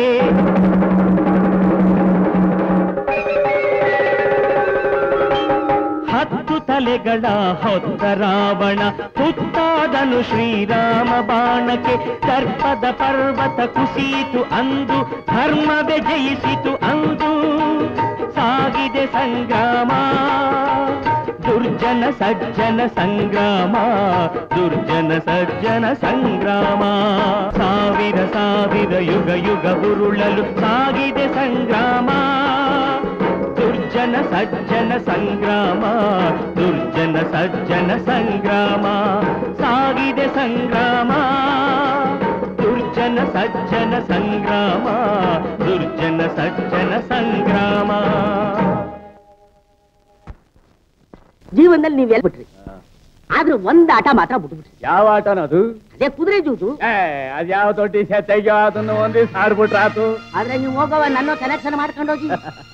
ಹತ್ತು ತಲೆಗಳ ಹೊತ್ತ ರಾವಣ ಹುತ್ತಾದನು ಶ್ರೀರಾಮ ಬಾಣಕ್ಕೆ ದರ್ಪದ ಪರ್ವತ ಕುಸಿಯಿತು ಅಂದು ಧರ್ಮವೇ ಜಯಿಸಿತು ಅಂದು ಸಾಗಿದೆ ಸಂಗ್ರಾಮ ದುರ್ಜನ ಸಜ್ಜನ ಸಂಗ್ರಾಮ ದುರ್ಜನ ಸಜ್ಜನ ಸಂಗ್ರಾಮ ಸಾವಿರ ಸಾವಿರ ಯುಗ ಯುಗ ಉರುಳಲು ಸಾಗಿದೆ ಸಂಗ್ರಾಮ ದುರ್ಜನ ಸಜ್ಜನ ಸಂಗ್ರಾಮ ದುರ್ಜನ ಸಜ್ಜನ ಸಂಗ್ರಾಮ ಸಾಗಿದೆ ಸಂಗ್ರಾಮ ದುರ್ಜನ ಸಜ್ಜನ ಸಂಗ್ರಾಮ ದುರ್ಜನ ಸಜ್ಜನ ಸಂಗ್ರಾಮ ಜೀವನದಲ್ಲಿ ನೀವ್ ಎಲ್ ಬಿಟ್ರಿ ಆದ್ರೆ ಒಂದ್ ಆಟ ಮಾತ್ರ ಬಿಟ್ಬಿಟ್ರಿ ಯಾವ ಆಟನದು ಅದೇ ಕುದುರೆ ಜೂಜು ಏ ಅದ್ಯಾವ ದೊಡ್ಡ ತೆಗ್ಯೋ ಅದನ್ನು ಒಂದಿವ್ಸ ಆಡ್ಬಿಟ್ರ ಆತು ಆದ್ರೆ ನೀವು ಹೋಗವ ನನ್ನ ಕನೆಕ್ಷನ್ ಮಾಡ್ಕೊಂಡೋಗಿ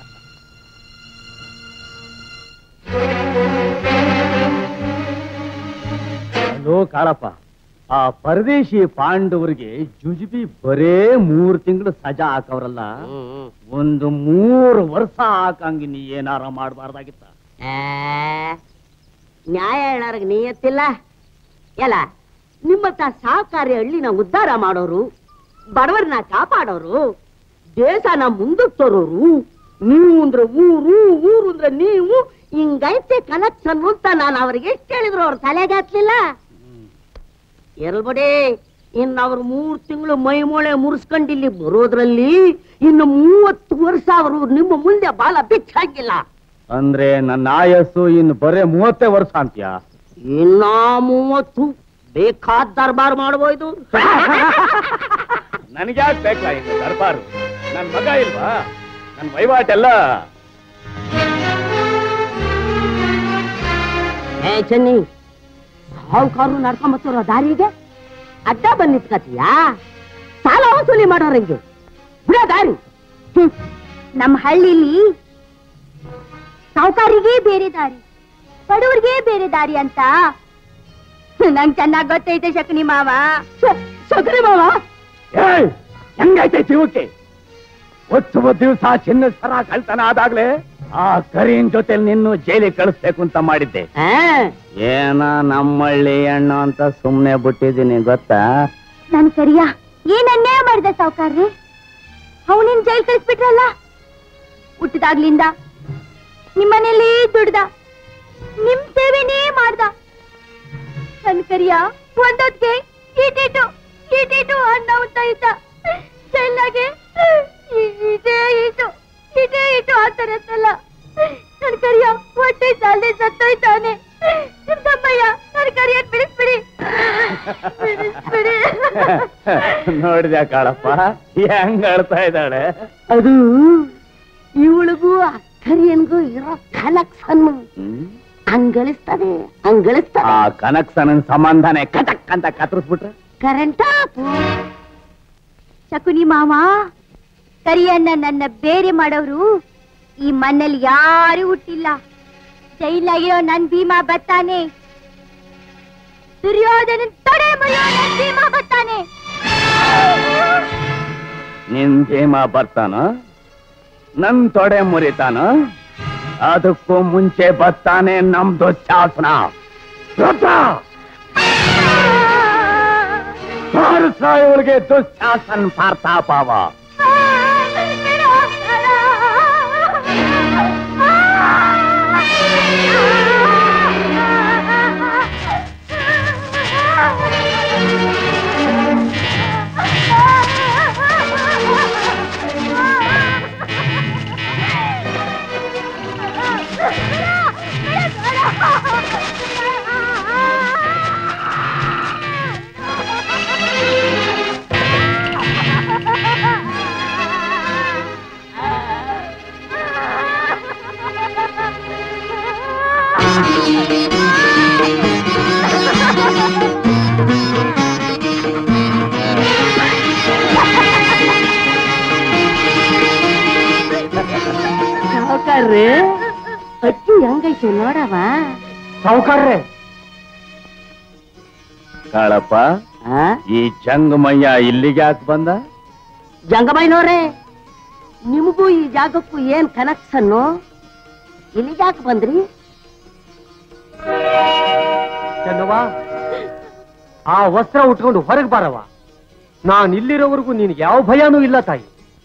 ಅಲ್ಲೋ ಕಾಳಪ್ಪ ಆ ಪರದೇಶಿ ಪಾಂಡವರಿಗೆ ಜುಜುಬಿ ಬರೇ ಮೂರ್ ತಿಂಗಳು ಸಜಾ ಹಾಕವ್ರಲ್ಲ ಒಂದು ಮೂರು ವರ್ಷ ಹಾಕಂಗ ನೀ ಏನಾರ ಮಾಡ್ಬಾರ್ದಾಗಿತ್ತ ಆ, ನ್ಯಾಯ ಹೇಳೋರ್ಗ್ ನೀಯತ್ತಿಲ್ಲ ಎಲ್ಲ ನಿಮ್ಮತ್ತ ಸಹಕಾರಿ ಹಳ್ಳಿನ ಉದ್ಧಾರ ಮಾಡೋರು ಬಡವರನ್ನ ಕಾಪಾಡೋರು ದೇಶನ ಮುಂದಕ್ಕೆ ತರೋರು ನೀವು ಅಂದ್ರೆ ಊರು ಊರು ಅಂದ್ರೆ ನೀವು ಹಿಂಗೈತೆ ಕನೆಕ್ಷನ್ ಅಂತ ನಾನು ಅವ್ರಿಗೆ ಎಷ್ಟು ಹೇಳಿದ್ರು ಅವ್ರ ತಲೆಗೆ ಹತ್ಲಿಲ್ಲ ಎಲ್ಬಡಿ ಇನ್ನು ಅವ್ರು ಮೂರ್ ತಿಂಗಳು ಮೈ ಮೂಳೆ ಮುರ್ಸ್ಕೊಂಡು ಇಲ್ಲಿ ಬರೋದ್ರಲ್ಲಿ ಇನ್ನು ಮೂವತ್ತು ವರ್ಷ ಅವರು ನಿಮ್ಮ ಮುಂದೆ ಬಾಲ ಬಿಚ್ಚಾಗಿಲ್ಲ ಅಂದ್ರೆ ನನ್ನ ಆಯಸ್ಸು ಇನ್ನು ಬರೇ ಮೂವತ್ತೇ ವರ್ಷ ಅಂತ್ಯ ಇನ್ನ ಮೂವತ್ತು ಬೇಕಾದ ದರ್ಬಾರ್ ಮಾಡ್ಬೋದು ನನಗ್ಯಾಕ್ ಬೇಕಲ್ಲ ಇನ್ನು ದರ್ಬಾರು ನನ್ ಮಗ ಇಲ್ವಾ ನನ್ ವಹಿವಾಟೆಲ್ಲ ಏ ಚೆನ್ನಿ ಸಾವುಕಾರರು ನಡ್ಕೊಂಬತ್ತಿರೋ ದಾರಿಗೆ ಅಡ್ಡ ಬಂದ್ ನಿಂತ್ಕತೀಯಾ ಸಾಲ ವಸೂಲಿ ಮಾಡೋರಂಗೆ ಬಿಡೋ ದಾರಿ ಹ್ಮ್. ನಮ್ಮ ಹಳ್ಳಿಲಿ ಸಾವುಕಾರಿಗೆ ಬೇರೆ ದಾರಿ ಬಡವರಿಗೆ ಬೇರೆ ದಾರಿ ಅಂತ ನಂಗ್ ಚೆನ್ನಾಗ್ ಗೊತ್ತೈತೆ ಶಕುನಿ ಮಾವ ಸಗರಿ ಮಾವ ಏಯ್ ಹೆಂಗೈತೆ ಜೀವಕ್ಕೆ ಒತ್ತು ದಿವಸ ಚಿನ್ನ ಸರ ಕಳ್ತನ ಆದಾಗ್ಲೇ ಆ ಕರೀನ್ ಜೊತೆ ನಿನ್ನು ಜೈಲಿಗೆ ಕಳಿಸ್ಬೇಕು ಅಂತ ಮಾಡಿದ್ದೆ ಆ, ಏನ ನಮ್ಮಳ್ಳಿ ಹೆಣ್ಣು ಅಂತ ಸುಮ್ನೆ ಬಿಟ್ಟಿದ್ದೀನಿ ಗೊತ್ತಾ ನನ್ ಕರಿಯ ಏನ್ ಅನ್ಯಾಯ ಮಾಡಿದ ಸಾವುಕಾರ್ರಿ ಅವನಿನ್ ಜೈಲ್ ಕಳಿಸ್ಬಿಟ್ರಲ್ಲ ಹುಟ್ಟಿದಾಗ್ಲಿಂದ ನಿಮ್ಮನೇಲಿ ದುಡ್ದ ನಿಮ್ ಸೇವೆನೇ ಮಾಡ್ದ ನನ್ ಕರಿಯ ಒಂದೊತ್ಗೆ ಈಟಿಟ್ಟು ಇಟೀಟು ಅನ್ನ ಉಂಟ ಇದ್ದ ಚೆನ್ನಾಗಿ ಇದೇ ಇಟು ಇದೇ ಇಟು ಆತರತ್ತಲ್ಲ ನನ್ ಕರಿಯ ಹೊಟ್ಟೆ ಸಾಲೆ ಸತ್ತೋಯ್ತಾನೆ ನಿಮ್ ತಮ್ಮಯ್ಯ ನನ್ ಕರಿಯನ್ ಬಿಡಿಸ್ಬಿಡಿ ಬಿಡಿಸ್ಬಿಡಿ ನೋಡಿದ್ಯಾ ಕಾಳಪ್ಪ ಹೆಂಗ್ ಅಳ್ತಾ ಇದ್ದಾಳೆ ಅದು ಇವಳಿಗೂ ಅಕ್ಕರಿಯನ್ಗೂ ಇರೋ ಕನೆಕ್ಷನ್ ಹಂಗಳಿಸ್ತದೆ ಹಂಗಳಿಸ್ತದೆ ಆ ಕನಕ್ಸನನ್ ಸಂಬಂಧನೇ ಕಟಕ್ ಅಂತ ಕತ್ತರಿಸ್ಬಿಟ್ರೆ ಕರೆಂಟ್ ಶಕುನಿ ಮಾವ ಕರಿಯನ್ನ ನನ್ನ ಬೇರೆ ಮಾಡೋರು ಈ ಮಣ್ಣಲ್ಲಿ ಯಾರು ಹುಟ್ಟಿಲ್ಲ ಜೈಲಾಗಿರೋ ನನ್ ಭೀಮಾ ಬತ್ತಾನೆ ದುರ್ಯೋಧನ ತೊಡೆ ಮುರಿಯೋ ನನ್ ಭೀಮಾ ಬತ್ತಾನೆ ನಿನ್ ಭೀಮ ಬರ್ತಾನ ನನ್ ತೊಡೆ ಮುರಿತಾನ ಅದಕ್ಕೂ ಮುಂಚೆ ಬರ್ತಾನೆ ನಮ್ದು ಶಾಸನ ಇವಳಿಗೆ ದುಶ್ಯಾಸನ್ ಪಾರ್ಥಾಪಾವ ಸಾವುಕಾರ್ರಿ ಅಕ್ಕಿ ಹೆಂಗೈತೆ ನೋಡವ ಸಾವುಕಾರ್ರೆ ಕಾಳಪ್ಪ ಆ? ಈ ಚಂಗಮಯ್ಯ ಇಲ್ಲಿಗೆ ಯಾಕೆ ಬಂದ ಜಂಗಮಯ್ಯನವ್ರೆ ನಿಮಗೂ ಈ ಜಾಗಕ್ಕೂ ಏನ್ ಕನೆಕ್ಷನ್ನು ಇಲ್ಲಿಗೆ ಯಾಕೆ ಬಂದ್ರಿ ಚೆನ್ನವ್ವ ಆ ವಸ್ತ್ರ ಉಟ್ಕೊಂಡು ಹೊರಗೆ ಬಾರವ ನಾನ್ ಇಲ್ಲಿರೋವರೆಗೂ ನಿನ್ಗೆ ಯಾವ ಭಯನೂ ಇಲ್ಲ ತಾಯಿ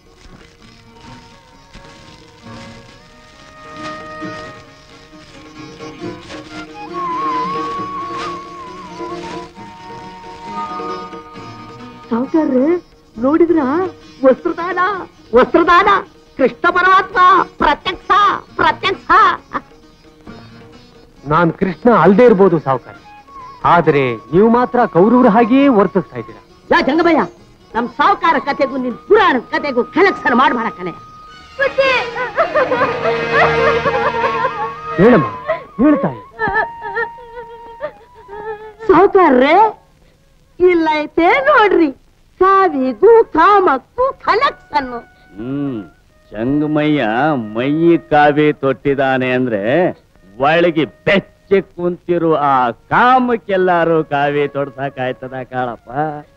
ಸಾವುಕಾರ್ರೆ ನೋಡಿದ್ರ ವಸ್ತ್ರದಾನ ವಸ್ತ್ರದಾನ ಕೃಷ್ಣ ಪರಮಾತ್ಮ ಪ್ರತ್ಯಕ್ಷ ಪ್ರತ್ಯಕ್ಷ ನಾನ್ ಕೃಷ್ಣ ಅಲ್ದೇ ಇರ್ಬೋದು ಸಾವುಕಾರ ಆದ್ರೆ ನೀವು ಮಾತ್ರ ಕೌರವ್ರ ಹಾಗೆಯೇ ವರ್ತಿಸ್ತಾ ಇದ್ದೀರಾ ಯಾ ಜಂಗಮಯ್ಯ ನಮ್ ಸಾವುಕಾರ ಕತೆಗೂ ನಿನ್ ಪುರಾಣ ಕತೆಗೂ ಕನೆಕ್ಷನ್ ಮಾಡ್ಬೇಡ ಕಣೆ ಹೇಳಮ್ಮ ಹೇಳ್ತಾಯಿ ಸಾವುಕಾರ್ರೆ ಇಲ್ಲ ಐತೆ ನೋಡ್ರಿ ಸಾವಿಗೂ ಕಾಮಕ್ಕೂ ಕನೆಕ್ಷನ್ ಹ್ಮ್ ಚಂಗಮಯ್ಯ ಮೈಯಿ ಕಾವಿ ತೊಟ್ಟಿದಾನೆ ಅಂದ್ರೆ ಒಳಗೆ ಬೆಚ್ಚಿ ಕುಂತಿರು ಆ ಕಾಮಕ್ಕೆಲ್ಲಾರು ಕಾವಿ ತೊಡ್ಸಕ್ಕಾಯ್ತದ ಕಾಳಪ್ಪ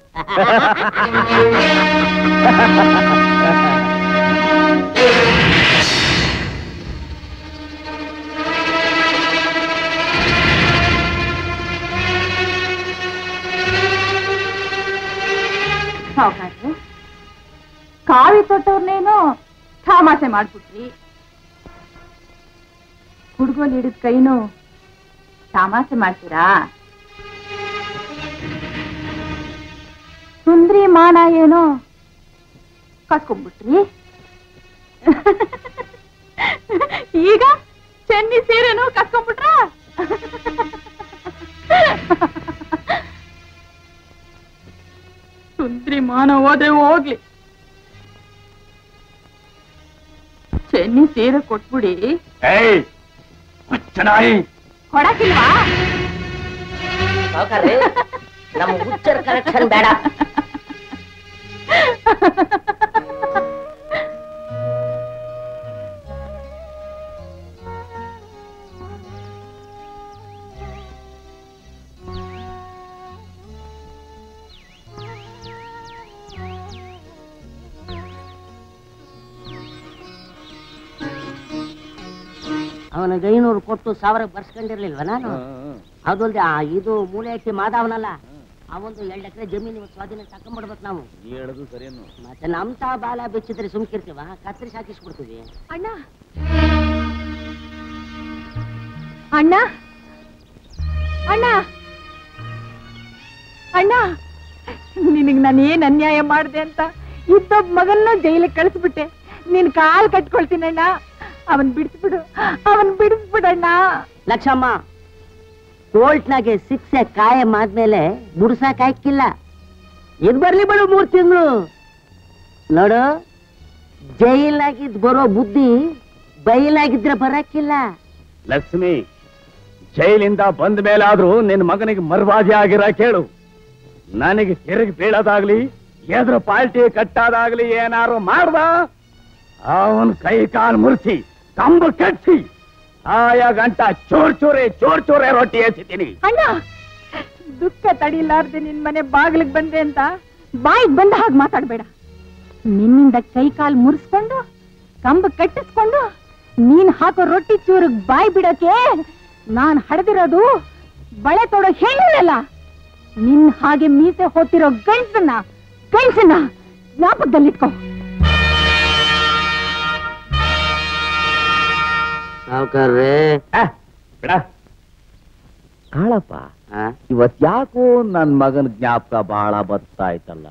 ಸಾವುಕಾರ್ರೆ ಕಾವಿ ತೊಟ್ಟವ್ರನ್ನೇನೋ ತಮಾಷೆ ಮಾಡ್ಬಿಟ್ರಿ ಹುಡುಗೋಲ್ ಹಿಡಿದ ಕೈನು ತಮಾಷೆ ಮಾಡ್ತೀರಾ ಸುಂದ್ರಿ ಮಾನ ಏನೋ ಕಸ್ಕೊಂಡ್ಬಿಟ್ರಿ ಈಗ ಚೆನ್ನಿ ಸೀರೆನೂ ಕಸ್ಕೊಂಡ್ಬಿಟ್ರ ಸುಂದ್ರಿ ಮಾನ ಹೋದ್ರೆ ಹೋಗ್ಲಿ ಚೆನ್ನಿ ಸೀರೆ ಕೊಟ್ಬಿಡಿ ಏಯ್ ಹುಚ್ಚನಾಯಿ ಕೊಡಕಿಲ್ವಾ ಸಾವುಕಾರ್ರೆ ನಮ್ಮ ಹುಚ್ಚರ ಕನೆಕ್ಷನ್ ಬೇಡ ಅವನಿಗೆ ಐನೂರು ಕೊಟ್ಟು ಸಾವಿರ ಬರ್ಸ್ಕೊಂಡಿರ್ಲಿಲ್ವ ನಾನು ಅದಲ್ದೆ ಆ ಇದು ಮೂಲೆ ಹಟ್ಟಿ ಮಾಧವನಲ್ಲ ಅವೊಂದು ಎರಡು ಎಕರೆ ಜಮೀನು ಸ್ವಾಧೀನ ತಕೊಂಡ್ಬಿಡ್ಬೇಕು ನಾವು ನೀ ಹೇಳೋದು ಸರಿಯನ್ನು ಮತ್ತೆ ನಮ್ ತಾ ಬಾಲ ಬೆಚ್ಚಿದ್ರೆ ಸುಮ್ಕಿರ್ತೀವ ಕತ್ರಿಸಿ ಹಾಕಿಸ್ಬಿಡ್ತೀವಿ ಅಣ್ಣ ಅಣ್ಣ ಅಣ್ಣ ಅಣ್ಣ ನಿನಗ್ ನಾನು ಏನ್ ಅನ್ಯಾಯ ಮಾಡ್ದೆ ಅಂತ ಇದ್ದೊಬ್ಬ ಮಗನ್ನ ಜೈಲಿಗೆ ಕಳಿಸ್ಬಿಟ್ಟೆ ನಿನ್ ಕಾಲ್ ಕಟ್ಕೊಳ್ತೀನಣ್ಣ ಅವನ್ ಬಿಡಿಸ್ಬಿಡು ಅವನ್ ಬಿಡಿಸ್ಬಿಡಣ್ಣ ಲಕ್ಷಮ್ಮ ಕೋರ್ಟ್ನಾಗೆ ಶಿಕ್ಷೆ ಕಾಯಂ ಆದ್ಮೇಲೆ ಮುಡ್ಸಕ್ ಹಾಕಿಲ್ಲ ಇದ್ ಬರ್ಲಿ ಬಿಡು ಮೂರ್ ತಿಂಗಳು ನೋಡು ಜೈಲಾಗಿದ್ ಬರೋ ಬುದ್ಧಿ ಬೈಲಾಗಿದ್ರೆ ಬರಕ್ಕಿಲ್ಲ ಲಕ್ಷ್ಮಿ ಜೈಲಿಂದ ಬಂದ ಮೇಲಾದ್ರೂ ನಿನ್ನ ಮಗನಿಗೆ ಮರ್ವಾದಿ ಆಗಿರ ಕೇಳು ನನಗೆ ತಿರುಗಿ ಬೀಳೋದಾಗ್ಲಿ ಎದ್ರ ಪಾಲ್ಟಿ ಕಟ್ಟಾದಾಗ್ಲಿ ಏನಾರು ಮಾಡ್ದ ಅವನ್ ಕೈ ಕಾಲು ಮುರಿಸಿ ಕಂಬು ಕಟ್ಟಿ ಆಯ ಗಂಟ ಚೂರ್ ಚೂರೆ ಚೂರ್ ಚೂರೆ ರೊಟ್ಟಿ ಎಸಿತೀನಿ ಅಣ್ಣ ದುಃಖ ತಡಿಲಾರ್ದೆ ನಿನ್ ಮನೆ ಬಾಗಿಲಿಗೆ ಬಂದೆ ಅಂತ ಬಾಯಿಗೆ ಬಂದ ಹಾಗೆ ಮಾತಾಡ್ಬೇಡ ನಿನ್ನಿಂದ ಕೈ ಕಾಲ್ ಮುರಿಸ್ಕೊಂಡು ಕಂಬ ಕಟ್ಟಿಸ್ಕೊಂಡು ನೀನ್ ಹಾಕೋ ರೊಟ್ಟಿ ಚೂರಿಗೆ ಬಾಯಿ ಬಿಡಕ್ಕೆ ನಾನ್ ಹಡ್ದಿರೋದು ಬಳೆ ತೊಡೋ ಹೆಣ್ಣಲ್ಲ ನಿನ್ ಹಾಗೆ ಮೀಸೆ ಹೊತ್ತಿರೋ ಗಂಡ್ಸನ್ನ ಗಂಡ್ಸನ್ನ ಜ್ಞಾಪಕದಲ್ಲಿಟ್ಕೋ ಸಾವುಕಾರ್ರೆ ಬಿಡ ಕಾಳಪ್ಪ ಇವತ್ ಯಾಕೋ ನನ್ ಮಗನ ಜ್ಞಾಪಕ ಬಹಳ ಬರ್ತಾ ಇತ್ತಲ್ಲ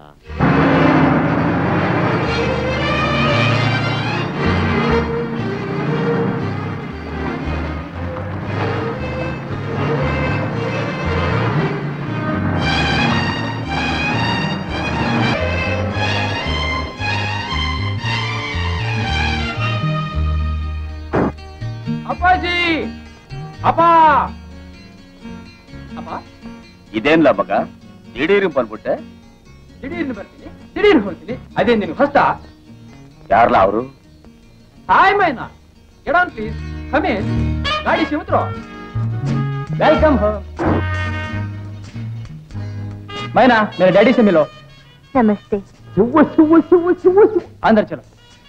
ಅಪ್ಪಾಜಿ ಅಪ್ಪ ಅಪ್ಪ ಇದೇನ್ಲ ಮಗ ದಿಢೀರ್ ಬಂದ್ಬಿಟ್ಟೆ ದಿಢೀರ್ನು ಬರ್ತೀನಿ ದಿಢೀರ್ ಹೋಗ್ತೀನಿ ಅದೇ ನಿನ್ ಹೊಸ್ತ ಯಾರ್ಲ ಅವರು hi Maina get on please come in ಗಾಡಿ से उतरो वेलकम होम मैना मेरे डैडी से मिलो ನಮಸ್ತೆ अंदर चलो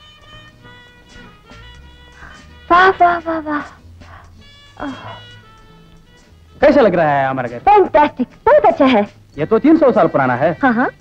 वाह वाह वाह वाह कैसा लग रहा है हमारा घर फैंटास्टिक बहुत अच्छा है ये तो तीन सौ साल पुराना है हाँ हाँ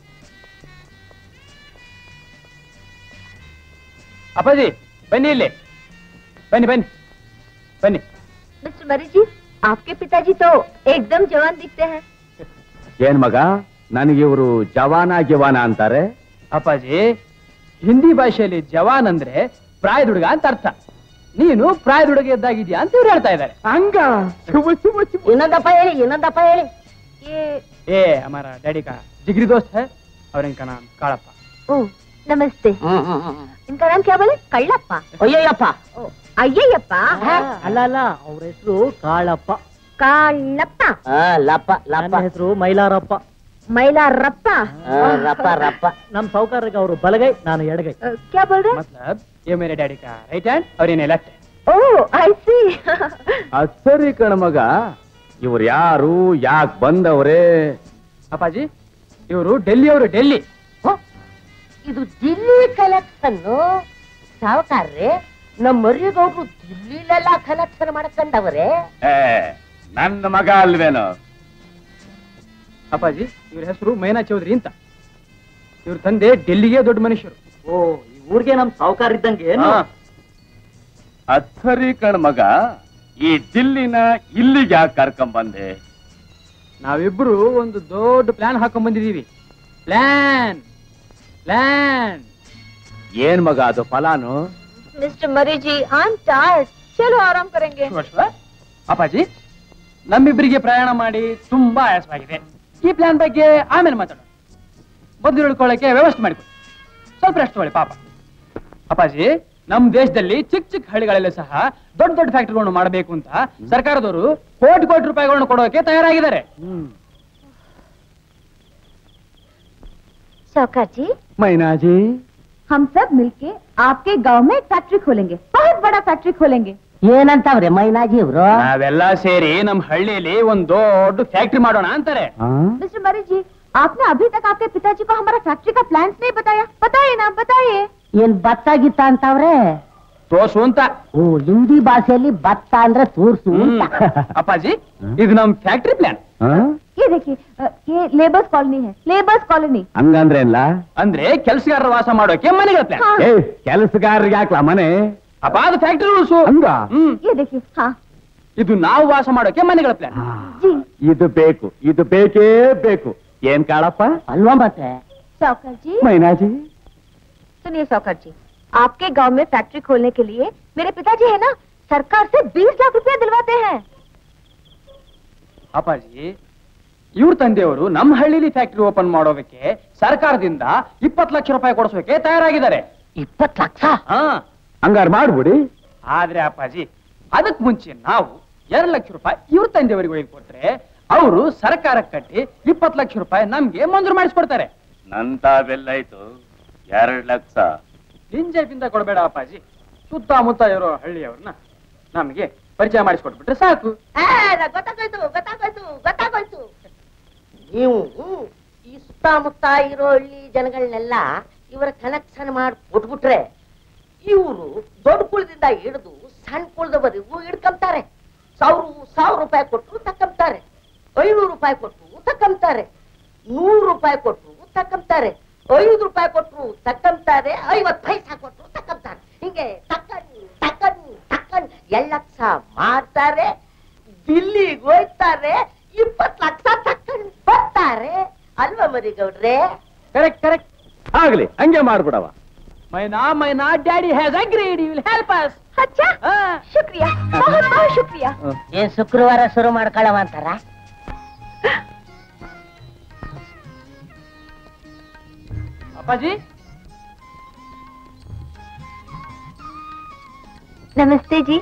ಅಪ್ಪಾಜಿ ಬನ್ನಿ ಇಲ್ಲಿ ಬನ್ನಿ ಬನ್ನಿ ಬನ್ನಿ मिस्टर मरी जी आपके पिताजी तो एकदम जवान दिखते हैं ಏನ್ ಮಗ ನನಗೆ ಇವರು ಜವಾನ ಗಿವಾನ ಅಂತಾರೆ ಅಪ್ಪಾಜಿ ಹಿಂದಿ ಭಾಷೆಯಲ್ಲಿ ಜವಾನ್ ಅಂದ್ರೆ ಪ್ರಾಯದ ಹುಡುಗ ಅಂತ ಅರ್ಥ ನೀನು ಪ್ರಾಯದ ಹುಡುಗ ಎದ್ದಾಗಿದ್ಯಾ ಅಂತ ಇವ್ರು ಹೇಳ್ತಾ ಇದ್ದಾರೆ ಹಂಗ ಇನ್ನೊಂದಪ್ಪ ಹೇಳಿ ಇನ್ನೊಂದಪ್ಪ ಹೇಳಿ ये ए हमारा डैडी का जिगरी दोस्त है और इनका नाम काड़प्पा ओ नमस्ते ಹ್ಮ್ ಹ್ಮ್ ಹ್ಮ್ ಹ್ಮ್. इनका नाम क्या बोले कಳ್ಳಪ್ಪ ಅಯ್ಯಯ್ಯಪ್ಪ ಅಯ್ಯಯ್ಯಪ್ಪ ಅಲ್ಲ ಅಲ್ಲ ಅವ್ರ ಹೆಸರು ಕಾಳಪ್ಪ ಕಾಳಪ್ಪ ಆ, ಲಪ್ಪ ಲಪ್ಪ ನನ್ನ ಹೆಸರು ಮೈಲಾರಪ್ಪ ಮೈಲಾರಪ್ಪ ಆ, ರಪ್ಪ ರಪ್ಪ ನಮ್ ಸೌಕರ್ಯಕ್ಕೆ ಅವರು ಬಲಗೈ ನಾನು ಎಡಗೈ अ, क्या बोल रहे हैं मतलब ये मेरे डैडी का राइट हैंड और इन्हें लेफ्ट हैंड ओ आई सी ಸರಿ ಕಣ ಮಗ ಇವ್ರು ಯಾರು ಯಾಕೆ ಬಂದವ್ರೆ ಅಪ್ಪಾಜಿ ಇವರು ಡೆಲ್ಲಿ ಅವರು ಡೆಲ್ಲಿ ಇದು ದಿಲ್ಲಿ ಕಲೆಕ್ಷನ್ ಸಾವುಕಾರ್ರೆ ನಮ್ಮ ಮರಿಗೌಡ್ರು ದಿಲ್ಲಿಲೆಲ್ಲ ಕಲೆಕ್ಷನ್ ಮಾಡ್ಕೊಂಡವ್ರೆ ಏ ನನ್ನ ಮಗ ಅಲ್ವೇನೋ ಅಪ್ಪಾಜಿ ಇವ್ರ ಹೆಸರು ಮೈನಾ ಚೌಧರಿ ಅಂತ ಇವ್ರ ತಂದೆ ಡೆಲ್ಲಿಗೆ ದೊಡ್ಡ ಮನುಷ್ಯರು ಓ ಈ ಊರಿಗೆ ನಮ್ ಸಾವುಕಾರ ಇದ್ದಂಗೆ ಏನು? ಹಾ. ಅದ್ ಸರಿ ಕಣ ಮಗ ಈ ದಿಲ್ಲಿನ ಇಲ್ಲಿಗೆ ಯಾಕೆ ಕರ್ಕೊಂಡ್ ಬಂದೆ ನಾವಿಬ್ರು ಒಂದು ದೊಡ್ಡ ಪ್ಲಾನ್ ಹಾಕೊಂಡ್ ಬಂದಿದೀವಿ ಪ್ಲಾನ್ ಪ್ಲಾನ್ ಏನ್ ಮಗ ಅದು ಫಲಾನು मिस्टर मरी जी आई एम टायर्ड चलो आराम करेंगे ಅಪ್ಪಾಜಿ ನಮ್ಮಿಬ್ಬರಿಗೆ ಪ್ರಯಾಣ ಮಾಡಿ ತುಂಬಾ ಆಯಾಸವಾಗಿದೆ ಈ ಪ್ಲಾನ್ ಬಗ್ಗೆ ಆಮೇಲೆ ಮಾತಾಡೋಣ ಮೊದಲು ಉಳ್ಕೊಳ್ಳಕ್ಕೆ ವ್ಯವಸ್ಥೆ ಮಾಡಿಕೊಡಿ ಸ್ವಲ್ಪ ರೆಸ್ಟ್ ತಗೊಳ್ಳಿ ಪಾಪ ಅಪ್ಪಾಜಿ ನಮ್ ದೇಶದಲ್ಲಿ ಚಿಕ್ಕ ಚಿಕ್ಕ ಹಳ್ಳಿಗಳಲ್ಲಿ ಸಹ ದೊಡ್ಡ ದೊಡ್ಡ ಫ್ಯಾಕ್ಟರಿಗಳನ್ನು ಮಾಡಬೇಕು ಅಂತ ಸರ್ಕಾರದವರು ಕೋಟಿ ಕೋಟಿ ರೂಪಾಯಿಗಳನ್ನು ಕೊಡೋಕೆ ತಯಾರಾಗಿದ್ದಾರೆ सौकर जी ಮೈನಾಜಿ हम सब मिलके आपके गांव में एक फैक्ट्री खोलेंगे बहुत बड़ा फैक्ट्री खोलेंगे ಏನಂತವ್ರೆ ಮೈನಾಜಿ ಇವ್ರು ನಾವೆಲ್ಲ ಸೇರಿ ನಮ್ ಹಳ್ಳಿಯಲ್ಲಿ ಒಂದ್ ದೊಡ್ಡ ಫ್ಯಾಕ್ಟ್ರಿ ಮಾಡೋಣ ಅಂತಾರೆ मिस्टर मरी जी आपने अभी तक आपके पिताजी को हमारा फैक्ट्री का प्लान नहीं बताया बताइए ना बताइए ಏನ್ ಭತ್ತ ಗಿತ್ತ ಅಂತವ್ರೆ ತೋರ್ಸು ಅಂತ ಓ ಹಿಂದಿ ಭಾಷೆಯಲ್ಲಿ ಭತ್ತ ಅಂದ್ರೆ ತೋರ್ಸು ಹ್ಮ್. ಅಂತ ಅಪ್ಪಾಜಿ ಇದು ನಮ್ ಫ್ಯಾಕ್ಟ್ರಿ ಪ್ಲಾನ್ ये देखिए अ, ये लेबर्स कॉलोनी है लेबर्स कॉलोनी ಹಂಗಂದ್ರೆ ಇಲ್ಲ ಅಂದ್ರೆ ಕೆಲಸಗಾರರ ವಾಸ ಮಾಡೋಕೆ ಮನೆಗಳ ಪ್ಲಾನ್ हाँ ಏ ಕೆಲಸಗಾರರಿಗೆ ಹಾಕ್ಲಾ ಮನೆ ಅಪ್ಪ ಅದು ಫ್ಯಾಕ್ಟ್ರಿ ರೂಲ್ಸ್ ಹಂಗ ಹ್ಮ್ ये देखिए हाँ ಇದು ನಾವು ವಾಸ ಮಾಡೋಕೆ ಮನೆಗಳ ಪ್ಲಾನ್ जी ಇದು ಬೇಕು ಇದು ಬೇಕೇ ಬೇಕು ಏನ್ ಕಾಳಪ್ಪ ಅಲ್ವಾ ಮತ್ತೆ सावकार जी ಮೈನಾಜಿ सुनिए सावकार जी आपके गांव में फैक्ट्री खोलने के लिए मेरे पिताजी है ना सरकार से 20 लाख रुपया दिलवाते हैं ಅಪ್ಪಾಜಿ ಇವ್ರ ತಂದೆಯವರು ನಮ್ಮ ಹಳ್ಳಿಲಿ ಫ್ಯಾಕ್ಟರಿ ಓಪನ್ ಮಾಡೋದಕ್ಕೆ ಸರ್ಕಾರದಿಂದ ಇಪ್ಪತ್ತು ಲಕ್ಷ ರೂಪಾಯಿ ಕೊಡಿಸೋಕೆ ತಯಾರಾಗಿದ್ದಾರೆ ಇಪ್ಪತ್ ಲಕ್ಷ ಹಾ ಹಂಗಾರ್ ಮಾಡ್ಬಿಡಿ ಆದ್ರೆ ಅಪ್ಪಾಜಿ ಅದಕ್ ಮುಂಚೆ ನಾವು ಎರಡು ಲಕ್ಷ ರೂಪಾಯಿ ಇವ್ರ ತಂದೆಯವರಿಗೆ ಒಯ್ದು ಕೊಟ್ರೆ ಅವರು ಸರ್ಕಾರ ಕಟ್ಟಿ ಇಪ್ಪತ್ತು ಲಕ್ಷ ರೂಪಾಯಿ ನಮ್ಗೆ ಮಂಜೂರು ಮಾಡಿಸ್ಕೊಡ್ತಾರೆ ನಂತ ಬೆಲ್ಲಾಯ್ತು ಎರಡ್ ಲಕ್ಷ ಹಿಂಜೆಪಿಂದ ಕೊಡಬೇಡ ಅಪ್ಪಾಜಿ ಸುತ್ತಮುತ್ತ ಇರೋ ಹಳ್ಳಿಯವ್ರನ್ನ ನಮ್ಗೆ ಪರಿಚಯ ಮಾಡಿಸ್ಕೊಟ್ಬಿಟ್ರೆ ಸಾಕು ಗೊತ್ತಾಗೋಯ್ತು ಗೊತ್ತಾಗೋಯ್ತು ಗೊತ್ತಾಗೋಯ್ತು ನೀವು ಈ ಸುತ್ತಮುತ್ತ ಇರೋ ಹಳ್ಳಿ ಜನಗಳನ್ನೆಲ್ಲ ಇವರ ಕನೆಕ್ಷನ್ ಮಾಡಿ ಕೊಟ್ಬಿಟ್ರೆ ಇವರು ದೊಡ್ಡ ಕುಳದಿಂದ ಹಿಡಿದು ಸಣ್ಣ ಕುಳದವರೆಗೂ ಹಿಡ್ಕೊಂತಾರೆ ಸಾವಿರ ಸಾವಿರ ರೂಪಾಯಿ ಕೊಟ್ಟರು ತಕ್ಕಂತಾರೆ ಐನೂರು ರೂಪಾಯಿ ಕೊಟ್ಟರು ತಕ್ಕಂತಾರೆ ನೂರು ರೂಪಾಯಿ ಕೊಟ್ಟರು ತಕ್ಕಂತಾರೆ ಐದು ರೂಪಾಯಿ ಕೊಟ್ಟರು ತಕ್ಕಂತಾರೆ ಐವತ್ತು ಪೈಸಾ ಕೊಟ್ಟರು ತಕ್ಕಂತಾರೆ ಹಿಂಗೆ ತಕ್ಕನ್ ತಕ್ಕನ್ ತಕ್ಕನ್ ಎರಡು ಲಕ್ಷ ಮಾಡ್ತಾರೆ ದಿಲ್ಲಿಗೆ ಹೋಗ್ತಾರೆ ಇಪ್ಪತ್ತು ಲಕ್ಷ ತಕ್ಕಂಡ್ ಬರ್ತಾರೆ ಅಲ್ವಾ ಮರಿ ಗೌಡ್ರೆ ಕರೆಕ್ಟ್ ಕರೆಕ್ಟ್ ಆಗ್ಲಿ ಹಂಗೆ ಮಾಡ್ಬಿಡವ Maina Maina daddy has agreed you will help us अच्छा शुक्रिया बहुत बहुत शुक्रिया ಏನ್ ಶುಕ್ರವಾರ ಶುರು ಮಾಡ್ಕೊಳ್ಳವ ಅಂತಾರ ಅಪ್ಪಾಜಿ नमस्ते जी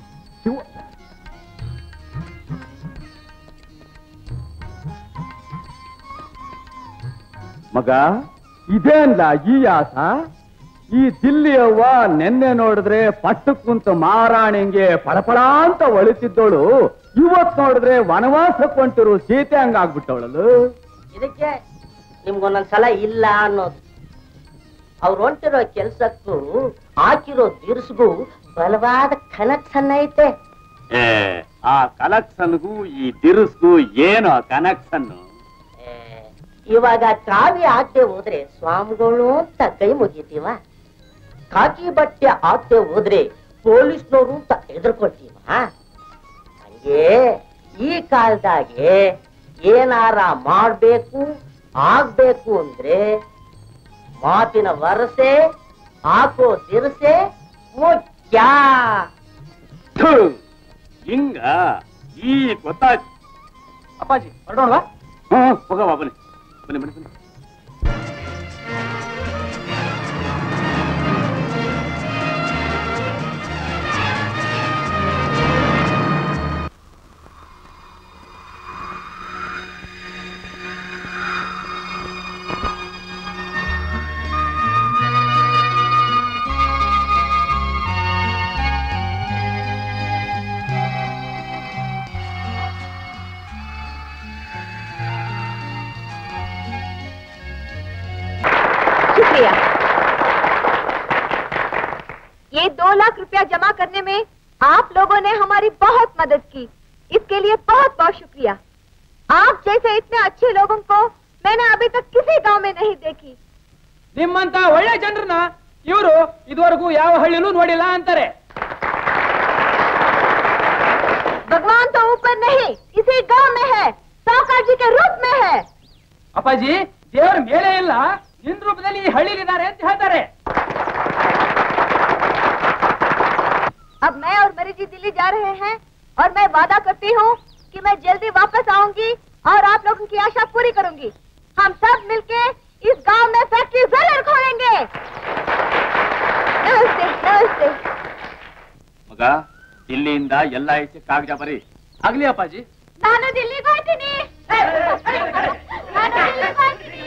ಮಗ ಇದೇನ್ಲ ಈ ಆಸ ಈ ದಿಲ್ಲಿಯವ್ವ ನೆನ್ನೆ ನೋಡಿದ್ರೆ ಪಟ್ಟು ಕುಂತ ಮಾರಾಣಿಂಗೆ ಪಳಪಳ ಅಂತ ಒಳಿತಿದ್ದವಳು ಇವತ್ ನೋಡಿದ್ರೆ ವನವಾಸಕ್ಕೆ ಹೊಂಟಿರು ಸೀತೆ ಹಂಗಾಗ್ಬಿಟ್ಟವಳಲು ಇದಕ್ಕೆ ನಿಮ್ಗೊಂದೊಂದ್ಸಲ ಇಲ್ಲ ಅನ್ನೋದು ಅವ್ರು ಹೊಂಟಿರೋ ಕೆಲ್ಸಕ್ಕೂ ಹಾಕಿರೋ ದಿರ್ಸ್ಗೂ ಬಲವಾದ ಕನೆಕ್ಷನ್ ಐತೆ ಏ ಆ ಕಲೆಕ್ಷನ್ಗೂ ಈ ದಿರುಸ್ಗೂ ಏನು ಕನೆಕ್ಷನ್ ಏ, ಇವಾಗ ಕಾವಿ ಹಾಕ್ದೆ ಹೋದ್ರೆ ಸ್ವಾಮಿಗಳು ಅಂತ ಕೈ ಮುಗಿತೀವ ಕಾಕಿ ಬಟ್ಟೆ ಹಾಕ್ದೆ ಹೋದ್ರೆ ಪೊಲೀಸ್ನವರು ಅಂತ ಎದುರ್ಕೊಳ್ತೀವ ಹಂಗೆ ಈ ಕಾಲದಾಗೆ ಏನಾರ ಮಾಡ್ಬೇಕು ಆಗ್ಬೇಕು ಅಂದ್ರೆ ಮಾತಿನ ವರಸೆ ಹಾಕೋ ದಿರಸೆ ಮುಖ್ಯ ಥು, ಹಿಂಗ ಈ ಗೊತ್ತಾಯ್ತು ಅಪ್ಪಾಜಿ ಹೊರಡೋಣವಾ ಹ್ಮ್ ಹೋಗವ ಬನ್ನಿ ಬನ್ನಿ ಬನ್ನಿ ಬನ್ನಿ शुक्रिया ये दो लाख रुपया जमा करने में आप लोगों ने हमारी बहुत मदद की इसके लिए बहुत बहुत शुक्रिया आप जैसे इतने अच्छे लोगों को मैंने अभी तक किसी गांव में नहीं देखी ನಿಮ್ಮಂತ ಒಳ್ಳೆ ಜನರನ್ನ ಇವರು ಇದುವರೆಗೂ ಯಾವ ಹಳ್ಳಿಲೂ ನೋಡಿಲ್ಲ ಅಂತಾರೆ भगवान तो ऊपर नहीं इसी गांव में है सावकार जी के रूप में है ಅಪ್ಪಾಜಿ ದೇವರ ಮೇಲೆ ಇಲ್ಲ ನಿನ್ ರೂಪದಲ್ಲಿ ಈ ಹಳ್ಳಿಲಿದ್ದಾರೆ ಅಂತ ಹೇಳ್ತಾರೆ अब मैं और मरी जी दिल्ली जा रहे हैं और मैं वादा करती हूँ कि मैं जल्दी वापस आऊंगी और आप लोगों की आशा पूरी करूंगी हम सब मिलके इस गांव में फैक्ट्री जरूर खोलेंगे नमस्ते नमस्ते ಮಗ ಇಲ್ಲಿಂದ ಎಲ್ಲ ಐತೆ ಕಾಗಜ ಬರೀ ಆಗ್ಲಿ ಅಪ್ಪಾಜಿ ನಾನು ದಿಲ್ಲಿಗೆ ಹೋಗ್ತೀನಿ ನಾನು ದಿಲ್ಲಿಗೆ ಹೋಗ್ತೀನಿ.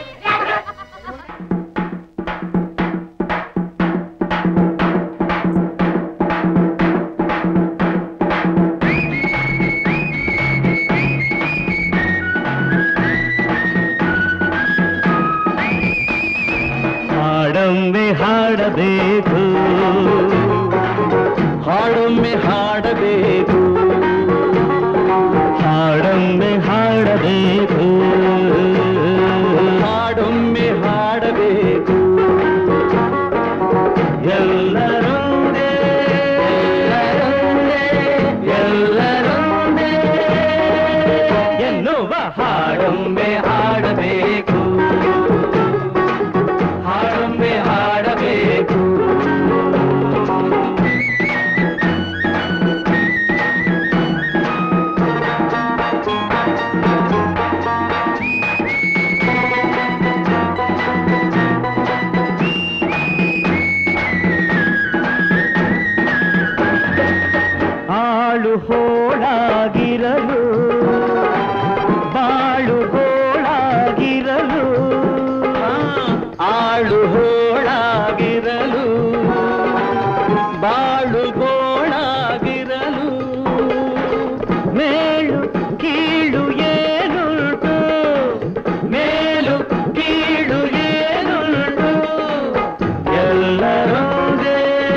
ಹಾಡೊಮ್ಮೆ ಹಾಡಬೇಕು ಹಾಡೊಮ್ಮೆ ಹಾಡಬೇಕು ಹಾಡೊಮ್ಮೆ ಹಾಡಬೇಕು ಹಾಡೊಮ್ಮೆ ಹಾಡಬೇಕು ಎಲ್ಲರೊಂದೇ ಎಲ್ಲರೊಂದೇ ಎನ್ನುವ ಹಾಡೊಮ್ಮೆ ಹಾಡಬೇಕು ಬಾಳು ಹೋಳಾಗಿರಲು ಬಾಳು ಗೋಳಾಗಿರಲು ಮೇಲು ಕೀಳು ಏನುಂಟು ಮೇಲು ಕೀಳು ಏನುಂಟು ಎಲ್ಲರೊಂದೇ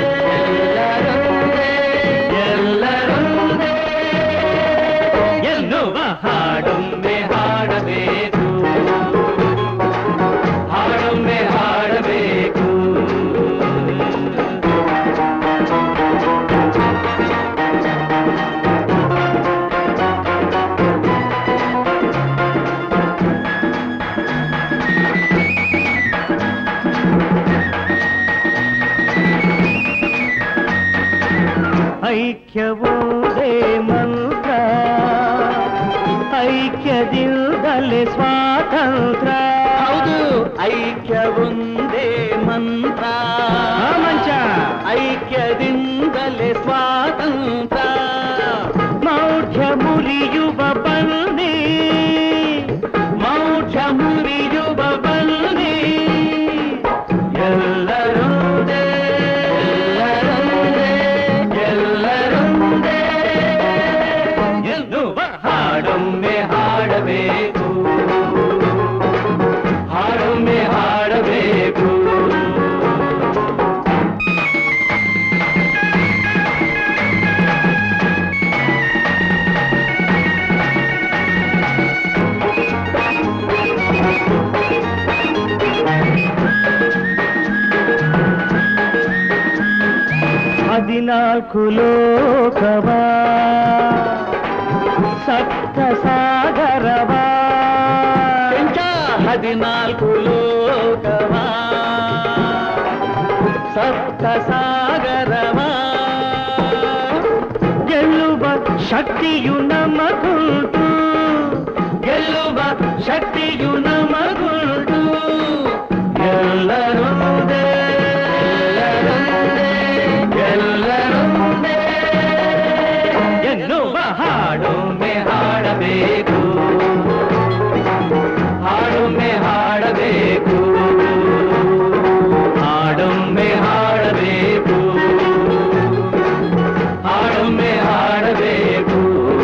ಎಲ್ಲರೊಂದೇ ಎನ್ನುವ ಹಾಡೊಮ್ಮೆ ಹಾಡಬೇಕು ಹಾಡೊಮ್ಮೆ ಹಾಡಬೇಕು ಐಕ್ಯವೋದೇ ಮಂತ್ರ ಐಕ್ಯದಿಂದಲೇ ಸ್ವಾತಂತ್ರ್ಯ ಹೌದು ಐಕ್ಯವೊಂದೇ ಮಂತ್ರ ಮಂಚ ಐಕ್ಯದಿಂದಲೇ ಸ್ವಾತಂತ್ರ್ಯ ಮೌಢ್ಯ ಮುರಿಯುವ ಬನ್ನಿ ಮೌಢ್ಯ ಮುರಿಯುವ ಬನ್ನಿ ಎಲ್ಲರೊಂದೇ ಎಲ್ಲರೊಂದೇ ಎಲ್ಲರೊಂದೇ ಎನ್ನುವ ಹಾಡೊಮ್ಮೆ ಹಾಡಬೇಕು ಹಾಡೊಮ್ಮೆ ಹಾಡಬೇಕು ಹದಿನಾಲ್ಕು ಲೋಕವ ಸಪ್ತ ಸಾಗರವ ಹದಿನಾಲ್ಕು ಲೋಕವ ಸಪ್ತ ಸಾಗರವ ಗೆಲ್ಲುವ ಶಕ್ತಿಯು ನಮಗುಂಟು ಗೆಲ್ಲುವ ಶಕ್ತಿಯು ನಮಗುಂಟು ಎಲ್ಲರೊಂದೇ ಎಲ್ಲರೊಂದೇ ಎನ್ನುವ ಹಾಡೊಮ್ಮೆ ಹಾಡಬೇಕು ಹಾಡೊಮ್ಮೆ ಹಾಡಬೇಕು ಹಾಡೊಮ್ಮೆ ಹಾಡಬೇಕು ಹಾಡೊಮ್ಮೆ ಹಾಡಬೇಕು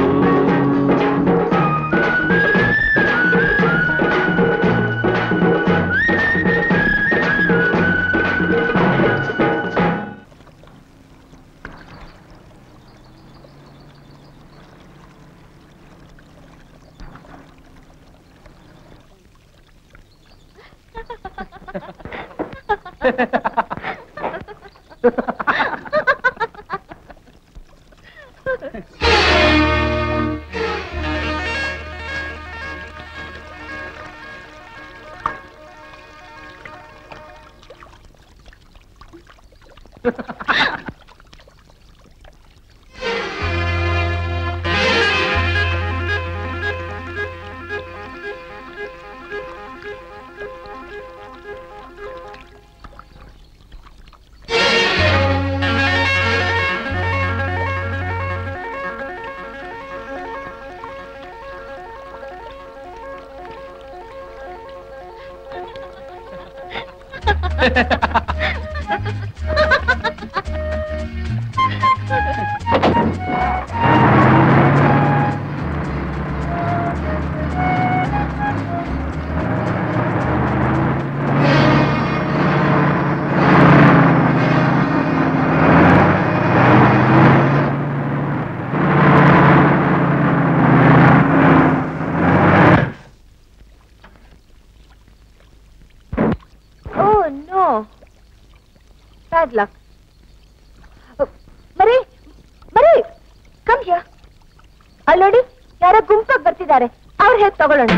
Oh no. Bad luck. Oh, ಮರಿ ಮರಿ ಕಮ್ ಹಿಯರ್ ಅಲ್ಲಿ ನೋಡಿ ಯಾರೋ ಗುಂಪಾಗಿ ಬರ್ತಿದ್ದಾರೆ ಅವ್ರ ಹೇಗ್ ತಗೊಳ್ಳೋಣ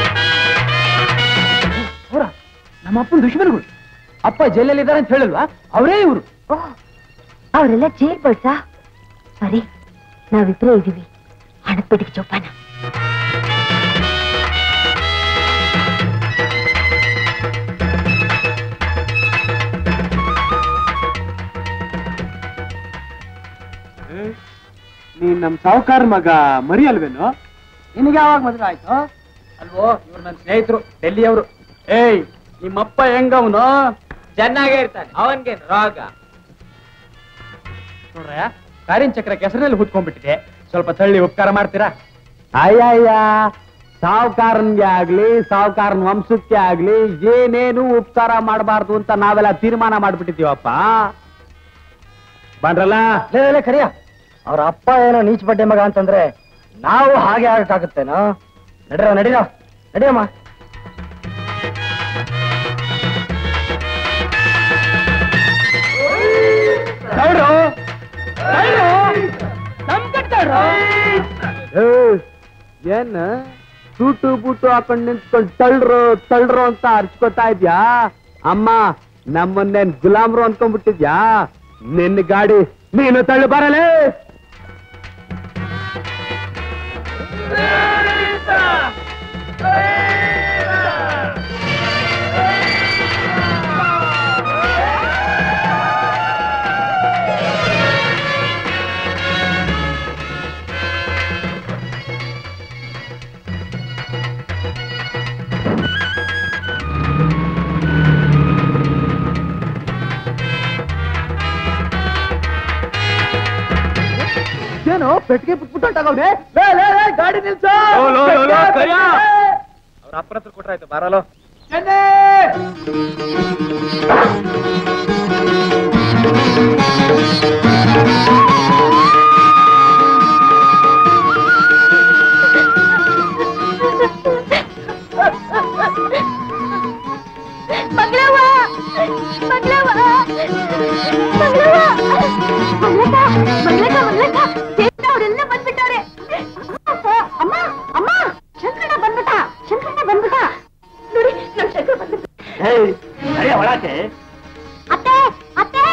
ಅವರ ನಮ್ಮ ಅಪ್ಪನ ದುಶ್ಮನ್ಗಳು ಅಪ್ಪ ಜೈಲಲ್ಲಿದ್ದಾರೆ ಅಂತ ಹೇಳಲ್ವಾ ಅವರೇ ಇವರು ಓಹ್ ಅವರೆಲ್ಲ ಜೈಲ್ ಬಡ್ಸಾ ಸರಿ ನಾವಿಬ್ರೇ ಇದೀವಿ ಹಣದ ಬಿಡಿಗೆ ಜೋಪಾನ ನೀನ್ ನಮ್ ಸಾವುಕಾರ ಮಗ ಮರಿ ಅಲ್ವೇನು ನಿನಗೆ ಯಾವಾಗ ಮದುವೆ ಆಯ್ತು ಅಲ್ವೋ ಇವ್ರು ನನ್ನ ಸ್ನೇಹಿತರು ಡೆಲ್ಲಿಯವರು ಏಯ್ ನಿಮ್ಮಪ್ಪ ಹೆಂಗವನು ಚೆನ್ನಾಗೇ ಇರ್ತಾನೆ ಅವನ್ಗೇನ್ ರೋಗ ನೋಡ್ರ ಕಾರಿನ ಚಕ್ರ ಕೆಸರಿನಲ್ಲಿ ಹುಟ್ಕೊಂಡ್ಬಿಟ್ಟಿದೆ ಸ್ವಲ್ಪ ತಳ್ಳಿ ಉಪಕಾರ ಮಾಡ್ತೀರಾ ಅಯ್ಯಯ್ಯ ಸಾವುಕಾರನ್ಗೆ ಆಗ್ಲಿ ಸಾವುಕಾರನ್ ವಂಶಕ್ಕೆ ಆಗ್ಲಿ ಏನೇನು ಉಪಕಾರ ಮಾಡಬಾರ್ದು ಅಂತ ನಾವೆಲ್ಲ ತೀರ್ಮಾನ ಮಾಡ್ಬಿಟ್ಟಿದೀವಪ್ಪ ಬಂದ್ರಲ್ಲ ಲೇ ಕರಿಯ ಅವ್ರ ಅಪ್ಪ ಏನೋ ನೀಚ್ ಬಡ್ಡೆ ಮಗ ಅಂತಂದ್ರೆ ನಾವು ಹಾಗೆ ಆಗಕ್ಕಾಗುತ್ತೇನೋ ನಡಿರ ನಡಿರ ನಡಿಯಮ್ಮ ಏ, ಏನ್ ಸೂಟು ಬೂಟು ಹಾಕೊಂಡ್ ನಿಂತ್ಕೊಂಡ್ ತಳ್ರು ತಳ್ರು ಅಂತ ಅರ್ಚ್ಕೊತಾ ಇದ್ಯಾ ಅಮ್ಮ ನಮ್ಮನ್ನೇನ್ ಗುಲಾಮ್ರು ಅನ್ಕೊಂಡ್ಬಿಟ್ಟಿದ್ಯಾ ನಿನ್ನ ಗಾಡಿ ನೀನು ತಳ್ಳು ಬರಲೇ ಏನು ಪೆಟ್ಟಿಗೆ ಬಿಟ್ಬಿಟ್ಟೋಗ್ರೆ ಗಾಡಿ ನಿಲ್ಸು ಅವ್ರ ಅಪ್ಪನ ಹತ್ರ ಕೊಟ್ರಾಯ್ತು ಬಾರಲೋ ಮಂಗಳವ್ವ ಮಂಗಳವ್ವ ಮಂಗಳವ್ವ ಮಂಗಳಕ್ಕ ಮಂಗಳಕ್ಕ ಮಂಗಳಕ್ಕ ದೇವ್ರ ಅವರೆಲ್ಲ ಬಂದ್ಬಿಟ್ಟವ್ರೆ ಅಮ್ಮ ಅಮ್ಮ ಶಂಕರಣ್ಣ ಬಂದ್ಬಿಟ್ಟ ಶಂಕರಣ್ಣ ಬಂದ್ಬಿಟ್ಟ ನೋಡಿ ನಮ್ ಶಂಕರ ಬಂದ್ಬಿಟ್ಟ ಒಳಕ್ಕೆ ಅತ್ತೆ ಅತ್ತೆ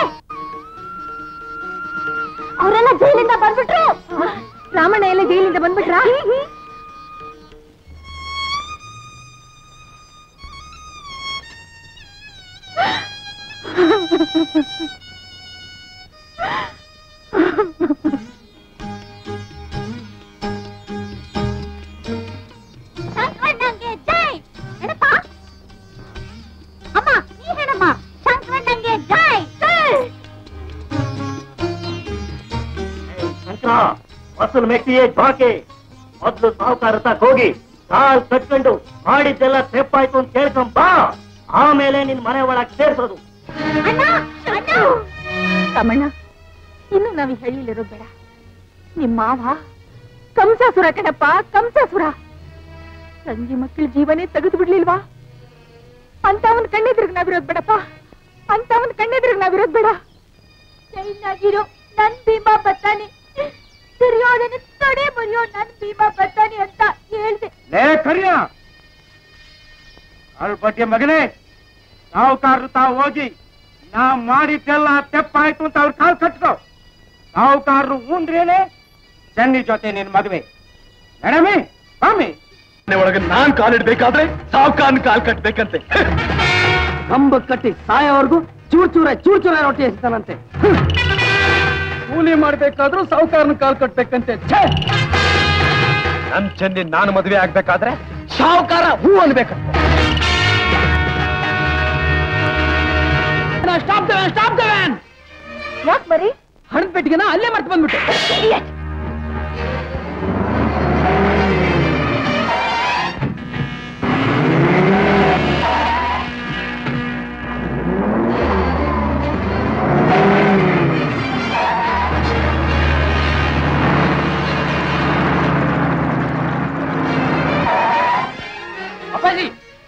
ಅವರೆಲ್ಲ ಜೈಲಿಂದ ಬಂದ್ಬಿಟ್ರು ರಾಮಣ್ಣ ಎಲ್ಲ ಜೈಲಿಂದ ಬಂದ್ಬಿಟ್ರಾ ಶಂಕರಣ್ಣಂಗೆ ಜೈ ಏನಪ್ಪ ಅಮ್ಮ ನೀ ಹೇಳಮ್ಮ ಶಂಕರಣ್ಣಂಗೆ ಜೈ ಜೈ ಶಂಕರ ಫಸಲ್ ಮೆಟ್ಟಿಯೇ ಬಾಕೆ ಮೊದ್ಲು ಸಾಹುಕಾರ ತಕ್ ಹೋಗಿ ಕಾಲ್ ಕಟ್ಕೊಂಡು ಮಾಡಿದ್ದೆಲ್ಲ ತೆಪ್ಪಾಯ್ತು ಅಂತ ಕೇಳ್ಕೊಂಡ್ ಬಾ ಆಮೇಲೆ ನಿನ್ ಮನೆ ಒಳಗ್ ಸೇರ್ಸೋದು ಅಣ್ಣ ಅಣ್ಣ ತಮ್ಮಣ್ಣ ಇನ್ನು ನಾವು ಹೇಳಿಲಿರೋದು ಬೇಡ ನಿಮ್ಮ ಮಾವ ಕಂಸಾಸುರ ಕಣಪ್ಪ ಕಂಸಾಸುರ ತಂಗಿ ಮಕ್ಕಳ ಜೀವನೇ ತೆಗೆದು ಬಿಡ್ಲಿಲ್ವಾ ಅಂತ ಅವನ್ ಕಣ್ಣೆದ್ರಿಗೆ ನಾವಿರೋದ್ ಬೇಡಪ್ಪ ಅಂತ ಅವನ್ ಕಣ್ಣೆದ್ರಿಗೆ ನಾವಿರೋದ್ ಬೇಡ ಚೆನ್ನಾಗಿರೋ ನನ್ ಭೀಮಾ ಬತ್ತಾನಿ ದುರ್ಯೋಧನ ತೊಡೆ ಮುರಿಯೋ ನನ್ ಭೀಮಾ ಬತ್ತಾನಿ ಅಂತ ಹೇಳ್ದೆ ಲೇ ಕರಿಯ ಅವ್ರ ಬಗ್ಗೆ ಮಗನೇ ಸಾಹುಕಾರರು ತಾವು ಹೋಗಿ ನಾ ಮಾಡಿದ್ದೆಲ್ಲ ತೆಪ್ಪಾಯ್ತು ಅಂತ ಅವ್ರ ಕಾಲ್ ಕಟ್ಕೋ ಸಾಹುಕಾರರು ಉಂಡ್ರೇನೆ ಚೆನ್ನಿ ಜೊತೆ ನಿನ್ ಮದುವೆ ಮೇಡಮಿ ಸ್ವಾಮಿ ಒಳಗೆ ನಾನ್ ಕಾಲಿಡ್ಬೇಕಾದ್ರೆ ಸಾವುಕಾರನ್ ಕಾಲ್ ಕಟ್ಬೇಕಂತೆ ಕಂಬ ಕಟ್ಟಿ ಸಾಯೋವರೆಗೂ ಚೂರ್ ಚೂರ ಚೂರ್ ಚೂರ ರೊಟ್ಟಿ ಎಸ್ತಾನಂತೆ ಕೂಲಿ ಮಾಡ್ಬೇಕಾದ್ರೂ ಸಾವುಕಾರನ ಕಾಲ್ ಕಟ್ಬೇಕಂತೆ ಛೇ! ನನ್ ಚೆನ್ನಿ ನಾನು ಮದುವೆ ಆಗ್ಬೇಕಾದ್ರೆ ಸಾವುಕಾರ ಹೂ ಅನ್ಬೇಕಂತೆ stop the van stop the van ಯಾಕೆ ಬರೀ ಹಣದ ಪೆಟ್ಟಿಗೆನ ಅಲ್ಲೇ ಮರ್ತು ಬಂದ್ಬಿಟ್ಟೆ ಅಪ್ಪಾಜಿ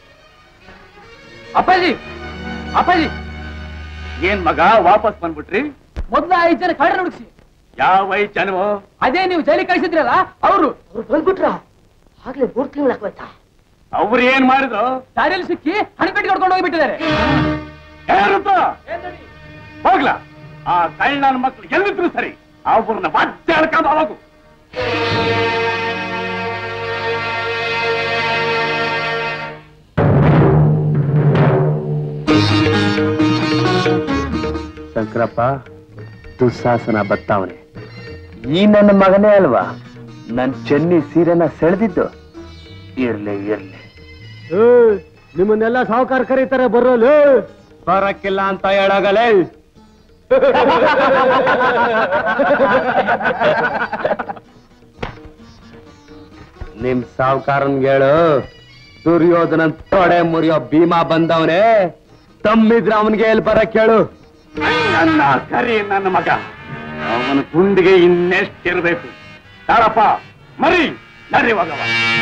ಅಪ್ಪಾಜಿ ಅಪ್ಪಾಜಿ ಏನ್ ಮಗ ವಾಪಸ್ ಬಂದ್ಬಿಟ್ರಿ ಮೊದ್ಲ ಐದು ಜನ ಕಳ್ಳ ಹುಡುಕ್ಸಿ ಯಾವ ಐದ್ ಜನವು ಅದೇ ನೀವು ಜೈಲಿಗೆ ಕಳಿಸಿದ್ರಲ್ಲ ಅವರು ಅವ್ರು ಬಂದ್ಬಿಟ್ರ ಆಗ್ಲೇ ಮೂರ್ ತಿಂಗಳಾಗೋಯ್ತಾ ಅವ್ರು ಏನ್ ಮಾಡಿದ್ರು ದಾರಿಯಲ್ಲಿ ಸಿಕ್ಕಿ ಹಣಪೆಟ್ಟಿಗೆ ಹೊಡ್ಕೊಂಡು ಹೋಗ್ಬಿಟ್ಟಿದ್ದಾರೆ ಯಾರುತ್ತ ಹೋಗ್ಲ ಆ ಕಳ್ಳನ ಮಕ್ಳು ಎಲ್ಲಿದ್ರು ಸರಿ ಅವ್ರನ್ನ ಮತ್ತೆ ಹೇಳ್ಕೊಂಡು ಹೋಗು ಶಂಕರಪ್ಪ ದುಸ್ಸಾಸನ ಬತ್ತಾವನೆ ಈ ನನ್ನ ಮಗನೇ ಅಲ್ವಾ ನನ್ ಚೆನ್ನಿ ಸೀರೆನ ಸೆಳೆದಿದ್ದು ಇರ್ಲಿ ಇರ್ಲಿ ನಿಮ್ಮನ್ನೆಲ್ಲ ಸಾವುಕಾರ ಕರೀತಾರೆ ಬರೋಲು ಬರಕ್ಕಿಲ್ಲ ಅಂತ ಹೇಳಾಗಲೇ ನಿಮ್ ಸಾವುಕಾರನ್ಗೆ ಹೇಳು ದುರ್ಯೋಧನ ತೊಡೆ ಮುರಿಯೋ ಭೀಮಾ ಬಂದವನೇ ತಮ್ಮಿದ್ರ ಅವನ್ಗೆ ಎಲ್ಲಿ ಬರಕ್ ಹೇಳು ನನ್ನ ಕರಿ ನನ್ನ ಮಗ ಅವನ ಗುಂಡಿಗೆ ಇನ್ನೆಷ್ಟಿರ್ಬೇಕು ತಾರಪ್ಪ ಮರಿ ನರಿ ಹೋಗವ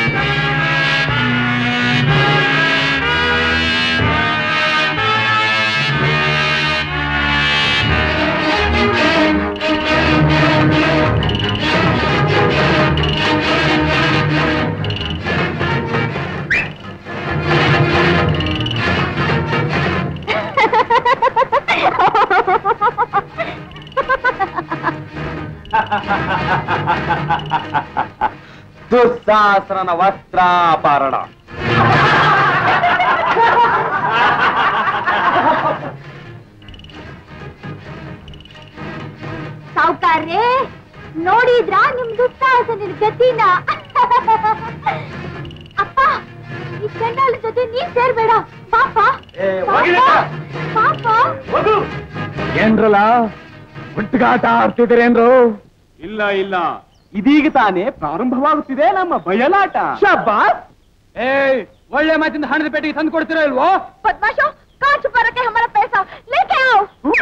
ದುಸ್ಸಾಹಸರನ ವಸ್ತ್ರಾಪರಣ ಸಾವುಕಾರ್ರೆ ನೋಡಿದ್ರ ನಿಮ್ ದುಸ್ಸಾಹಸನಿನ ಗತಿನ ಅಪ್ಪ ಈ ಚಂಡಾಲ ಜೊತೆ ನೀನ್ ಸೇರ್ಬೇಡ ಪಾಪ ಪಾಪ ಏನ್ರಲ್ಲ ಹುಟ್ಟುಗಾಟ ಆಡ್ತಿದ್ರೇನ್ರು ಇಲ್ಲ ಇಲ್ಲ ಇದೀಗ ತಾನೇ ಪ್ರಾರಂಭವಾಗುತ್ತಿದೆ ನಮ್ಮ ಬಯಲಾಟ ಶಬ್ಬಾಸ್ ಏಯ್ ಒಳ್ಳೆ ಮಾತಿಂದ ಹಣದ ಪೇಟೆಗೆ ತಂದು ಕೊಡ್ತೀರಾ ಇಲ್ವೋ बदमाशों कहाँ छुपा रखे हमारा पैसा लेके आओ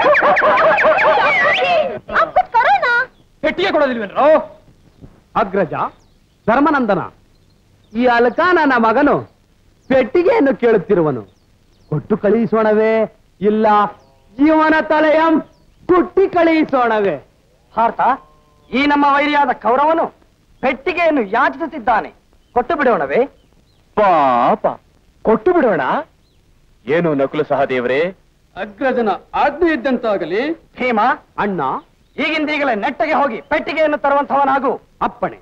आप कुछ करो ना ಪೆಟ್ಟಿಗೆ ಕೊಡೋದಿಲ್ವೇನ್ರೋ ಅಗ್ರಜ ಧರ್ಮನಂದನ ಈ ಅಲ್ಕ ನನ್ನ ಮಗನು ಪೆಟ್ಟಿಗೆಯನ್ನು ಕೇಳುತ್ತಿರುವನು ಕೊಟ್ಟು ಕಳುಹಿಸೋಣವೇ ಇಲ್ಲ ಜೀವನ ತಲೆಯಂ ಕುಟ್ಟಿ ಕಳುಹಿಸೋಣವೇ ಭಾರತ ಈ ನಮ್ಮ ವೈರಿಯಾದ ಕೌರವನು ಪೆಟ್ಟಿಗೆಯನ್ನು ಯಾಚಿಸುತ್ತಿದ್ದಾನೆ ಕೊಟ್ಟು ಬಿಡೋಣವೇ ಪಾಪ ಕೊಟ್ಟು ಬಿಡೋಣ ಏನು ನಕುಲು ಸಹದೇವರೇ ಅಗ್ರಜನ ಆಜ್ಞೆ ಇದ್ದಂತಾಗಲಿ ಭೀಮ ಅಣ್ಣ ಈಗಿಂದೀಗಲೇ ನೆಟ್ಟಗೆ ಹೋಗಿ ಪೆಟ್ಟಿಗೆಯನ್ನು ತರುವಂತವನಾಗು ಅಪ್ಪಣೆ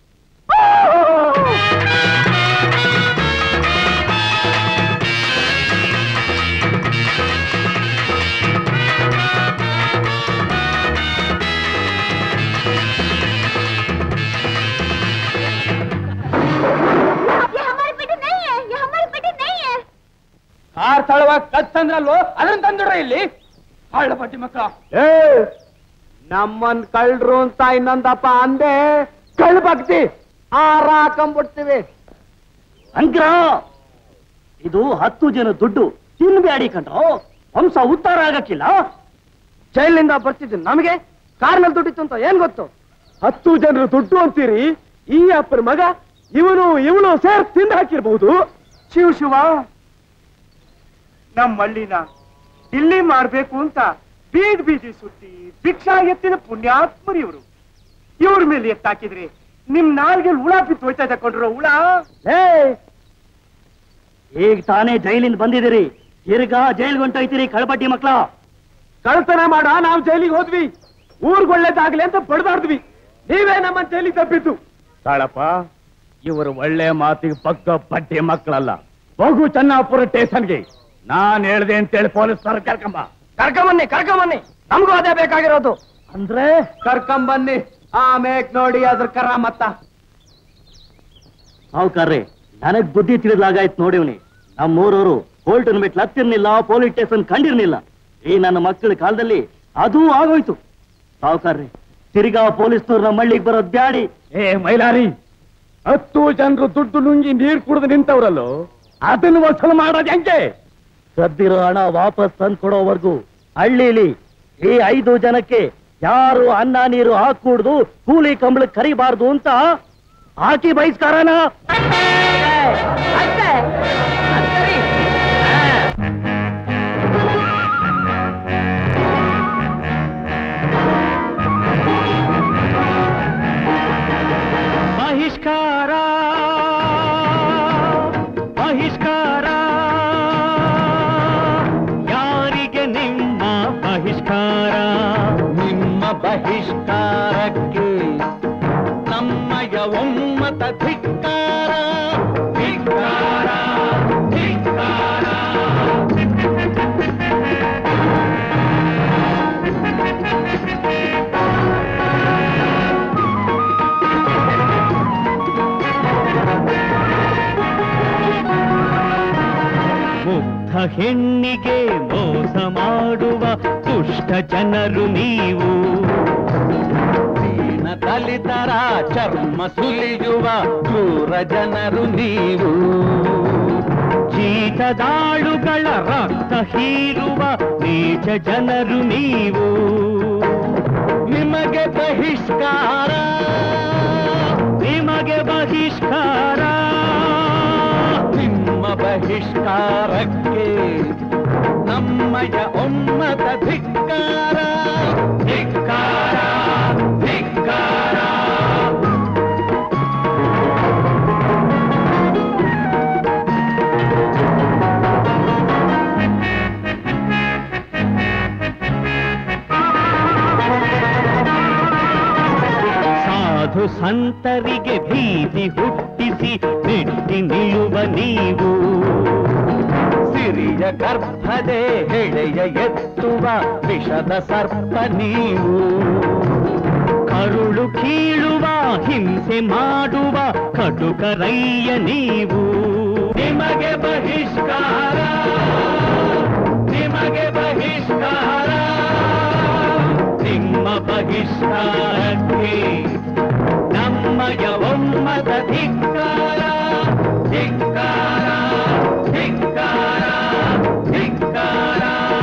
ये हमारी पेटी नहीं है ये हमारी पेटी नहीं है ಕಾರ್ ತಳವ ಕತ್ತಂದ್ರಲ್ವೋ ಅದನ್ನ ತಂದಿಡ್ರ ಇಲ್ಲಿ ಹಳ್ಳ ಪಟ್ಟಿ ಮಕ್ಕಳ ನಮ್ಮನ್ ಕಳ್ರು ಅಂತ ಇನ್ನೊಂದಪ್ಪ ಅಂದೆ ಕಳ್ ಭಕ್ತಿ ಆರ ಹಾಕೊಂಡ್ಬಿಡ್ತೀವಿ ಅಂಕ್ರ ಇದು ಹತ್ತು ಜನ ದುಡ್ಡು ತಿನ್ಬೇಡಿ ಕಣ್ರೋ ವಂಶ ಉದ್ಧಾರ ಆಗಕ್ಕಿಲ್ಲ ಜೈಲಿನಿಂದ ಬರ್ತಿದ್ದು ನಮಗೆ ಕಾರ್ನಲ್ಲಿ ದುಡ್ಡಿತ್ತು ಅಂತ ಏನ್ ಗೊತ್ತು ಹತ್ತು ಜನರು ದುಡ್ಡು ಅಂತೀರಿ ಈ ಅಪ್ಪನ ಮಗ ಇವನು ಇವನು ಸೇರ್ ತಿಂದು ಹಾಕಿರ್ಬಹುದು ಶಿವ ಶಿವ ನಮ್ಮ ಹಳ್ಳಿನ ಇಲ್ಲಿ ಮಾಡ್ಬೇಕು ಅಂತ ಬೀದ್ ಬೀದಿ ಸುತ್ತಿ ಭಿಕ್ಷಾ ಎತ್ತಿನ ಪುಣ್ಯಾತ್ಮರು ಇವರು ಇವ್ರ ಮೇಲೆ ಎತ್ತಾಕಿದ್ರಿ ನಿಮ್ ನಾಲ್ಗೆ ಹುಳ ಬಿತ್ತು ಹೋಯ್ತಾ ಇದೆ ಕೊಂಡ್ರು ಹುಳ ಏ ಈಗ ತಾನೇ ಜೈಲಿಂದ ಬಂದಿದ್ದೀರಿ ತಿರ್ಗಾ ಜೈಲ್ಗೆ ಹೊಂಟೋಯ್ತೀರಿ ಕಳ್ಬಡ್ಡಿ ಮಕ್ಳ ಕಳ್ತನ ಮಾಡ ನಾವು ಜೈಲಿಗೆ ಹೋದ್ವಿ ಊರ್ಗೊಳ್ಳೇದಾಗ್ಲಿ ಅಂತ ಬಡದಾಡ್ದ್ವಿ ನೀವೇ ನಮ್ಮ ಜೈಲಿಗೆ ತಪ್ಪಿದ್ದು ತಾಳಪ್ಪ ಇವರು ಒಳ್ಳೆ ಮಾತಿಗೆ ಪಕ್ಕ ಪಟ್ಟಿ ಮಕ್ಕಳಲ್ಲ ಹೋಗು ಚೆನ್ನಾಪುರ ಸ್ಟೇಷನ್ಗೆ ನಾನ್ ಹೇಳ್ದೆ ಅಂತೇಳಿ ಪೊಲೀಸ್ ಕರ್ಕೊಂಬ ಕರ್ಕೊಂಬನ್ನಿ ಕರ್ಕೊಂಬನ್ನಿ ನಮಗೂ ಅದೇ ಬೇಕಾಗಿರೋದು ಅಂದ್ರೆ ಕರ್ಕೊಂಬನ್ನಿ ಆಮೇಕ್ ನೋಡಿ ಅದ್ರ ಕರ ಮತ್ತ ಸಾವುಕಾರ್ರೆ ನನಗ್ ಬುದ್ಧಿ ತಿಳಿದಾಗಾಯ್ತು ನೋಡಿವ್ನಿ ನಮ್ಮೂರವರು ಕೋರ್ಟನ್ ಬಿಟ್ಟು ಹತ್ತಿರ್ನಿಲ್ಲ ಪೊಲೀಸ್ ಸ್ಟೇಷನ್ ಕಂಡಿರ್ನಿಲ್ಲ ಈ ನನ್ನ ಮಕ್ಕಳ ಕಾಲದಲ್ಲಿ ಅದೂ ಆಗೋಯ್ತು ಸಾವುಕಾರ್ರೆ ತಿರ್ಗಾ ಪೊಲೀಸ್ನವ್ರು ನಮ್ಮ ಹಳ್ಳಿಗೆ ಬರೋದ್ ಬ್ಯಾಡಿ ಏ ಮೈಲಾರಿ ಹತ್ತು ಜನರು ದುಡ್ಡು ನುಂಗಿ ನೀರ್ ಕುಡಿದು ನಿಂತವ್ರಲ್ಲೋ ಅದನ್ನು ವಸೂಲು ಮಾಡೋದು ಹೆಂಗೆ ಸದ್ದಿರೋ ಹಣ ವಾಪಸ್ ತಂದು ಕೊಡೋವರೆಗೂ ಹಳ್ಳಿಲಿ ಈ ಐದು ಜನಕ್ಕೆ ಯಾರು ಅನ್ನ ನೀರು ಹಾಕೂಡ್ದು ಕೂಲಿ ಕಂಬಳಕ್ಕೆ ಕರಿಬಾರ್ದು ಅಂತ ಹಾಕಿ ಬಹಿಷ್ಕಾರನ ಅಷ್ಟೇ ಅಷ್ಟೇ. ಬಹಿಷ್ಕಾರ ಬಹಿಷ್ಕಾರ ಯಾರಿಗೆ ನಿಮ್ಮ ಬಹಿಷ್ಕಾರ ನಿಮ್ಮ ಬಹಿಷ್ಕಾರಕ್ಕೆ ನಮ್ಮಯ ಒಮ್ಮತ ಧಿಕ್ಕಾರ ಧಿಕ್ಕಾರ ಧಿಕ್ಕಾರ ಮುಗ್ಧ ಹೆಣ್ಣಿಗೆ ಮೋಸ ಮಾಡುವ ದುಷ್ಟ ಜನರು ನೀವು ದೀನ ದಲಿತರ ಚರ್ಮ ಸುಲಿಯುವ ಕ್ರೂರ ಜನರು ನೀವು ಜೀತದಾಳುಗಳ ರಕ್ತ ಹೀರುವ ನೀಚ ಜನರು ನೀವು ನಿಮಗೆ ಬಹಿಷ್ಕಾರ ನಿಮಗೆ ಬಹಿಷ್ಕಾರ ನಿಮ್ಮ ಬಹಿಷ್ಕಾರಕ್ಕೆ ನಮ್ಮಯ ಒಮ್ಮತ ಧಿಕ್ಕಾರ ಧಿಕ್ಕಾರ ಧಿಕ್ಕಾರ ಸಾಧು ಸಂತರಿಗೆ ಭೀತಿ ಹುಟ್ಟಿಸಿ ನೆಟ್ಟಿ ನಿಲ್ಲುವ ನೀವು ಸಿರಿಯ ಗರ್ಭದೆ ಹೆಡೆಯ ಎತ್ತುವ ವಿಷದ ಸರ್ಪ ನೀವು ಕರುಳು ಕೀಳುವ ಹಿಂಸೆ ಮಾಡುವ ಕಟುಕರಯ್ಯ ನೀವು ನಿಮಗೆ ಬಹಿಷ್ಕಾರ ನಿಮಗೆ ಬಹಿಷ್ಕಾರ ನಿಮ್ಮ ಬಹಿಷ್ಕಾರಕ್ಕೆ ನಮ್ಮಯ ಒಮ್ಮತ ಧಿಕ್ಕಾರ ಧಿಕ್ಕಾರ ಧಿಕ್ಕಾರ ಧಿಕ್ಕಾರ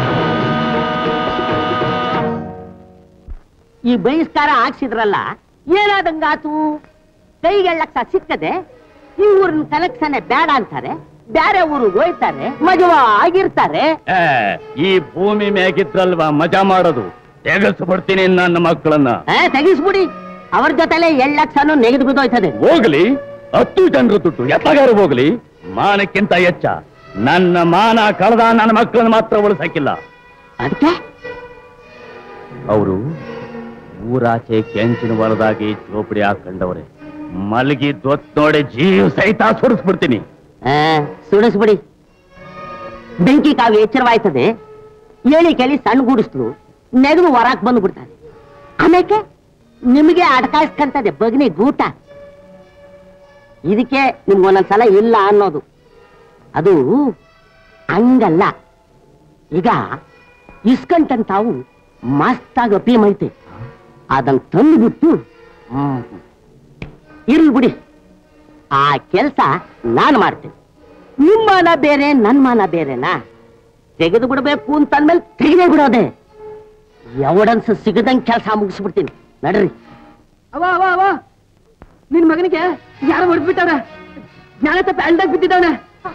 ಈ ಬಹಿಷ್ಕಾರ ಹಾಕ್ಸಿದ್ರಲ್ಲ ಏನಾದಂಗಾತು ಕೈಗೆಳ್ಳಕ್ಕ ಸಿಕ್ಕದೆ ಈ ಊರಿನ ಕಲೆಕ್ಷನ್ ಬೇಡ ಅಂತಾರೆ ಬೇರೆ ಊರಿಗೆ ಹೋಯ್ತಾರೆ ಮಜುವ ಆಗಿರ್ತಾರೆ ಏ, ಈ ಭೂಮಿ ಮೇಗಿದ್ರಲ್ವಾ ಮಜಾ ಮಾಡೋದು ತೆಗೆಸ್ಬಿಡ್ತೀನಿ ನನ್ನ ಮಕ್ಕಳನ್ನ ಆ, ತೆಗಿಸ್ಬಿಡಿ ಅವ್ರ ಜೊತೆಲೆ ಎರಡ್ ಲಕ್ಷನು ನೆಗೆದು ಬಿದ್ದೋಯ್ತದೆ ಹೋಗ್ಲಿ ಹತ್ತು ಜನರು ದುಡ್ಡು ಎತ್ತಗಾರು ಹೋಗ್ಲಿ ಮಾನಕ್ಕಿಂತ ಹೆಚ್ಚ ನನ್ನ ಮಾನ ಕಳೆದ ನನ್ನ ಮಕ್ಕಳನ್ನ ಮಾತ್ರ ಉಳಿಸಕ್ಕಿಲ್ಲ ಅದಕ್ಕೆ ಅವರು ಊರಾಚೆ ಕೆಂಚಿನ ಹೊಲದಾಗಿ ಚೋಪಡಿ ಹಾಕೊಂಡವ್ರೆ ಮಲಗಿ ದೊತ್ ನೋಡಿ ಜೀವ ಸಹಿತ ಸುರಿಸ್ಬಿಡ್ತೀನಿ ಆ, ಸುಡಿಸ್ಬಿಡಿ ಬೆಂಕಿ ಕಾವು ಎಚ್ಚರವಾಯ್ತದೆ ಹೇಳಿ ಕೇಳಿ ಸಣ್ಣ ಗೂಡಿಸ್ಲು ನೆಗದು ಹೊರಕ್ ಬಂದು ಬಿಡ್ತಾರೆ ಆಮೇಲೆ ನಿಮಗೆ ಅಡ್ಕಾಯಿಸ್ಕಂತದೆ ಬಗ್ನಿ ಗೂಟ ಇದಕ್ಕೆ ನಿಮ್ಗೆ ಒಂದೊಂದ್ಸಲ ಇಲ್ಲ ಅನ್ನೋದು ಅದು ಹಂಗಲ್ಲ ಈಗ ಇಸ್ಕಂಟಂತಾವು ಮಸ್ತಾಗಿ ಅಪೀಮ್ ಐತೆ ಅದನ್ನ ತಂದುಬಿಟ್ಟು ಹ್ಮ್ ಇರ್ಲಿ ಬಿಡಿ ಆ ಕೆಲಸ ನಾನು ಮಾಡ್ತೇನೆ ನಿಮ್ಮ ಮಾನ ಬೇರೆ ನನ್ನ ಮಾನ ಬೇರೆನಾ ತೆಗೆದು ಬಿಡಬೇಕು ಅಂತಂದ್ಮೇಲೆ ತೆಗೆದೇ ಬಿಡೋದೆ ಎವಡನ್ಸ್ ಸಿಗದಂಗ್ ಕೆಲಸ ಮುಗಿಸ್ಬಿಡ್ತೀನಿ ನಡ್ರಿ ಅವ ಅವ ಅವ ನಿನ್ ಮಗನಿಗೆ ಯಾರೋ ಹೊಡೆದ್ಬಿಟ್ಟವ್ರ ಜ್ಞಾನ ತಪ್ಪಿ ಅಲ್ದಾಗ ಬಿದ್ದಿದ್ದವನ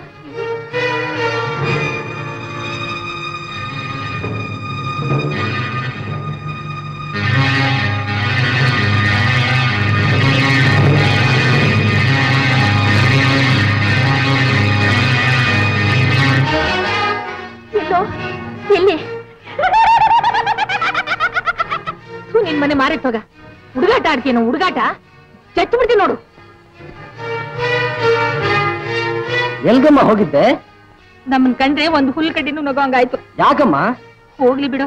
ಎಲ್ಲೋ ಎಲ್ಲಿ ಥು, ನಿನ್ ಮನೆ ಮಾರಿತ್ತೋಗ ಹುಡುಗಾಟ ಆಡ್ತೀನೋ ಹುಡುಗಾಟ ಚಚ್ಚು ಬಿಡ್ತೀನಿ ನೋಡು ಎಲ್ಗಮ್ಮ ಹೋಗಿದ್ದೆ ನಮ್ಮನ್ ಕಂಡ್ರೆ ಒಂದು ಹುಲ್ ಕಡ್ಡಿನೂ ನಗೋಂಗಾಯ್ತು ಯಾಕಮ್ಮ ಹೋಗ್ಲಿ ಬಿಡು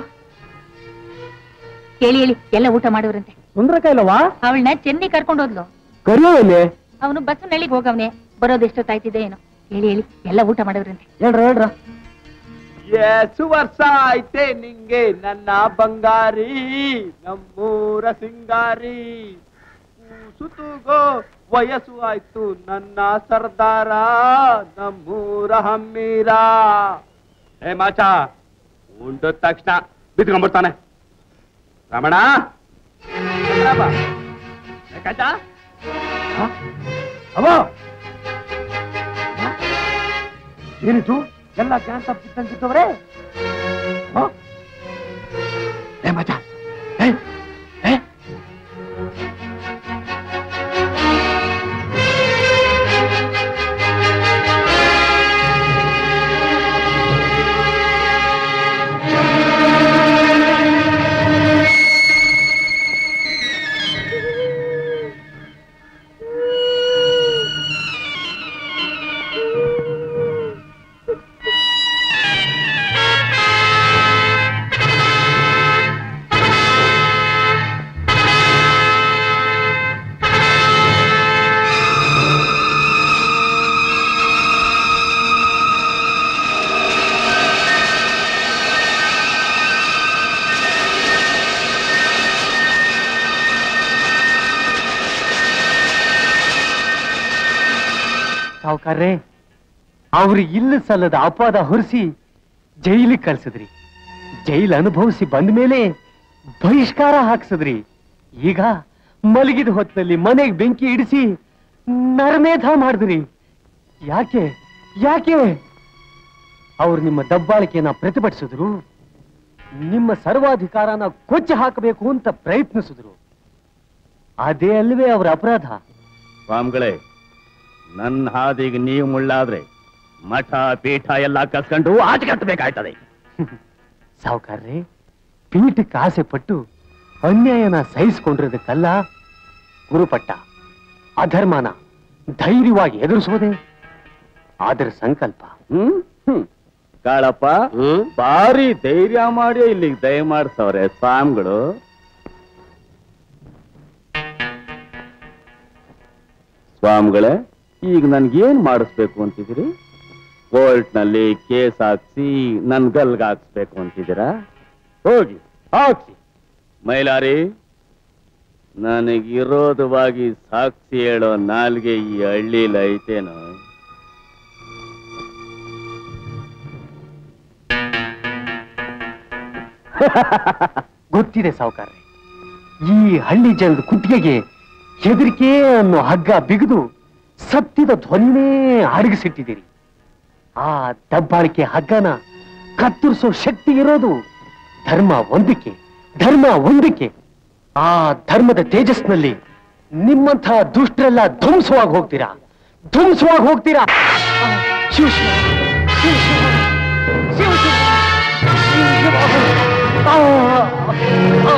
ಹೇಳಿ ಹೇಳಿ ಎಲ್ಲ ಊಟ ಮಾಡೋರಂತೆ ಸುಂದ್ರಕಾಯಿಲವಾ ಅವಳನ್ನ ಚೆನ್ನೈ ಕರ್ಕೊಂಡು ಹೋದ್ಲು ಕರಿಯೋಲ್ಲಿ ಅವನು ಬಸ್ ನಳ್ಳಿಗೆ ಹೋಗವ್ನೆ ಬರೋದೆಷ್ಟೊತ್ತಾಯ್ತಿದೆ ಏನೋ ಹೇಳಿ ಹೇಳಿ ಎಲ್ಲ ಊಟ ಮಾಡೋರಂತೆ ಹೇಳ್ರ ಹೇಳ್ರ ಎಷ್ಟು ವರ್ಷ ಐತೆ ನಿಂಗೆ ನನ್ನ ಬಂಗಾರಿ ನಮ್ಮೂರ ಸಿಂಗಾರಿ ಸುತ್ತುಗೋ ವಯಸ್ಸು ಆಯ್ತು ನನ್ನ ಸರ್ದಾರ ನಮ್ಮೂರ ಹಮ್ಮೀರ ಹೇ ಮಾಚ ಉಂಡ ತಕ್ಷಣ ಬಿತ್ಕೊಂಡ್ಬಿಡ್ತಾನೆ ರಮಣ ರಮಣ ಬಾ. ಏ ಕಾಂತ? ಹ? ಅವ ಏನಿದು ಎಲ್ಲ ಜ್ಞಾನ ತಪ್ಪಿದ್ದಂಗಿದ್ದವ್ರೆ ಏ ಮಚ ಏ ಏ ಆ ಸಾವುಕಾರ್ರೆ ಅವ್ರು ಇಲ್ಲ ಸಲ್ಲದ ಅಪವಾದ ಹೊರಿಸಿ ಜೈಲಿಗೆ ಕಳ್ಸಿದ್ರಿ ಜೈಲ್ ಅನುಭವಿಸಿ ಬಂದ ಮೇಲೆ ಬಹಿಷ್ಕಾರ ಹಾಕ್ಸದ್ರಿ ಈಗ ಮಲಗಿದ ಹೊತ್ತಿನಲ್ಲಿ ಮನೆಗೆ ಬೆಂಕಿ ಇಡಿಸಿ ನರಮೇಧ ಮಾಡಿದ್ರಿ ಯಾಕೆ ಯಾಕೆ ಅವ್ರು ನಿಮ್ಮ ದಬ್ಬಾಳಿಕೆಯನ್ನ ಪ್ರತಿಭಟಿಸಿದ್ರು ನಿಮ್ಮ ಸರ್ವಾಧಿಕಾರನ ಕೊಚ್ಚಿ ಹಾಕಬೇಕು ಅಂತ ಪ್ರಯತ್ನಿಸಿದ್ರು ಅದೇ ಅಲ್ವೇ ಅವರ ಅಪರಾಧ ಸ್ವಾಮಿಗಳೇ ನನ್ನ ಹಾದಿಗೆ ನೀವು ಮುಳ್ಳಾದ್ರೆ ಮಠ ಪೀಠ ಎಲ್ಲ ಕಸ್ಕೊಂಡು ಆಚೆ ಕಟ್ಟಬೇಕಾಯ್ತದೆ ಸಾವುಕಾರ್ರೆ ಪೀಠಕ್ಕೆ ಆಸೆ ಪಟ್ಟು ಅನ್ಯಾಯನ ಸಹಿಸಿಕೊಂಡಿರೋದಕ್ಕಲ್ಲ ಗುರುಪಟ್ಟ ಅಧರ್ಮನ ಧೈರ್ಯವಾಗಿ ಎದುರಿಸೋದೆ ಅದರ ಸಂಕಲ್ಪ ಹ್ಮ್ ಹ್ಮ್. ಕಾಳಪ್ಪ ಭಾರಿ ಧೈರ್ಯ ಮಾಡಿ ಇಲ್ಲಿಗೆ ದಯ ಮಾಡ್ಸವ್ರೆ ಸ್ವಾಮಿಗಳು ಸ್ವಾಮಿಗಳೇ ಈಗ ನನ್ಗೇನ್ ಮಾಡಿಸ್ಬೇಕು ಅಂತಿದ್ದೀರಿ ಕೋರ್ಟ್ನಲ್ಲಿ ಕೇಸ್ ಹಾಕ್ಸಿ ನನ್ ಗಲ್ಗ್ ಹಾಕ್ಸ್ಬೇಕು ಅಂತಿದ್ದೀರಾ ಹೋಗಿ ಹಾಕ್ಸಿ ಮೈಲಾರಿ ನನಗಿರೋದವಾಗಿ ಸಾಕ್ಷಿ ಹೇಳೋ ನಾಲ್ಗೆ ಈ ಹಳ್ಳಿಲಿ ಐತೇನೋ ಗೊತ್ತಿದೆ ಸಾವುಕಾರ್ರೆ ಈ ಹಳ್ಳಿ ಜನದ ಕುತ್ತಿಗೆಗೆ ಹೆದರಿಕೆ ಅನ್ನೋ ಹಗ್ಗ ಬಿಗಿದು ಸತ್ಯದ ಧ್ವನಿನೇ ಅಡಗಿಸಿಟ್ಟಿದ್ದೀರಿ ಆ ದಬ್ಬಾಳಿಕೆ ಹಗ್ಗನ ಕತ್ತರಿಸೋ ಶಕ್ತಿ ಇರೋದು ಧರ್ಮ ಒಂದಕ್ಕೆ ಧರ್ಮ ಒಂದಕ್ಕೆ ಆ ಧರ್ಮದ ತೇಜಸ್ನಲ್ಲಿ ನಿಮ್ಮಂತಹ ದುಷ್ಟರೆಲ್ಲ ಧ್ವಂಸವಾಗಿ ಹೋಗ್ತೀರಾ ಧ್ವಂಸವಾಗಿ ಹೋಗ್ತೀರಾ ಶಿವ ಶಿವ ಶಿವ ಶಿವ ಶಿವ ಶಿವ ಆ, ಆ,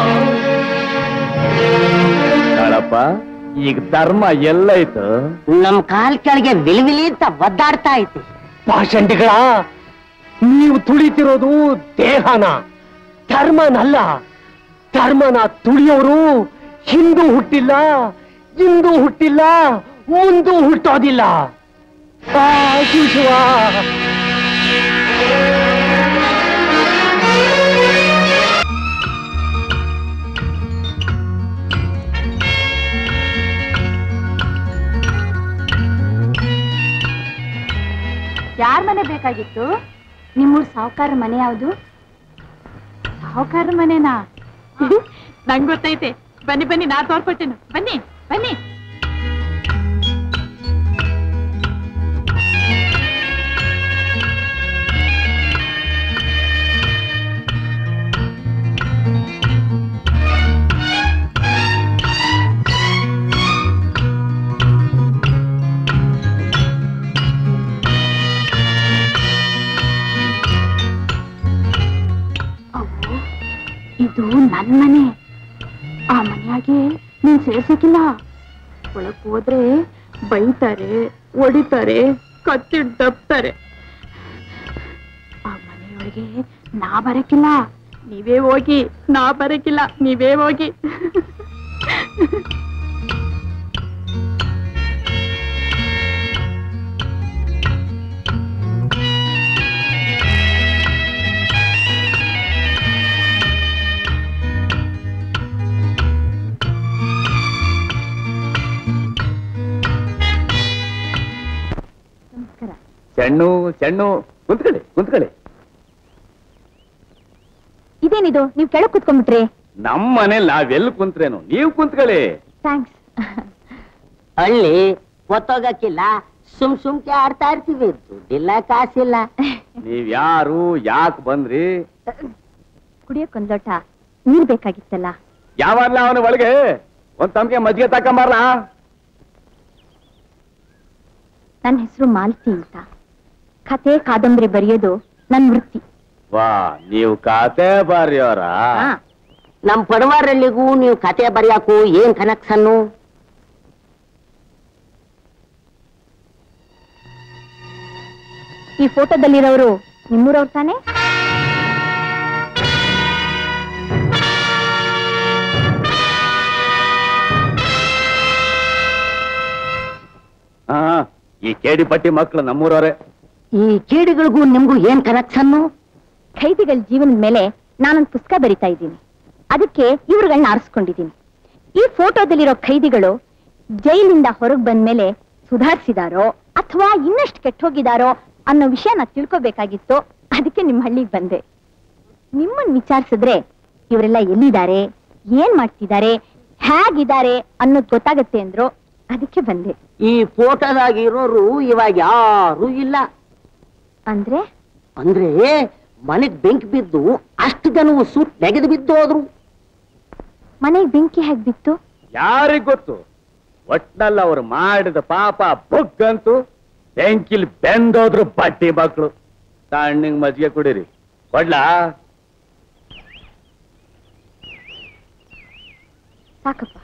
ಕಾಳಪ್ಪ ಈಗ ಧರ್ಮ ಎಲ್ಲೈತು ನಮ್ ಕಾಲ್ ಕೆಳಗೆ ವಿಲಿವಿಲಿ ಅಂತ ಒದ್ದಾಡ್ತಾ ಐತಿ ಪಾಷಂಡಿಗಳ ನೀವು ತುಳಿತಿರೋದು ದೇಹನ ಧರ್ಮನಲ್ಲ ಧರ್ಮನ ತುಳಿಯೋರು ಹಿಂದೂ ಹುಟ್ಟಿಲ್ಲ ಇಂದು ಹುಟ್ಟಿಲ್ಲ ಮುಂದೂ ಹುಟ್ಟೋದಿಲ್ಲ ಆ, ಶಿವ ಶಿವ ಯಾರ ಮನೆ ಬೇಕಾಗಿತ್ತು ನಿಮ್ಮೂರ್ ಸಾವುಕಾರ ಮನೆ ಯಾವುದು ಸಾವುಕಾರ ಮನೆನಾ ನಂಗ್ ಗೊತ್ತೈತೆ ಬನ್ನಿ ಬನ್ನಿ ನಾ ತೋರ್ಪಟ್ಟೆನು ಬನ್ನಿ ಬನ್ನಿ ಅವ್ವು, ಇದು ನನ್ ಮನೆ ಆ ಮನೆಯಾಗೆ ನೀನ್ ಸೇರ್ಸಕ್ಕಿಲ್ಲ ಒಳಗ್ ಹೋದ್ರೆ ಬೈತಾರೆ ಹೊಡಿತಾರೆ ಕತ್ತಿಡ್ ತಪ್ತಾರೆ ಆ ಮನೆಯೊಳಗೆ ನಾ ಬರಕ್ಕಿಲ್ಲ ನೀವೇ ಹೋಗಿ ನಾ ಬರಕ್ಕಿಲ್ಲ ನೀವೇ ಹೋಗಿ ನಮಸ್ಕಾರ ಚೆಣ್ಣು ಚೆಣ್ಣು ಕುಂತ್ಕೊಳ್ಳಿ ಕುಂತ್ಕೊಳ್ಳಿ ಇದೇನಿದು ನೀವ್ ಕೆಳಗ್ ಕುತ್ಕೊಂಡ್ಬಿಟ್ರಿ ನಮ್ಮ ಮನೇಲಿ ನಾವೆಲ್ಲಿ ಕುಂತ್ರೇನು ನೀವು ಕುಂತ್ಕೊಳ್ಳಿ ಥ್ಯಾಂಕ್ಸ್ ಹಳ್ಳಿ ಒತ್ತೋಗಕ್ಕಿಲ್ಲ ಸುಮ್ ಸುಮ್ಕೆ ಆಡ್ತಾ ಇರ್ತೀವಿ ದುಡ್ಡಿಲ್ಲ ಕಾಸಿಲ್ಲ ನೀವ್ ಯಾರು ಯಾಕೆ ಬಂದ್ರಿ ಕುಡಿಯಕ್ ಒಂದ್ ಲೋಟ ನೀರ್ ಬೇಕಾಗಿತ್ತಲ್ಲ ಯಾವಾಗ್ಲ ಅವನ ಒಳಗೆ ಒಂದ್ ತಮ್ಗೆ ಮಜ್ಜಿಗೆ ತಕೊಂಬರ್ಲಾ ನನ್ನ ಹೆಸರು ಮಾಲತಿ ಅಂತ ಕತೆ ಕಾದಂಬರಿ ಬರೆಯೋದು ನನ್ ವೃತ್ತಿ ವಾ ನೀವು ಕಾತೆ ಬಾರಿಯವರ ಹಾ. ನಮ್ ಪಡವಾರಳ್ಳಿಗೂ ನೀವು ಕತೆ ಬರೆಯಾಕು ಏನ್ ಕನೆಕ್ಷನ್ನು ಈ ಫೋಟೋದಲ್ಲಿರೋರು ನಿಮ್ಮೂರವ್ರು ತಾನೇ ಹಾ ಈ ಕೇಡಿ ಪಟ್ಟಿ ಮಕ್ಕಳು ನಮ್ಮೂರವ್ರೆ ಈ ಕೀಡಿಗಳಿಗೂ ನಿಮ್ಗೂ ಏನ್ ಕನೆಕ್ಷನ್ನು ಖೈದಿಗಳ ಜೀವನದ ಮೇಲೆ ನಾನೊಂದು ಪುಸ್ತಕ ಬರಿತಾ ಇದ್ದೀನಿ ಅದಕ್ಕೆ ಇವ್ರುಗಳನ್ನ ಆರಿಸ್ಕೊಂಡಿದ್ದೀನಿ ಈ ಫೋಟೋದಲ್ಲಿರೋ ಖೈದಿಗಳು ಜೈಲಿಂದ ಹೊರಗೆ ಬಂದ್ಮೇಲೆ ಸುಧಾರಿಸಿದಾರೋ ಅಥವಾ ಇನ್ನಷ್ಟು ಕೆಟ್ಟ ಹೋಗಿದಾರೋ ಅನ್ನೋ ವಿಷಯನ ತಿಳ್ಕೊಬೇಕಾಗಿತ್ತು ಅದಕ್ಕೆ ನಿಮ್ ಹಳ್ಳಿಗೆ ಬಂದೆ ನಿಮ್ಮನ್ ವಿಚಾರಿಸಿದ್ರೆ ಇವರೆಲ್ಲ ಎಲ್ಲಿದ್ದಾರೆ ಏನ್ ಮಾಡ್ತಿದ್ದಾರೆ ಹೇಗಿದ್ದಾರೆ ಅನ್ನೋದು ಗೊತ್ತಾಗತ್ತೆ ಅಂದ್ರು ಅದಕ್ಕೆ ಬಂದೆ ಈ ಫೋಟೋದಾಗ ಇರೋರು ಇವಾಗ ಯಾರು ಇಲ್ಲ ಅಂದ್ರೆ ಅಂದ್ರೆ ಮನೆಗ್ ಬೆಂಕಿ ಬಿದ್ದು ಅಷ್ಟು ಜನವು ಸುಟ್ ನೆಗೆದು ಬಿದ್ದು ಹೋದ್ರು ಮನೆಗ್ ಬೆಂಕಿ ಹೇಗ್ ಬಿತ್ತು ಯಾರಿಗ್ ಗೊತ್ತು ಒಟ್ನಲ್ಲಿ ಅವ್ರು ಮಾಡಿದ ಪಾಪ ಬುಗ್ಗಂತೂ ಬೆಂಕಿಲ್ ಬೆಂದೋದ್ರು ಬಟ್ಟಿ ಮಕ್ಕಳು ತಣ್ಣಗ್ ಮಜ್ಜಿಗೆ ಕುಡೀರಿ ಕೊಡ್ಲಾ ಸಾಕಪ್ಪ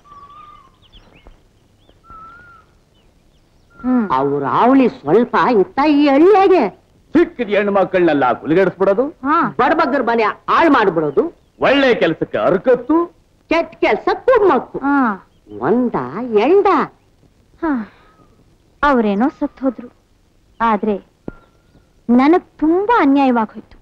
ಹ್ಮ್ ಅವ್ರ ಅವಳಿ ಸ್ವಲ್ಪ ಇತ್ತ ಈ ಹಳ್ಳಿಯಾಗೆ ಸಿಕ್ಕಿದ ಹೆಣ್ಣು ಮಕ್ಕಳನ್ನೆಲ್ಲ ಕುಲಿಗಡಿಸ್ಬಿಡೋದು ಹಾ ಬಡಬಗ್ಗರ ಮನೆ ಹಾಳು ಮಾಡ್ಬಿಡೋದು ಒಳ್ಳೆ ಕೆಲಸಕ್ಕೆ ಅರ್ಕತ್ತು ಕೆಟ್ಟ ಕೆಲ್ಸ ಕುಡ್ಮಕ್ಕು ಹಾ ಒಂದ ಎಂಡ ಹಾ ಅವ್ರೇನೋ ಸತ್ ಹೋದ್ರು ಆದ್ರೆ ನನಗ್ ತುಂಬಾ ಅನ್ಯಾಯವಾಗಿ ಹೋಯ್ತು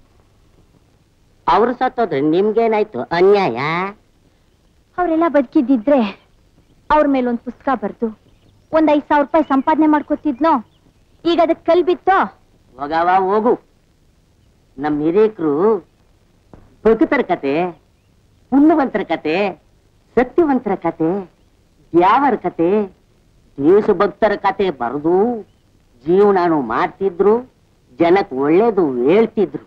ಅವ್ರು ಸತ್ತೋದ್ರೆ ನಿಮ್ಗೇನಾಯ್ತು ಅನ್ಯಾಯ ಅವರೆಲ್ಲ ಬದುಕಿದ್ದಿದ್ರೆ ಅವ್ರ ಮೇಲೆ ಒಂದ್ ಪುಸ್ತಕ ಬರ್ದು ಒಂದ್ ಐದ್ ಸಾವಿರ ರೂಪಾಯಿ ಸಂಪಾದನೆ ಮಾಡ್ಕೊತಿದ್ನೋ ಈಗ ಅದಕ್ಕೆ ಕಲ್ ಬಿತ್ತೋ ಹೋಗವ ಹೋಗು ನಮ್ ಹಿರೇಕರು ಬದುಕತರ ಕತೆ ಪುಣ್ಯವಂತರ ಕತೆ ಸತ್ಯವಂತರ ಕತೆ ದ್ಯಾವರ ಕತೆ ದೇಶ ಭಕ್ತರ ಕತೆ ಬರೆದು ಜೀವನಾನು ಮಾಡ್ತಿದ್ರು ಜನಕ್ ಒಳ್ಳೇದು ಹೇಳ್ತಿದ್ರು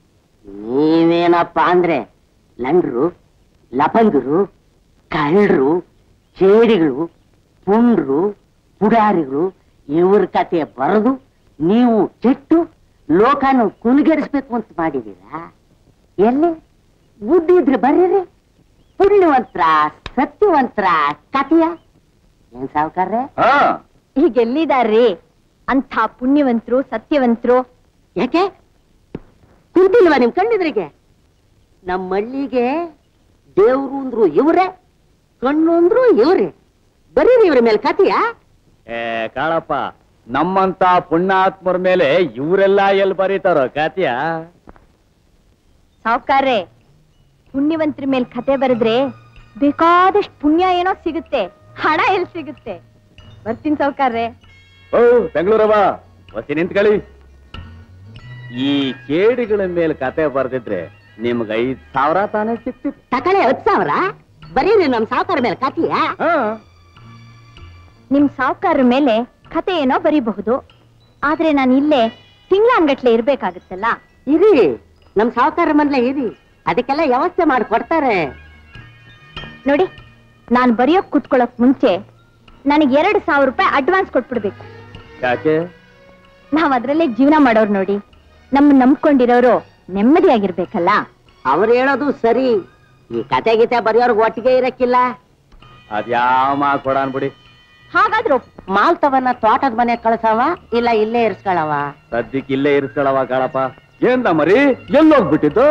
ನೀವೇನಪ್ಪ ಅಂದ್ರೆ ಲಂಡ್ರು ಲಪಂಗರು ಕಳ್ಳರು ಚೇಡಿಗಳು ಪುಂಡ್ರು ಪುಡಾರಿಗಳು ಇವ್ರ ಕತೆ ಬರೆದು ನೀವು ಕೆಟ್ಟು ಲೋಕನು ಕುಣಿಗೆಡಿಸ್ಬೇಕು ಅಂತ ಮಾಡಿದೀರಾ ಎಲ್ಲಿ ಬುದ್ಧಿ ಇದ್ರೆ ಬರ್ರಿ ಪುಣ್ಯವಂತರ ಸತ್ಯವಂತರ ಕಥೆಯ ಏನ್ ಸಾವುಕಾರ್ರೆ ಹಾ ಈಗ ಎಲ್ಲಿದಾರ್ರಿ ಅಂಥ ಪುಣ್ಯವಂತರು ಸತ್ಯವಂತರು ಯಾಕೆ ಕುಂತಿಲ್ವಾ ನಿಮ್ ಕಣ್ಣಿದ್ರಿಗೆ ನಮ್ಮ ಹಳ್ಳಿಗೆ ದೇವ್ರು ಅಂದ್ರು ಇವ್ರೆ ಕಣ್ಣು ಅಂದ್ರು ಇವ್ರೆ ಬರೀರಿ ಇವ್ರ ಮೇಲೆ ಕಥೆಯ ಏ ಕಾಳಪ್ಪ ನಮ್ಮಂತ ಪುಣ್ಯಾತ್ಮರ ಮೇಲೆ ಇವರೆಲ್ಲ ಎಲ್ಲಿ ಬರೀತಾರೋ ಕಾತಿಯ ಸಾವುಕಾರ್ರೆ ಪುಣ್ಯವಂತರ ಮೇಲೆ ಕತೆ ಬರೆದ್ರೆ ಬೇಕಾದಷ್ಟು ಪುಣ್ಯ ಏನೋ ಸಿಗುತ್ತೆ ಹಣ ಎಲ್ಲಿ ಸಿಗುತ್ತೆ ಬರ್ತೀನಿ ಸಾವುಕಾರ್ರೆ ಓ ಬೆಂಗಳೂರವ ಬಸ್ಸಿ ನಿಂತ್ಕೊಳ್ಳಿ ಈ ಕೇಡಿಗಳ ಮೇಲೆ ಕತೆ ಬರ್ದಿದ್ರೆ ನಿಮ್ಗೆ ಐದ್ ಸಾವಿರ ತಾನೇ ಸಿಕ್ತಿತ್ತು ತಕಳೆ ಹತ್ತು ಸಾವಿರ ಬರೀರಿ ನಮ್ ಸಾವುಕಾರ ಮೇಲೆ ಕಥೆಯ ಹಾ ನಿಮ್ ಸಾವುಕಾರರ ಮೇಲೆ ಕತೆ ಏನೋ ಬರೀಬಹುದು ಆದ್ರೆ ನಾನು ಇಲ್ಲೇ ತಿಂಗ್ಳಾನ್ಗಟ್ಲೆ ಇರ್ಬೇಕಾಗುತ್ತಲ್ಲ ಇರಿ ನಮ್ ಸಾವುಕಾರ ಮನ್ಲೆ ಇರಿ ಅದಕ್ಕೆಲ್ಲ ವ್ಯವಸ್ಥೆ ಮಾಡಿ ಕೊಡ್ತಾರೆ ನೋಡಿ ನಾನ್ ಬರೆಯೋಕ್ ಕುತ್ಕೊಳ್ಳೋಕ್ ಮುಂಚೆ ನನಗೆ ಎರಡು ಸಾವಿರ ರೂಪಾಯಿ ಅಡ್ವಾನ್ಸ್ ಕೊಟ್ಬಿಡ್ಬೇಕು ಯಾಕೆ ನಾವ್ ಅದ್ರಲ್ಲೇ ಜೀವನ ಮಾಡೋರು ನೋಡಿ ನಮ್ಮ ನಂಬ್ಕೊಂಡಿರೋರು ನೆಮ್ಮದಿಯಾಗಿರ್ಬೇಕಲ್ಲ ಅವ್ರು ಹೇಳೋದು ಸರಿ ಈ ಕತೆ ಗೀತೆ ಬರೆಯೋರ್ಗ್ ಒಟ್ಟಿಗೆ ಇರಕ್ಕಿಲ್ಲ ಅದ್ಯಾವ ಮಾ ಕೊಡಾನ್ ಬಿಡಿ ಹಾಗಾದ್ರೂ ಮಾಲ್ತವನ್ನ ತೋಟದ ಮನೆ ಕಳ್ಸವ ಇಲ್ಲ ಇಲ್ಲೇ ಇರ್ಸ್ಕೊಳವ ಸದ್ಯಕ್ಕೆ ಇಲ್ಲೇ ಇರಿಸ್ಕೊಳವ ಕಾಳಪ್ಪ ಏನ್ದ ಮರಿ ಎಲ್ಲೋಗ್ಬಿಟ್ಟಿದ್ದು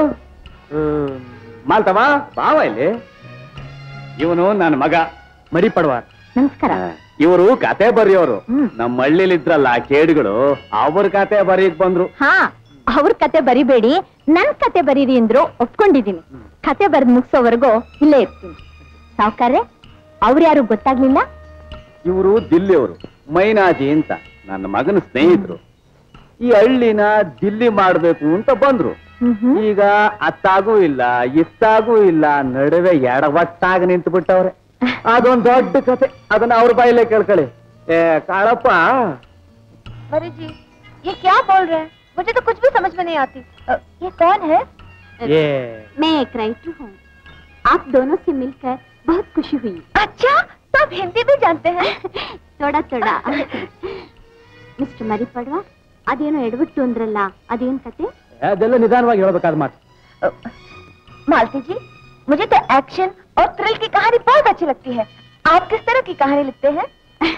ಮಾಲ್ತವ ಬಾವ ಇಲ್ಲಿ ಇವನು ನನ್ನ ಮಗ ಮರಿ ಪಡ್ವಾರ್ ನಮಸ್ಕಾರ ಇವರು ಕತೆ ಬರೆಯೋರು ಹ್ಮ್. ನಮ್ಮ ಹಳ್ಳಿಲಿದ್ರಲ್ಲ ಕೇಡುಗಳು ಅವ್ರ ಕತೆ ಬರೀಕ್ ಬಂದ್ರು ಹಾ ಅವ್ರ ಕತೆ ಬರಿಬೇಡಿ ನನ್ ಕತೆ ಬರೀರಿ ಅಂದ್ರು ಒಪ್ಕೊಂಡಿದೀನಿ ಕತೆ ಬರ್ದ್ ಮುಗ್ಸೋವರೆಗೂ ಇಲ್ಲೇ ಇರ್ತೀನಿ ಸಾವ್ಕಾರ್ರೆ ಅವ್ರು ಯಾರು ಗೊತ್ತಾಗ್ಲಿಲ್ಲ ಇವರು ದಿಲ್ಲಿಯವರು ಮೈನಾಜಿ ಅಂತ ನನ್ನ ಮಗನ ಸ್ನೇಹಿತರು ಈ ಹಳ್ಳಿನ ದಿಲ್ಲಿ ಮಾಡ್ಬೇಕು ಅಂತ ಬಂದ್ರು ಹ್ಮ್ ಹ್ಮ್. ಈಗ ಅತ್ತಾಗೂ ಇಲ್ಲ ಇತ್ತಾಗೂ ಇಲ್ಲ ನಡುವೆ ಎಡವಟ್ಟಾಗಿ ನಿಂತು ಬಿಟ್ಟವ್ರೆ ಅದೊಂದ್ ದೊಡ್ಡ ಕತೆ ಅದನ್ನ ಅವ್ರ ಬಾಯಲ್ಲೇ ಕೇಳ್ಕೊಳ್ಳಿ ಏ ಕಾಳಪ್ಪ अरे जी ये क्या बोल रहे हैं मुझे तो कुछ भी समझ में नहीं आती अ, ये कौन है ಏ मैं एक राइटर हूँ आप दोनों से मिलकर बहुत खुशी हुई अच्छा तो आप हिंदी भी जानते हैं थोड़ा थोड़ा ಮಿಸ್ಟರ್ ಮರಿಪಡ್ವ ಅದೇನೋ ಎಡಬಿಟ್ಟು ಅಂದ್ರಲ್ಲ ಅದೇನ್ ಕತೆ ಅದೆಲ್ಲ ನಿಧಾನವಾಗಿ ಹೇಳ್ಬೇಕಾದ ಮಾತು मालती जी मुझे तो एक्शन और थ्रिल की कहानी बहुत अच्छी लगती है आप किस तरह की कहानी लिखते हैं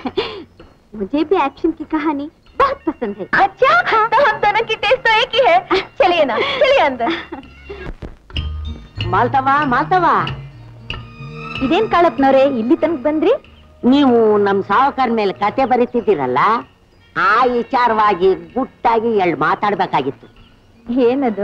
मुझे भी एक्शन की कहानी बहुत पसंद है अच्छा तो हम दोनों की टेस्ट तो एक ही है चलिए ना चलिए अंदर ಮಾಲ್ತವ ಮಾಲ್ತವ ಇದೇನ್ ಕಾಳಪ್ನವ್ರೆ ಇಲ್ಲಿ ತನಕ ಬಂದ್ರಿ ನೀವು ನಮ್ ಸಾವುಕಾರ ಮೇಲೆ ಕತೆ ಬರೀತಿದ್ದೀರಲ್ಲ ಆ ವಿಚಾರವಾಗಿ ಗುಟ್ಟಾಗಿ ಎರಡು ಮಾತಾಡ್ಬೇಕಾಗಿತ್ತು ಏನದು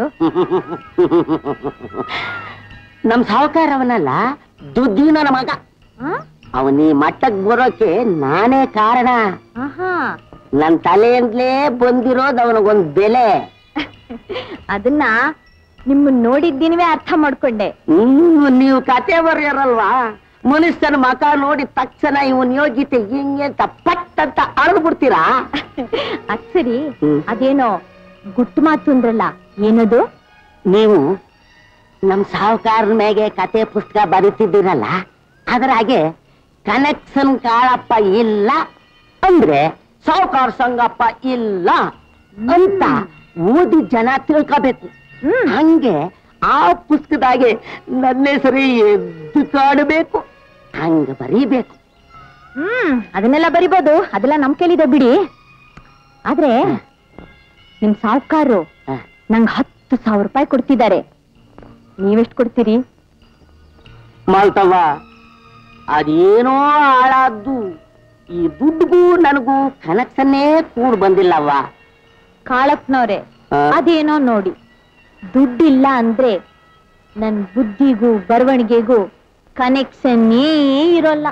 ನಮ್ ಸಾವುಕಾರ ಅವನಲ್ಲ ದುಡ್ಡಿನ ಮಗ ಅವನ ಈ ಮಟ್ಟಕ್ ಬರೋಕೆ ನಾನೇ ಕಾರಣ ಆಹಾ ನನ್ ತಲೆಯಿಂದಲೇ ಬಂದಿರೋದು ಅವನಿಗೊಂದ್ ಬೆಲೆ ಅದನ್ನ ನಿಮ್ಮನ್ನ ನೋಡಿದ್ದೀನಿವೇ ಅರ್ಥ ಮಾಡ್ಕೊಂಡೆ ಹ್ಮ್ ನೀವು ಕತೆ ಬರೆಯರಲ್ವಾ ಮನುಷ್ಯನ ಮಕ ನೋಡಿ ತಕ್ಷಣ ಇವನ್ ಯೋಗ್ಯತೆ ಹಿಂಗೆ ಅಂತ ಪಟ್ ಅಂತ ಅಳ್ದು ಬಿಡ್ತೀರಾ ಅದ್ ಸರಿ ಹ್ಮ್. ಅದೇನೋ ಗುಟ್ಟು ಮಾತು ಅಂದ್ರಲ್ಲ ಏನದು ನೀವು ನಮ್ ಸಾಹುಕಾರನ ಮೇಲೆ ಕತೆ ಪುಸ್ತಕ ಬರೀತಿದ್ದೀರಲ್ಲ ಅದ್ರಾಗೆ ಕನೆಕ್ಷನ್ ಕಾಳಪ್ಪ ಇಲ್ಲ ಅಂದ್ರೆ ಸಾಹುಕಾರ ಸಂಗಪ್ಪ ಇಲ್ಲ ಅಂತ ಓದಿ ಜನ ತಿಳ್ಕೋಬೇಕು ಹಂಗೆ ಆ ಪುಸ್ತಕದಾಗೆ ನನ್ನ ಹೆಸರು ಎದ್ದು ಕಾಡಬೇಕು ಹಂಗ ಬರೀಬೇಕು ಹ್ಮ್ ಅದನ್ನೆಲ್ಲ ಬರಿಬೋದು ಅದೆಲ್ಲ ನಮ್ ಕೈಲಿದೆ ಬಿಡಿ ಆದ್ರೆ ನಿಮ್ ಸಾಹುಕಾರರು ಹ. ನಂಗ್ ಹತ್ತು ಸಾವಿರ ರೂಪಾಯಿ ಕೊಡ್ತಿದ್ದಾರೆ ನೀವೆಷ್ಟು ಕೊಡ್ತೀರಿ ಮಾಲ್ತವ್ವ ಅದೇನೋ ಹಾಳಾದ್ದು ಈ ದುಡ್ಡಿಗೂ ನನಗೂ ಕನೆಕ್ಷನ್ನೇ ಕೂಡ್ ಬಂದಿಲ್ಲವ್ವ ಕಾಳಪ್ಪನವ್ರೆ ಆ? ಅದೇನೋ ನೋಡಿ ದುಡ್ಡಿಲ್ಲ ಅಂದ್ರೆ ನನ್ ಬುದ್ಧಿಗೂ ಬರವಣಿಗೆಗೂ ಕನೆಕ್ಷನ್ನೇ ಇರೋಲ್ಲ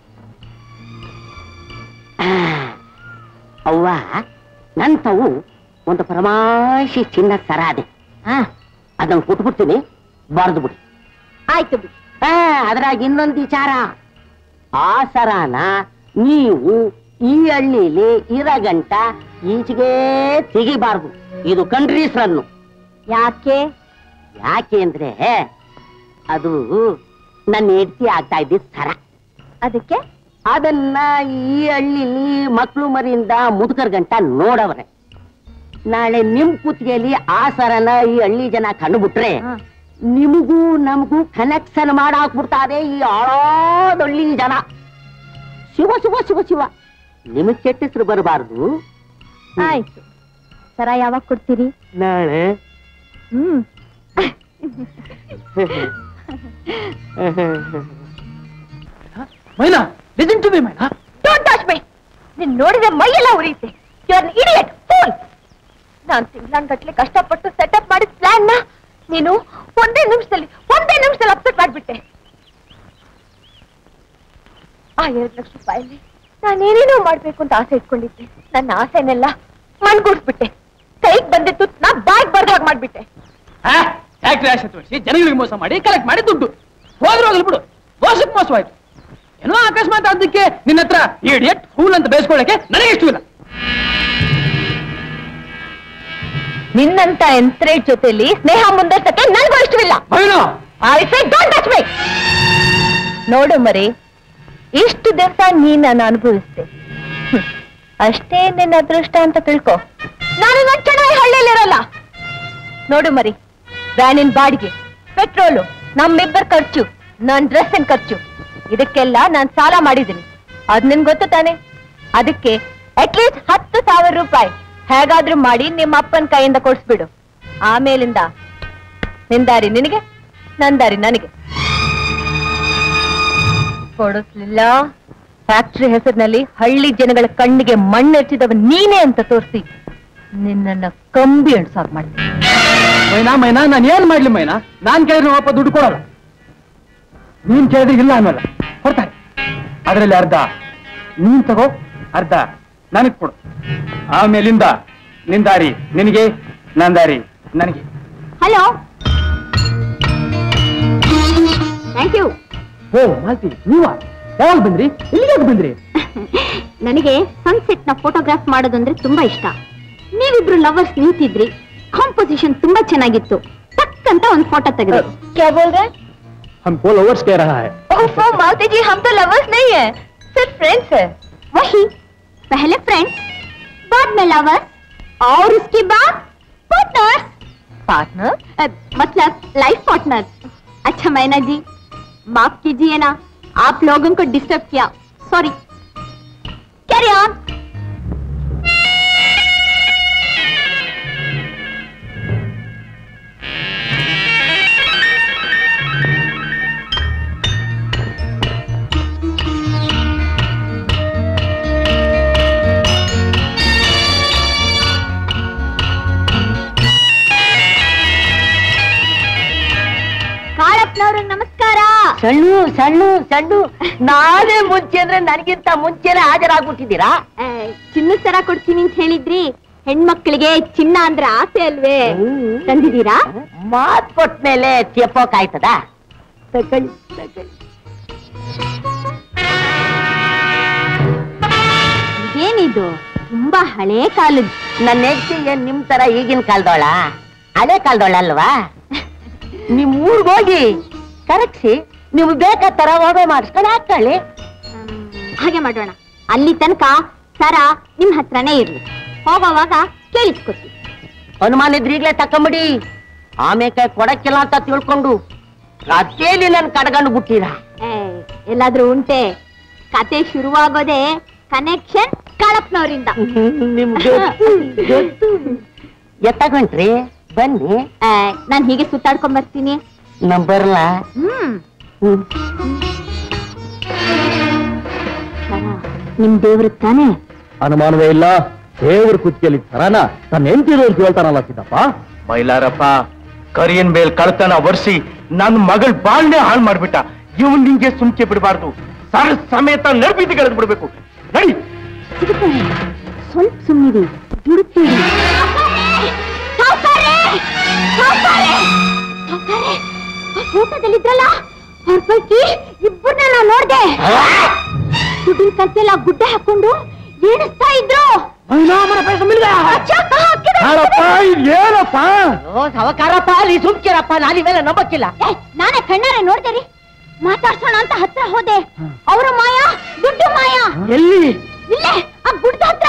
ಆ, ಅವ್ವ ನನ್ ತಾವು ಒಂದು ಪರಮಾಶಿ ಚಿನ್ನ ಸರ ಅದೆ ಆ, ಅದನ್ನ ಕೊಟ್ಬಿಡ್ತೀನಿ ಬಾರ್ದು ಬಿಡಿ ಆಯ್ತು ಬಿಡಿ ಆ, ಅದ್ರಾಗ ಇನ್ನೊಂದು ವಿಚಾರ ಆ ಸರಾನ ನೀವು ಈ ಹಳ್ಳಿಲಿ ಇರಗಂಟ ಈಚೆಗೆ ತೆಗಿಬಾರ್ದು ಇದು ಕಂಡ್ರೀಸ್ರನ್ನು ಯಾಕೆ ಯಾಕೆ ಅಂದ್ರೆ ಅದು ನನ್ನ ಹೆಂಡತಿ ಆಗ್ತಾ ಇದ್ದಿದ್ ಸರ ಅದಕ್ಕೆ ಅದನ್ನ ಈ ಹಳ್ಳಿಲಿ ಮಕ್ಕಳು ಮರಿಯಿಂದ ಮುದುಕರ್ ಗಂಟ ನೋಡವ್ರೆ ನಾಳೆ ನಿಮ್ ಕುತ್ತಿಗೆಯಲ್ಲಿ ಆ ಸರನ ಈ ಹಳ್ಳಿ ಜನ ಕಂಡುಬಿಟ್ರೆ ಹ. ನಿಮಗೂ ನಮಗೂ ಕನೆಕ್ಷನ್ ಮಾಡಾಕ್ಬಿಡ್ತಾರೆ ಈ ಹಳೋದಳ್ಳಿ ಜನ ಶಿವ ಶಿವ ಶಿವ ಶಿವ ನಿಮಗ್ ಕೆಟ್ಟ ಹೆಸರು ಬರಬಾರ್ದು ಆಯ್ತು ಸರ ಯಾವಾಗ ಕೊಡ್ತೀರಿ ನಾಳೆ hmm Maina listen to me Maina don't touch me ನೀನ್ ನೋಡಿದ್ರೆ ಮೈಯೆಲ್ಲ ಉರಿಯುತ್ತೆ ಯು ಆರ್ ಇಡಿಯಟ್ ಫೂಲ್ ನಾನ್ ತಿಂಗಳಾನ್ಗಟ್ಲೆ ಕಷ್ಟಪಟ್ಟು ಸೆಟಪ್ ಮಾಡಿದ ಪ್ಲಾನ್ ನ ನೀನು ಒಂದೇ ನಿಮಿಷದಲ್ಲಿ ಒಂದೇ ನಿಮಿಷದಲ್ಲಿ ಅಪ್ಸೆಟ್ ಮಾಡ್ಬಿಟ್ಟೆ ಆ ಎರಡ್ ಲಕ್ಷ ರೂಪಾಯಲ್ಲಿ ನಾನೇನೇನೋ ಮಾಡ್ಬೇಕು ಅಂತ ಆಸೆ ಇಟ್ಕೊಂಡಿದ್ದೆ ನನ್ನ ಆಸೆನೆಲ್ಲ ಮಣ್ಗೂಡ್ಸ್ಬಿಟ್ಟೆ ಕೈಗ್ ಬಂದಿತ್ತು ನಾ ಬಾಯ್ಗ್ ಬರ್ದಾಗ ಮಾಡ್ಬಿಟ್ಟೆ ಫ್ಯಾಕ್ಟ್ರಿ ಆಸೆ ತೋರಿಸಿ ಜನಗಳಿಗೆ ಮೋಸ ಮಾಡಿ ಕಲೆಕ್ಟ್ ಮಾಡಿ ದುಡ್ಡು ಹೋದ್ರು ಹೋಗ್ಲಿ ಬಿಡು ಮೋಸಕ್ಕೆ ಮೋಸವಾಯ್ತು ಏನೋ ಅಕಸ್ಮಾತ್ ಅದಕ್ಕೆ ನಿನ್ನ ಹತ್ರ ಇಡಿಯಟ್ ಫೂಲ್ ಅಂತ ಬೇಯಿಸ್ಕೊಳ್ಳಕ್ಕೆ ನನಗೆ ಇಷ್ಟವಿಲ್ಲ ನಿನ್ನಂತ ಎಂತ್ರೇಟ್ ಜೊತೆಲಿ ಸ್ನೇಹ ಮುಂದುವರ್ಸಕ್ಕೆ ನನಗೂ ಇಷ್ಟವಿಲ್ಲ Maina I say don't touch me ನೋಡು ಮರಿ ಇಷ್ಟು ದಿವಸ ನೀನ್ ನಾನು ಅನುಭವಿಸ್ದೆ ಹ್ಮ್. ಅಷ್ಟೇ ನಿನ್ನ ಅದೃಷ್ಟ ಅಂತ ತಿಳ್ಕೊ ನಾನು ನನ್ ಚೆನ್ನಾಗಿ ಹಳ್ಳಿಯಲ್ಲಿರಲ್ಲ ನೋಡು ಮರಿ ವ್ಯಾನಿನ್ ಬಾಡಿಗೆ ಪೆಟ್ರೋಲು ನಮ್ಮಿಬ್ಬರ ಖರ್ಚು ನನ್ ಡ್ರೆಸ್ಸಿನ ಖರ್ಚು ಇದಕ್ಕೆಲ್ಲ ನಾನ್ ಸಾಲ ಮಾಡಿದ್ದೀನಿ ಅದ್ ನಿನ್ ಗೊತ್ತು ತಾನೆ ಅದಕ್ಕೆ ಅಟ್ಲೀಸ್ಟ್ ಹತ್ತು ಸಾವಿರ ರೂಪಾಯಿ ಹೇಗಾದ್ರೂ ಮಾಡಿ ನಿಮ್ಮ ಅಪ್ಪನ ಕೈಯಿಂದ ಕೊಡ್ಸ್ಬಿಡು ಆಮೇಲಿಂದ ನಿನ್ ದಾರಿ ನಿನಗೆ ನನ್ ದಾರಿ ನನಗೆ ಕೊಡಿಸ್ಲಿಲ್ಲ ಫ್ಯಾಕ್ಟ್ರಿ ಹೆಸರಿನಲ್ಲಿ ಹಳ್ಳಿ ಜನಗಳ ಕಣ್ಣಿಗೆ ಮಣ್ಣೆರ್ಚಿದವ ನೀನೇ ಅಂತ ತೋರಿಸಿ ನಿನ್ನನ್ನ ಕಂಬಿ ಎಣ್ಸಾಕ್ ಮಾಡ್ತೀನಿ ಮೈನಾ ಮೈನಾ ನಾನು ಏನ್ ಮಾಡ್ಲಿ ಮೈನಾ ನಾನ್ ಕೇಳಿದ್ರೆ ಅಪ್ಪ ದುಡ್ಡು ಕೊಡಲ್ಲ ನೀನ್ ಕೇಳಿದ್ರೆ ಇಲ್ಲ ಅನ್ನಲ್ಲ ಕೊಡ್ತಾರೆ ಅದರಲ್ಲಿ ಅರ್ಧ ನೀನ್ ತಗೋ ಅರ್ಧ ನನಗ್ ಕೊಡು ಆಮೇಲಿಂದ ನಿನ್ ದಾರಿ ನಿನಗೆ ನನ್ ದಾರಿ ನನಗೆ ಹಲೋ ಥ್ಯಾಂಕ್ ಯು ಓ ಮಾಲ್ತಿ ನೀವ ಯಾವಾಗ ಬಂದ್ರಿ ಇಲ್ಲಿಗೆ ಬಂದ್ರಿ ನನಗೆ ಸನ್ಸೆಟ್ ನ ಫೋಟೋಗ್ರಾಫ್ ಮಾಡೋದಂದ್ರೆ ತುಂಬಾ ಇಷ್ಟ ನೀವಿಬ್ರು ಲವರ್ಸ್ ನಿಂತಿದ್ರಿ ಕಾಂಪೋಸಿಷನ್ ತುಂಬಾ ಚೆನ್ನಾಗಿತ್ತು ಟಕ್ ಅಂತ ಒಂದು ಫೋಟೋ ತೆಗೆದು ಕ್ಯಾ ಬೋಲ್ ರೇ हमको लवर्स कह रहा है ओफो मालती जी हम तो लवर्स नहीं है सिर्फ फ्रेंड्स है वही पहले फ्रेंड्स बाद में लवर्स और उसके बाद पार्टनर्स पार्टनर मतलब लाइफ पार्टनर अच्छा मैना जी माफ कीजिए ना आप लोगों को डिस्टर्ब किया सॉरी कैरी ऑन ಕಾಳಪ್ಪನವ್ರಿಗೆ ನಮಸ್ಕಾರ ಸಣ್ಣು ಸಣ್ಣು ಸಣ್ಣು ನಾನೇ ಮುಂಚೆ ಅಂದ್ರೆ ನನಗಿಂತ ಮುಂಚೆನೆ ಹಾಜರಾಗ್ಬಿಟ್ಟಿದ್ದೀರಾ ಆ, ಚಿನ್ನದ ಸರ ಕೊಡ್ತೀನಿ ಅಂತ ಹೇಳಿದ್ರಿ ಹೆಣ್ಮಕ್ಳಿಗೆ ಚಿನ್ನ ಅಂದ್ರೆ ಆಸೆ ಅಲ್ವೇ ತಂದಿದ್ದೀರಾ ಮಾತ್ ಕೊಟ್ಮೇಲೆ ತೆಪ್ಪೋಕಾಯ್ತದ ತಗೊಳ್ಳಿ ತಗೊಳ್ಳಿ ಏನಿದು ತುಂಬಾ ಹಳೇ ಕಾಲದ ನನ್ನ ಹೆಂಡತಿ ಏನ್ ನಿಮ್ ತರ ಈಗಿನ ಕಾಲದೋಳ ಹಳೆ ಕಾಲದೋಳ ಅಲ್ವಾ ನಿಮ್ ಊರ್ಗ್ ಹೋಗಿ ಕರಗ್ಸಿ ನೀವು ಬೇಕಾದ ತರ ಒಡವೆ ಮಾಡಿಸ್ಕೊಂಡು ಹಾಕೊಳ್ಳಿ ಹಾಗೆ ಮಾಡೋಣ ಅಲ್ಲಿ ತನಕ ಸರ ನಿಮ್ ಹತ್ರನೇ ಇರ್ಲಿ ಹೋಗೋವಾಗ ಕೇಳಿಸ್ಕೊತೀವಿ ಅನುಮಾನ ಇದ್ರೆ ಈಗ್ಲೇ ತಕೊಂಬಿಡಿ ಆಮೇಲೆ ಕೊಡಕ್ಕಿಲ್ಲ ಅಂತ ತಿಳ್ಕೊಂಡು ಅದೇಲಿ ನನ್ ಕಡ್ಗಂಡು ಬಿಟ್ಟಿರ ಏ, ಎಲ್ಲಾದ್ರೂ ಉಂಟೆ ಕತೆ ಶುರುವಾಗೋದೇ ಕನೆಕ್ಷನ್ ಕಳಪ್ನವರಿಂದ ನಿಮ್ಗೆ ಎತ್ತಕೊಂಡ್ರಿ ಬನ್ನಿ ನಾನ್ ಹೀಗೆ ಸುತ್ತಾಡ್ಕೊಂಡ್ ಬರ್ತೀನಿ ನಮ್ ಬರ್ಲ ಹ್ಮ್ ಹ್ಮ್. ಸರ, ನಿಮ್ ದೇವ್ರ ತಾನೇ ಅನುಮಾನವೇ ಇಲ್ಲ ದೇವ್ರ ಕುತ್ತಿಗೆಯಲ್ಲಿ ಸರನ ತನ್ನ ಹೆಂಡತಿರೋರು ಕೇಳ್ತಾನಲ್ಲ ಸಿದ್ದಪ್ಪ ಮೈಲಾರಪ್ಪ ಕರಿಯನ್ ಮೇಲ್ ಕಳ್ತನ ವರ್ಷಿ ನನ್ನ ಮಗಳ ಬಾಳ್ನೆ ಹಾಳು ಮಾಡ್ಬಿಟ್ಟ ಇವನ್ ನಿಂಗೆ ಸುಮ್ಕೆ ಬಿಡಬಾರ್ದು ಸರ ಸಮೇತ ನರ್ಬಿದ್ದು ಕಳೆದು ಬಿಡ್ಬೇಕು ನಡಿ ಸಿಗುತ್ತಾರೆ ಸ್ವಲ್ಪ ಸುಮ್ಮನಿರಿ ದುಡುಕ್ತೀರಿ ಫೋಟೋದಲ್ಲಿದ್ರಲ್ಲ ಅವ್ರ ಪೈಕಿ ಇಬ್ಬರನ್ನ ನಾ ನೋಡ್ದೆ ದುಡ್ಡಿನ ಕಂತೆಲ್ಲ ಗುಡ್ಡೆ ಹಾಕೊಂಡು ಏಣಿಸ್ತಾ ಇದ್ರು ಅಚ್ಚ, ಹಾಕಿದೆ. ಏನಪ್ಪ ಓ ಸವಕಾರಪ್ಪ ಅಲ್ಲಿ ಸುಮ್ಕಿರಪ್ಪ ನಾನು ಇವೆಲ್ಲ ನಂಬಕ್ಕಿಲ್ಲ ಏ, ನಾನೇ ಕಣ್ಣಾರೆ ನೋಡ್ದೆ ರೀ ಮಾತಾಡ್ಸೋಣ ಅಂತ ಹತ್ರ ಹೋದೆ ಅವರ ಮಾಯ ದುಡ್ಡು ಮಾಯ ಎಲ್ಲಿ ಇಲ್ಲೇ ಆ ಗುಡ್ಡ ಹತ್ರ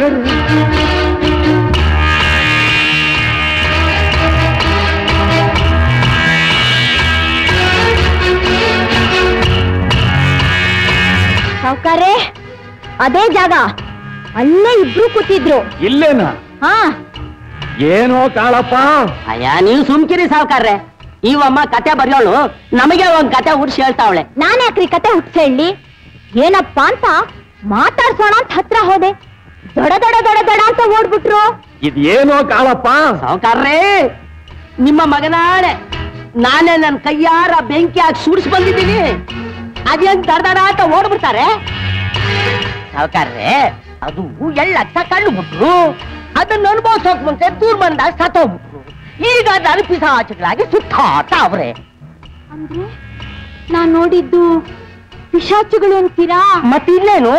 ಸಾವ್ಕಾರೆ ಅದೇ ಜಾಗ ಅಲ್ಲೇ ಇಬ್ರು ಕೂತಿದ್ರು ಇಲ್ಲೇನ ಹಾ ಏನೋ ಕಾಳಪ್ಪ ಅಯ್ಯ ನೀವು ಸುಮ್ಕಿರಿ ಸಾವ್ಕಾರ್ರೆ ಇವಮ್ಮ ಕತೆ ಬರೆಯೋಳು ನಮಗೆ ಒಂದ್ ಕತೆ ಹುಡ್ಸಿ ಹೇಳ್ತಾವಳೆ ನಾನ್ ಯಾಕ್ರಿ ಕತೆ ಹುಟ್ಸ್ ಹೇಳಿ ಏನಪ್ಪಾ ಅಂತ ಮಾತಾಡ್ಸೋಣ ಅಂತ ಹತ್ರ ಹೋದೆ ದೊಡ ದೊಡ ದೊಡ ದೊಡ ಅಂತ ಓಡ್ಬಿಟ್ರು ಇದೇನೋ ಕಾಳಪ್ಪ ಸಾವ್ಕಾರ್ರೆ ನಿಮ್ಮ ಮಗನಾಳೆ ನಾನೇ ನನ್ನ ಕೈಯಾರ ಬೆಂಕಿ ಹಾಕಿ ಸುಡಿಸ್ ಬಂದಿದ್ದೀನಿ ಅದೇನ್ ದಡ ಅಂತ ಓಡ್ಬಿಡ್ತಾರೆ ಸಾವ್ಕಾರ್ರೆ ಅದು ಎಳ್ಳ ಕಂಡು ಬಿಟ್ರು ಅದನ್ನ ಅನುಭವಿಸೋಕ್ ಮುಂಚೆ ದೂರ ಬಂದಾಗ ಸತ್ತೋಗ್ಬಿಟ್ರು ಈಗ ನಾನು ಪಿಸಾಚಗಳಾಗಿ ಸುತ್ತಾಟ ಅವ್ರೆ ಅಂದ್ರೆ ನಾನ್ ನೋಡಿದ್ದು ಪಿಶಾಚುಗಳು ಅಂತೀರಾ ಮತ್ತಿಲ್ಲೇನು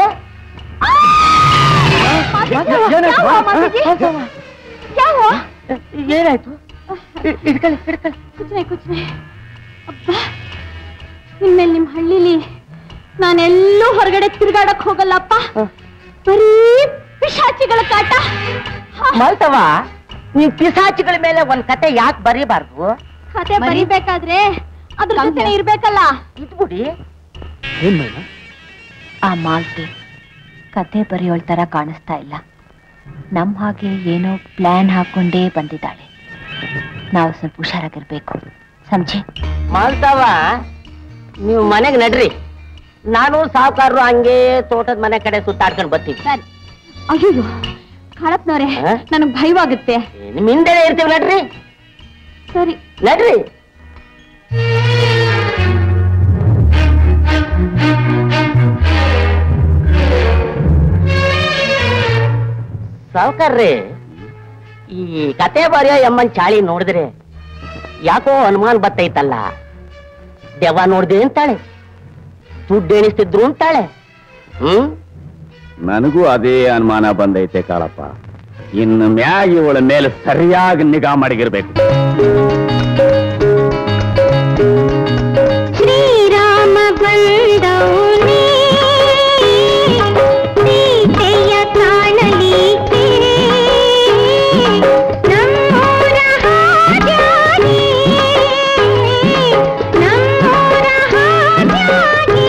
ಯಾವ ಮಾತಾಡಿ? ಯಾವ? ಏನಾಯ್ತು ಹಿಡ್ಕೊಳ್ಳಿ ಹಿಡ್ಕೊಳ್ಳಿ ಕುಚ್ನೆ ಕುಚ್ನೆ ಅಬ್ಬಾ ಇನ್ಮೇಲೆ ನಿಮ್ ಹಳ್ಳಿಲಿ ನಾನೆಲ್ಲೂ ಹೊರಗಡೆ ತಿರ್ಗಾಡಕ್ ಹೋಗಲ್ಲಪ್ಪ ಬರೀ ಪಿಶಾಚಿಗಳ ಕಾಟ ಹ, ಮಲ್ತವ ನೀವ್ ಪಿಸಾಚಿಗಳ ಮೇಲೆ ಒಂದ್ ಕತೆ ಯಾಕೆ ಬರೀಬಾರ್ದು ಕತೆ ಬರಿಬೇಕಾದ್ರೆ ಅದ್ರ ಜೊತೆನೆ ಇರ್ಬೇಕಲ್ಲ ಇದ್ಬಿಡಿ ಏನ್ ಮೇಡ ಆ ಮಾಲ್ತಿ ಕತೆ ಬರೆಯೋಳ್ ತರ ಕಾಣಿಸ್ತಾ ಇಲ್ಲ ನಮ್ ಹಾಗೆ ಏನೋ ಪ್ಲಾನ್ ಹಾಕೊಂಡೇ ಬಂದಿದ್ದಾಳೆ ನಾವು ಸ್ವಲ್ಪ ಹುಷಾರಾಗಿರ್ಬೇಕು ಸಂಜೆ ಮಾಲ್ತವ ನೀವು ಮನೆಗ್ ನಡ್ರಿ ನಾನು ಸಾವುಕಾರರು ಹಂಗೆ ತೋಟದ ಮನೆ ಕಡೆ ಸುತ್ತಾಡ್ಕೊಂಡು ಬರ್ತೀವಿ ಸರಿ ಅಯ್ಯೋ ಕಾಳಪ್ನವ್ರೆ ಹ? ನನಗ್ ಭಯವಾಗುತ್ತೆ ನಿಮ್ ಹಿಂದೆನೆ ಇರ್ತೀವಿ ನಡ್ರಿ ಸರಿ ನಡ್ರಿ ಸಾವುಕಾರ್ರಿ ಈ ಕತೆ ಬರೆಯೋ ಎಮ್ಮನ್ ಚಾಳಿ ನೋಡಿದ್ರೆ ಯಾಕೋ ಅನುಮಾನ ಬತ್ತೈತಲ್ಲ ದೆವ್ವ ನೋಡ್ದೆ ಅಂತಾಳೆ ದುಡ್ಡು ಎಣಿಸ್ತಿದ್ರು ಅಂತಾಳೆ ಹ್ಮ್ ನನಗೂ ಅದೇ ಅನುಮಾನ ಬಂದೈತೆ ಕಾಳಪ್ಪ ಇನ್ನು ಮ್ಯಾಗ ಇವಳ ಮೇಲೆ ಸರಿಯಾಗಿ ನಿಗಾ ಮಾಡಿಗಿರ್ಬೇಕು ಶ್ರೀರಾಮ ಬಂದವನೇ ಸೀತೆಯ ಕಾಣಲಿಕ್ಕೆ ನಮ್ಮೂರ ಹಾದ್ಯಾಗಿ ನಮ್ಮೂರ ಹಾದ್ಯಾಗಿ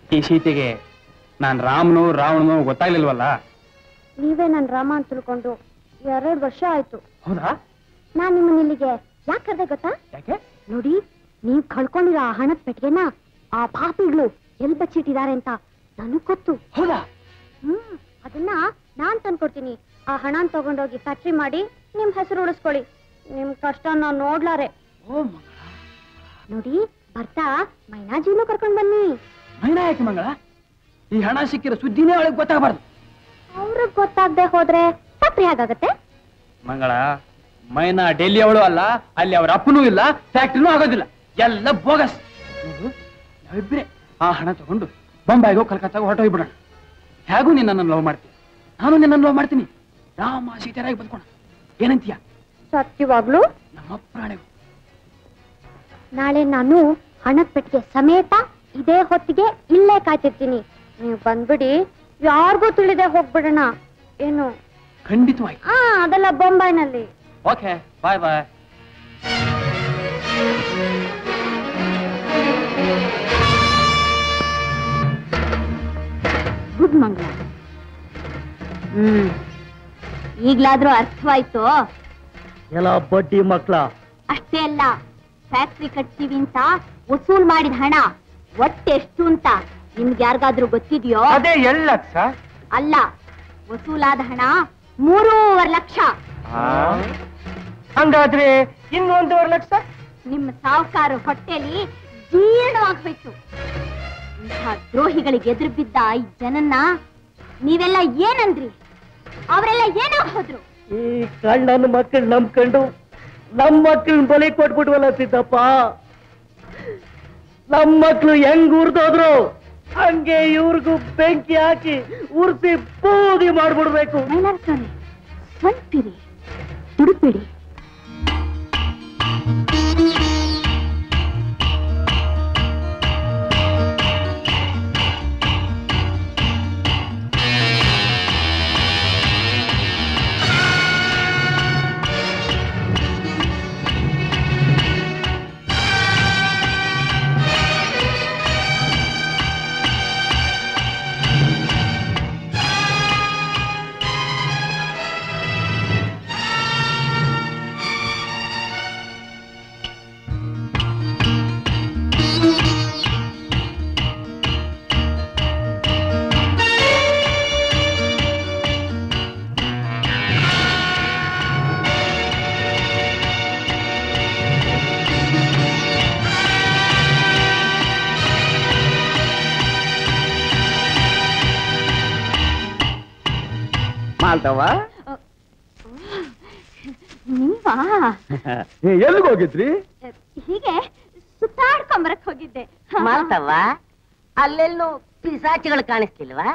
ಈ ಸೀತೆಗೆ ನಾನ್ ರಾಮನು ರಾವಣನು ಗೊತ್ತಾಗ್ಲಿಲ್ವಲ್ಲ ನೀವೇ ನನ್ ರಾಮ ಅಂತ ತಿಳ್ಕೊಂಡು ಎರಡು ವರ್ಷ ಆಯ್ತು ಹೌದಾ ನಾನ್ ನಿಮ್ಮನ್ನ ಇಲ್ಲಿಗೆ ಯಾಕೆ ಕರೆದೆ ಗೊತ್ತಾ ಯಾಕೆ ನೋಡಿ ನೀವ್ ಕಳ್ಕೊಂಡಿರೋ ಆ ಹಣದ ಪೆಟ್ಟಿಗೆನ ಆ ಪಾಪಿಗಳು ಎಲ್ ಬಚ್ಚಿಟ್ಟಿದ್ದಾರೆ ಅಂತ ನನಗ್ ಗೊತ್ತು ಹೌದಾ ಹ್ಮ್ ಅದನ್ನ ನಾನ್ ತಂದ್ಕೊಡ್ತೀನಿ ಆ ಹಣನ್ ತಗೊಂಡೋಗಿ ಫ್ಯಾಕ್ಟ್ರಿ ಮಾಡಿ ನಿಮ್ ಹೆಸರು ಉಳಿಸ್ಕೊಳ್ಳಿ ನಿಮ್ ಕಷ್ಟ ನಾವ್ ನೋಡ್ಲಾರೆ ನೋಡಿ ಬರ್ತಾ ಮೈನಾಜಿನೂ ಕರ್ಕೊಂಡ್ ಬನ್ನಿ ಮೈನಾ ಯಾಕೆ ಮಂಗಳ ಈ ಹಣ ಸಿಕ್ಕಿರೋ ಸುದ್ದಿನೇ ಅವಳಿಗೆ ಗೊತ್ತಾಗಬಾರ್ದು ಅವ್ರಿಗೆ ಗೊತ್ತಾಗ್ದೆ ಹೋದ್ರೆ ಫ್ಯಾಕ್ಟ್ರಿ ಹೇಗಾಗತ್ತೆ ಮಂಗಳ ಮೈನಾ ಡೆಲ್ಲಿ ಅವಳು ಅಲ್ಲ ಅಲ್ಲಿ ಅವರ ಅಪ್ಪನೂ ಇಲ್ಲ ಫ್ಯಾಕ್ಟ್ರಿನೂ ಆಗೋದಿಲ್ಲ ಎಲ್ಲ ಬೋಗಸ್ ನೋಡು, ನಾವಿಬ್ರೇ ಆ ಹಣ ತಗೊಂಡು ಬೊಂಬಾಯಿಗೋ ಕಲ್ಕತ್ತಾಗ ಹೊರಟೋಗ್ಬಿಡೋಣ ಹೇಗೂ ನಿನ್ನನ್ನು ಲವ್ ಮಾಡ್ತೀನಿ ನಾನು ನಿನ್ನನ್ನು ಲವ್ ಮಾಡ್ತೀನಿ ರಾಮ ಸೀತಾರಾಗಿ ಬದುಕೋಣ ಏನಂತೀಯ ಸತ್ಯವಾಗ್ಲು ನಮ್ಮ ಪ್ರಾಣಿಗೂ ನಾಳೆ ನಾನು ಹಣದ ಪೆಟ್ಟಿಗೆ ಸಮೇತ ಇದೇ ಹೊತ್ತಿಗೆ ಇಲ್ಲೇ ಕಾಯ್ತಿರ್ತೀನಿ ನೀವು ಬಂದ್ಬಿಡಿ ಯಾರಿಗೂ ತಿಳಿದೆ ಹೋಗ್ಬಿಡೋಣ ಏನು ಖಂಡಿತವಾಗಿ ಆ ಅದೆಲ್ಲ ಬೊಂಬಾಯ್ನಲ್ಲಿ ಓಕೆ ಬಾಯ್ ಬಾಯ್ ಗುಡ್ ಮಂಗಳ ಹ್ಮ್ ಈಗ್ಲಾದ್ರೂ ಅರ್ಥವಾಯ್ತು ಎಲ್ಲ ಬಡ್ಡಿ ಮಕ್ಳ ಅಷ್ಟೇ ಅಲ್ಲ ಫ್ಯಾಕ್ಟ್ರಿ ಕಟ್ತೀವಿ ಅಂತ ವಸೂಲ್ ಮಾಡಿದ ಹಣ ಒಟ್ಟೆಷ್ಟು ಅಂತ ನಿಮ್ಗೆ ಯಾರಿಗಾದ್ರೂ ಗೊತ್ತಿದ್ಯೋ ಅದೇ ಎಳ್ಳು ಲಕ್ಷ ಅಲ್ಲ ವಸೂಲಾದ ಹಣ ಮೂರೂವರೆ ಲಕ್ಷ ಹಂಗಾದ್ರೆ ಇನ್ನೊಂದೂವರೆ ಲಕ್ಷ ನಿಮ್ಮ ಸಾಹುಕಾರ ಹೊಟ್ಟೆಲಿ ಜೀರ್ಣವಾಗ್ಬೇಕು ಇಂಥ ದ್ರೋಹಿಗಳಿಗೆ ಎದುರು ಬಿದ್ದ ಈ ಜನನ್ನ ನೀವೆಲ್ಲ ಏನಂದ್ರಿ ಅವರೆಲ್ಲ ಏನಾಗ್ ಹೋದ್ರು ಈ ಕಣ್ಣನ ಮಕ್ಕಳು ನಂಬ್ಕೊಂಡು ನಮ್ ಮಕ್ಕಳನ್ನ ಬಲಿ ಕೊಟ್ಬಿಟ್ವಲ್ಲ ಸಿದ್ದಪ್ಪ ನಮ್ ಮಕ್ಳು ಹೆಂಗ್ ಉರ್ದೋದ್ರು ಹಂಗೆ ಇವ್ರಿಗೂ ಬೆಂಕಿ ಹಾಕಿ ಉರ್ಸಿ ಬೂದಿ ಮಾಡ್ಬಿಡ್ಬೇಕು ಮೈಲಾರಸ್ವಾಮಿ ಸ್ವಲ್ಪಿರಿ ದುಡುಕ್ಬಿಡಿ ಮಾಲ್ತವ ನೀವಾ ಎಲ್ಲಿಗೆ ಹೋಗಿದ್ರಿ ಹೀಗೆ ಸುತ್ತಾಡ್ಕೊಂಬರಕ್ ಹೋಗಿದ್ದೆ ಮಾಲ್ತವ್ವ ಅಲ್ಲೆಲ್ಲೂ ಪಿಸಾಚಿಗಳು ಕಾಣಿಸ್ತಿಲ್ವಾ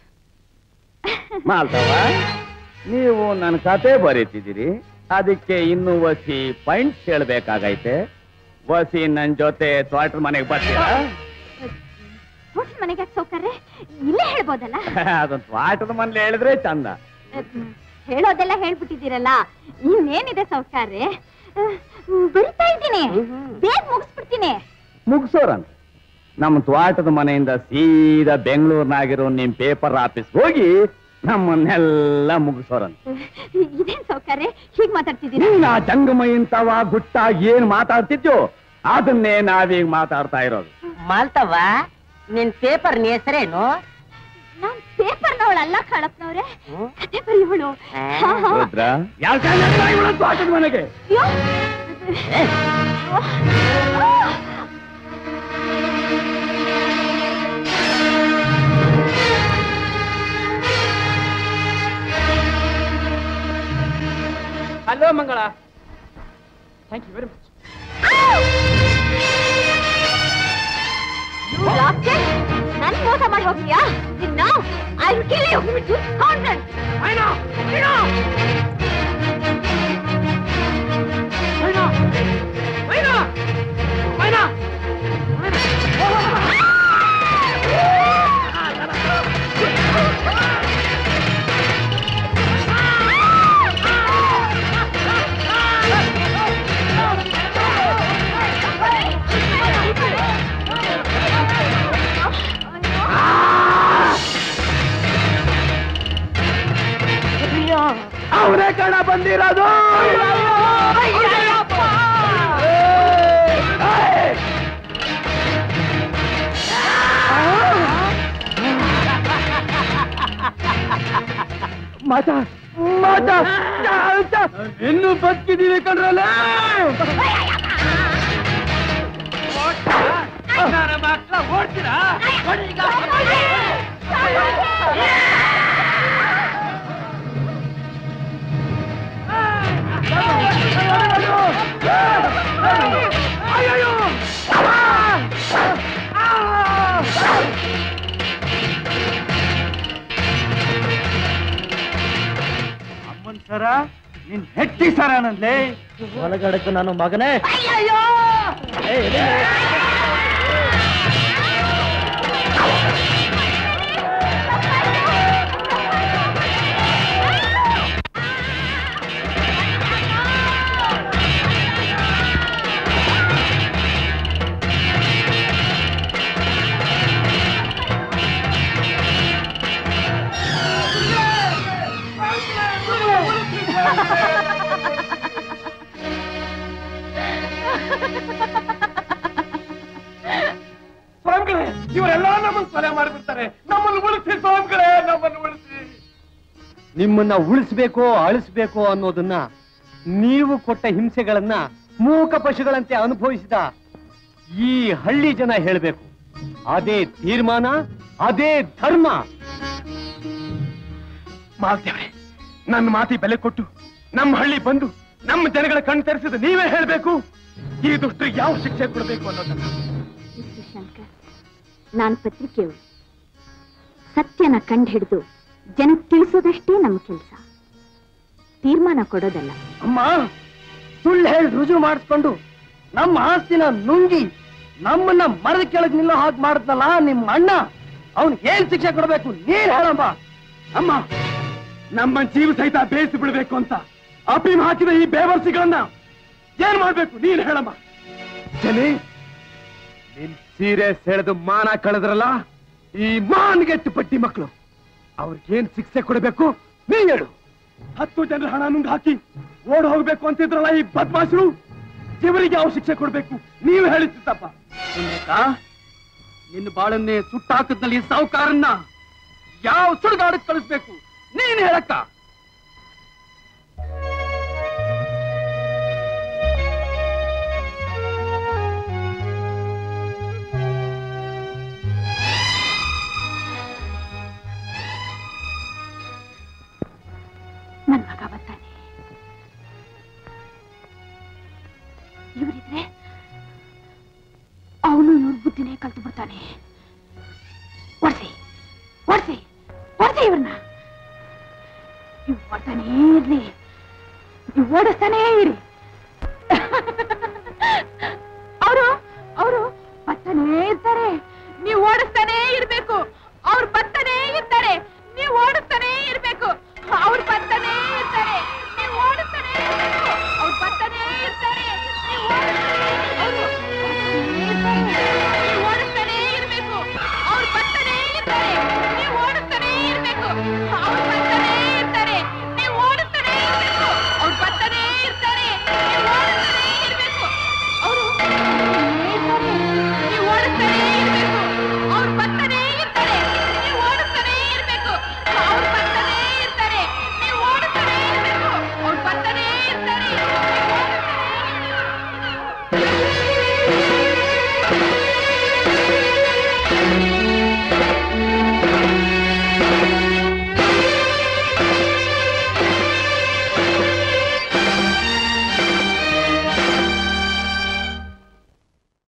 ಮಾಲ್ತವ ನೀವು ನನ್ನ ಕತೆ ಬರೀತಿದ್ದೀರಿ ಅದಕ್ಕೆ ಇನ್ನು ವಸಿ ಪಾಯಿಂಟ್ಸ್ ಹೇಳ್ಬೇಕಾಗೈತೆ ವಸಿ ನನ್ ಜೊತೆ ತ್ವಾಟ್ರ್ ಮನೆಗೆ ಬರ್ತೀರಾ ಹೋಟೆಲ್ ಮನೆಗೆ ಸೌಕರ್ಯ ಇಲ್ಲೇ ಹೇಳ್ಬೋದಲ್ಲ ಅದೊಂದು ತ್ವಾಟದ ಮನೇಲಿ ಹೇಳಿದ್ರೆ ಚಂದ ಹ್ಮ್, ಹೇಳೋದೆಲ್ಲ ಹೇಳ್ಬಿಟ್ಟಿದ್ದೀರಲ್ಲ ಇನ್ನೇನಿದೆ ಸೌಕರ್ಯ ಬರಿತಾ ಇದ್ದೀನಿ ಬೇಗ ಮುಗಿಸ್ಬಿಡ್ತೀನಿ ಮುಗಿಸೋರಂತ ನಮ್ಮ ತ್ವಾಟದ ಮನೆಯಿಂದ ಸೀದಾ ಬೆಂಗಳೂರಿನಾಗಿರೋ ನಿಮ್ ಪೇಪರ್ ಆಫೀಸ್ ಹೋಗಿ ನಮ್ಮನ್ನೆಲ್ಲ ಮುಗಿಸೋರಂತ ಇದೇನ್ ಸೌಕರ್ಯ ಹೀಗ್ ಮಾತಾಡ್ತಿದ್ದೀರಾ ನೀನ್ ಆ ಜಂಗಮ ಇಂತವ ಗುಟ್ಟ ಏನ್ ಮಾತಾಡ್ತಿದ್ಯೋ ಅದನ್ನೇ ನಾವೀಗ ಮಾತಾಡ್ತಾ ಇರೋದು ಮಾಲ್ತವ್ವ ನಿನ್ ಪೇಪರ್ ಹೆಸರೇನು ನಾನ್ ಪೇಪರ್ನವಳಲ್ಲ ಕಳಪ್ನವ್ರೆ ಕತೆ ಬರೆಯೋಳು ಹಾ, ಹಾ. ರುದ್ರ ಯಾಕೆ ತ್ವಾಟದ ಮನೆಗೆ ಅಯ್ಯೋ. ಆ. Hello Mangala thank you very much You rascal! ನನ್ ಮೋಸ ಮಾಡಿ ಹೋಗ್ತೀಯಾ ನಿನ್ನ I kill you you scoundrel Maina Maina Maina Maina Maina ಅಯ್ಯೋ ಕಣ ಬಂದಿರೋದು ಮಾತ ಮಾತ ಇನ್ನು ಬದುಕಿದೀವಿ ಕಣ್ರಲ್ಲ ಮಕ್ಕಳ ಓಡ್ತೀರಾ ಅಮ್ಮನ್ ಸರ ನಿನ್ ಹೆಟ್ಟಿ ಸರ ನನ್ಲೆ ಒಳಗಡಕ್ಕೆ ನಾನು ಮಗನೇ ಸ್ವಾಮಿಗಳೇ ಇವರೆಲ್ಲ ನಮ್ಮನ್ನು ಕೊಲೆ ಮಾಡಿಬಿಡ್ತಾರೆ ನಮ್ಮನ್ನು ಉಳಿಸಿ ಸ್ವಾಮಿಗಳೇ ನಮ್ಮನ್ನು ಉಳಿಸಿ ನಿಮ್ಮನ್ನ ಉಳಿಸ್ಬೇಕೋ ಅಳಿಸ್ಬೇಕೋ ಅನ್ನೋದನ್ನ ನೀವು ಕೊಟ್ಟ ಹಿಂಸೆಗಳನ್ನ ಮೂಕ ಪಶುಗಳಂತೆ ಅನುಭವಿಸಿದ ಈ ಹಳ್ಳಿ ಜನ ಹೇಳಬೇಕು ಅದೇ ತೀರ್ಮಾನ ಅದೇ ಧರ್ಮ ಮಾಲ್ತೇವ್ರೆ ನನ್ನ ಮಾತಿ ಬೆಲೆ ಕೊಟ್ಟು ನಮ್ಮ ಹಳ್ಳಿ ಬಂದು ನಮ್ಮ ಜನಗಳ ಕಣ್ ತೆರೆಸಿದ ನೀವೇ ಹೇಳ್ಬೇಕು ಈ ದುಷ್ಟರಿಗೆ ಯಾವ ಶಿಕ್ಷೆ ಕೊಡಬೇಕು ಅನ್ನೋದನ್ನ ಮಿಸ್ಟರ್ ಶಂಕರ್ ನಾನು ಪತ್ರಿಕೆಯವರು ಸತ್ಯನ ಕಂಡು ಹಿಡಿದು ಜನಕ್ಕೆ ತಿಳಿಸೋದಷ್ಟೇ ನಮ್ಮ ಕೆಲಸ ತೀರ್ಮಾನ ಕೊಡೋದಲ್ಲ ಅಮ್ಮ ಸುಳ್ಳು ಹೇಳಿ ರುಜು ಮಾಡಿಸ್ಕೊಂಡು ನಮ್ಮ ಆಸ್ತಿನ ನುಂಗಿ ನಮ್ಮನ್ನ ಮರದ ಕೆಳಗೆ ನಿಲ್ಲೋ ಹಾಗೆ ಮಾಡಿದ್ನಲ್ಲ ನಿಮ್ಮ ಅಣ್ಣ ಅವನ್ ಏನ್ ಶಿಕ್ಷೆ ಕೊಡಬೇಕು ನೀನ್ ಹೇಳಮ್ಮ ಅಮ್ಮ ನಮ್ಮ ಜೀವ ಸಹಿತ ಬೇಯಿಸಿ ಬಿಡ್ಬೇಕು ಅಂತ ಅಪೀಮ್ ಹಾಕಿದ ಈ ಬೇವರ್ಸಿಗಳನ್ನ ಏನ್ ಮಾಡ್ಬೇಕು ನೀನ್ ಹೇಳಮ್ಮ ಜನಿ ನಿನ್ ಸೀರೆ ಸೆಳೆದು ಮಾನ ಕಳೆದ್ರಲ್ಲ ಈ ಮಾನ್ಗೆಟ್ಟು ಪಟ್ಟಿ ಮಕ್ಕಳು ಅವ್ರಿಗೇನ್ ಶಿಕ್ಷೆ ಕೊಡಬೇಕು ನೀ ಹೇಳು ಹತ್ತು ಜನರ ಹಣ ನುಂಗ್ ಹಾಕಿ ಓಡ್ ಹೋಗ್ಬೇಕು ಅಂತಿದ್ರಲ್ಲ ಈ ಬದ್ಮಾಶರು ಇವರಿಗೆ ಯಾವ ಶಿಕ್ಷೆ ಕೊಡ್ಬೇಕು ನೀವು ಹೇಳಿದ್ದಪ್ಪ ನಿನ್ನ ಬಾಳನ್ನೇ ಸುಟ್ಟಾಕದ್ನಲ್ಲಿ ಸಾವುಕಾರನ್ನ ಯಾವ ಸುಡುಗಾಡಕ್ ಕಳಿಸ್ಬೇಕು ನೀನ್ ಹೇಳಕ್ಕ ನನ್ ಮಗ ಬರ್ತಾನೆ ಇವರಿದ್ರೆ ಅವನು ಇವ್ರ ಬುದ್ಧಿನೇ ಕಲ್ತು ಬಿಡ್ತಾನೆ ಒಡ್ಸಿ ಒಡ್ಸಿ ಒಡ್ಸಿ ಇವ್ರನ್ನ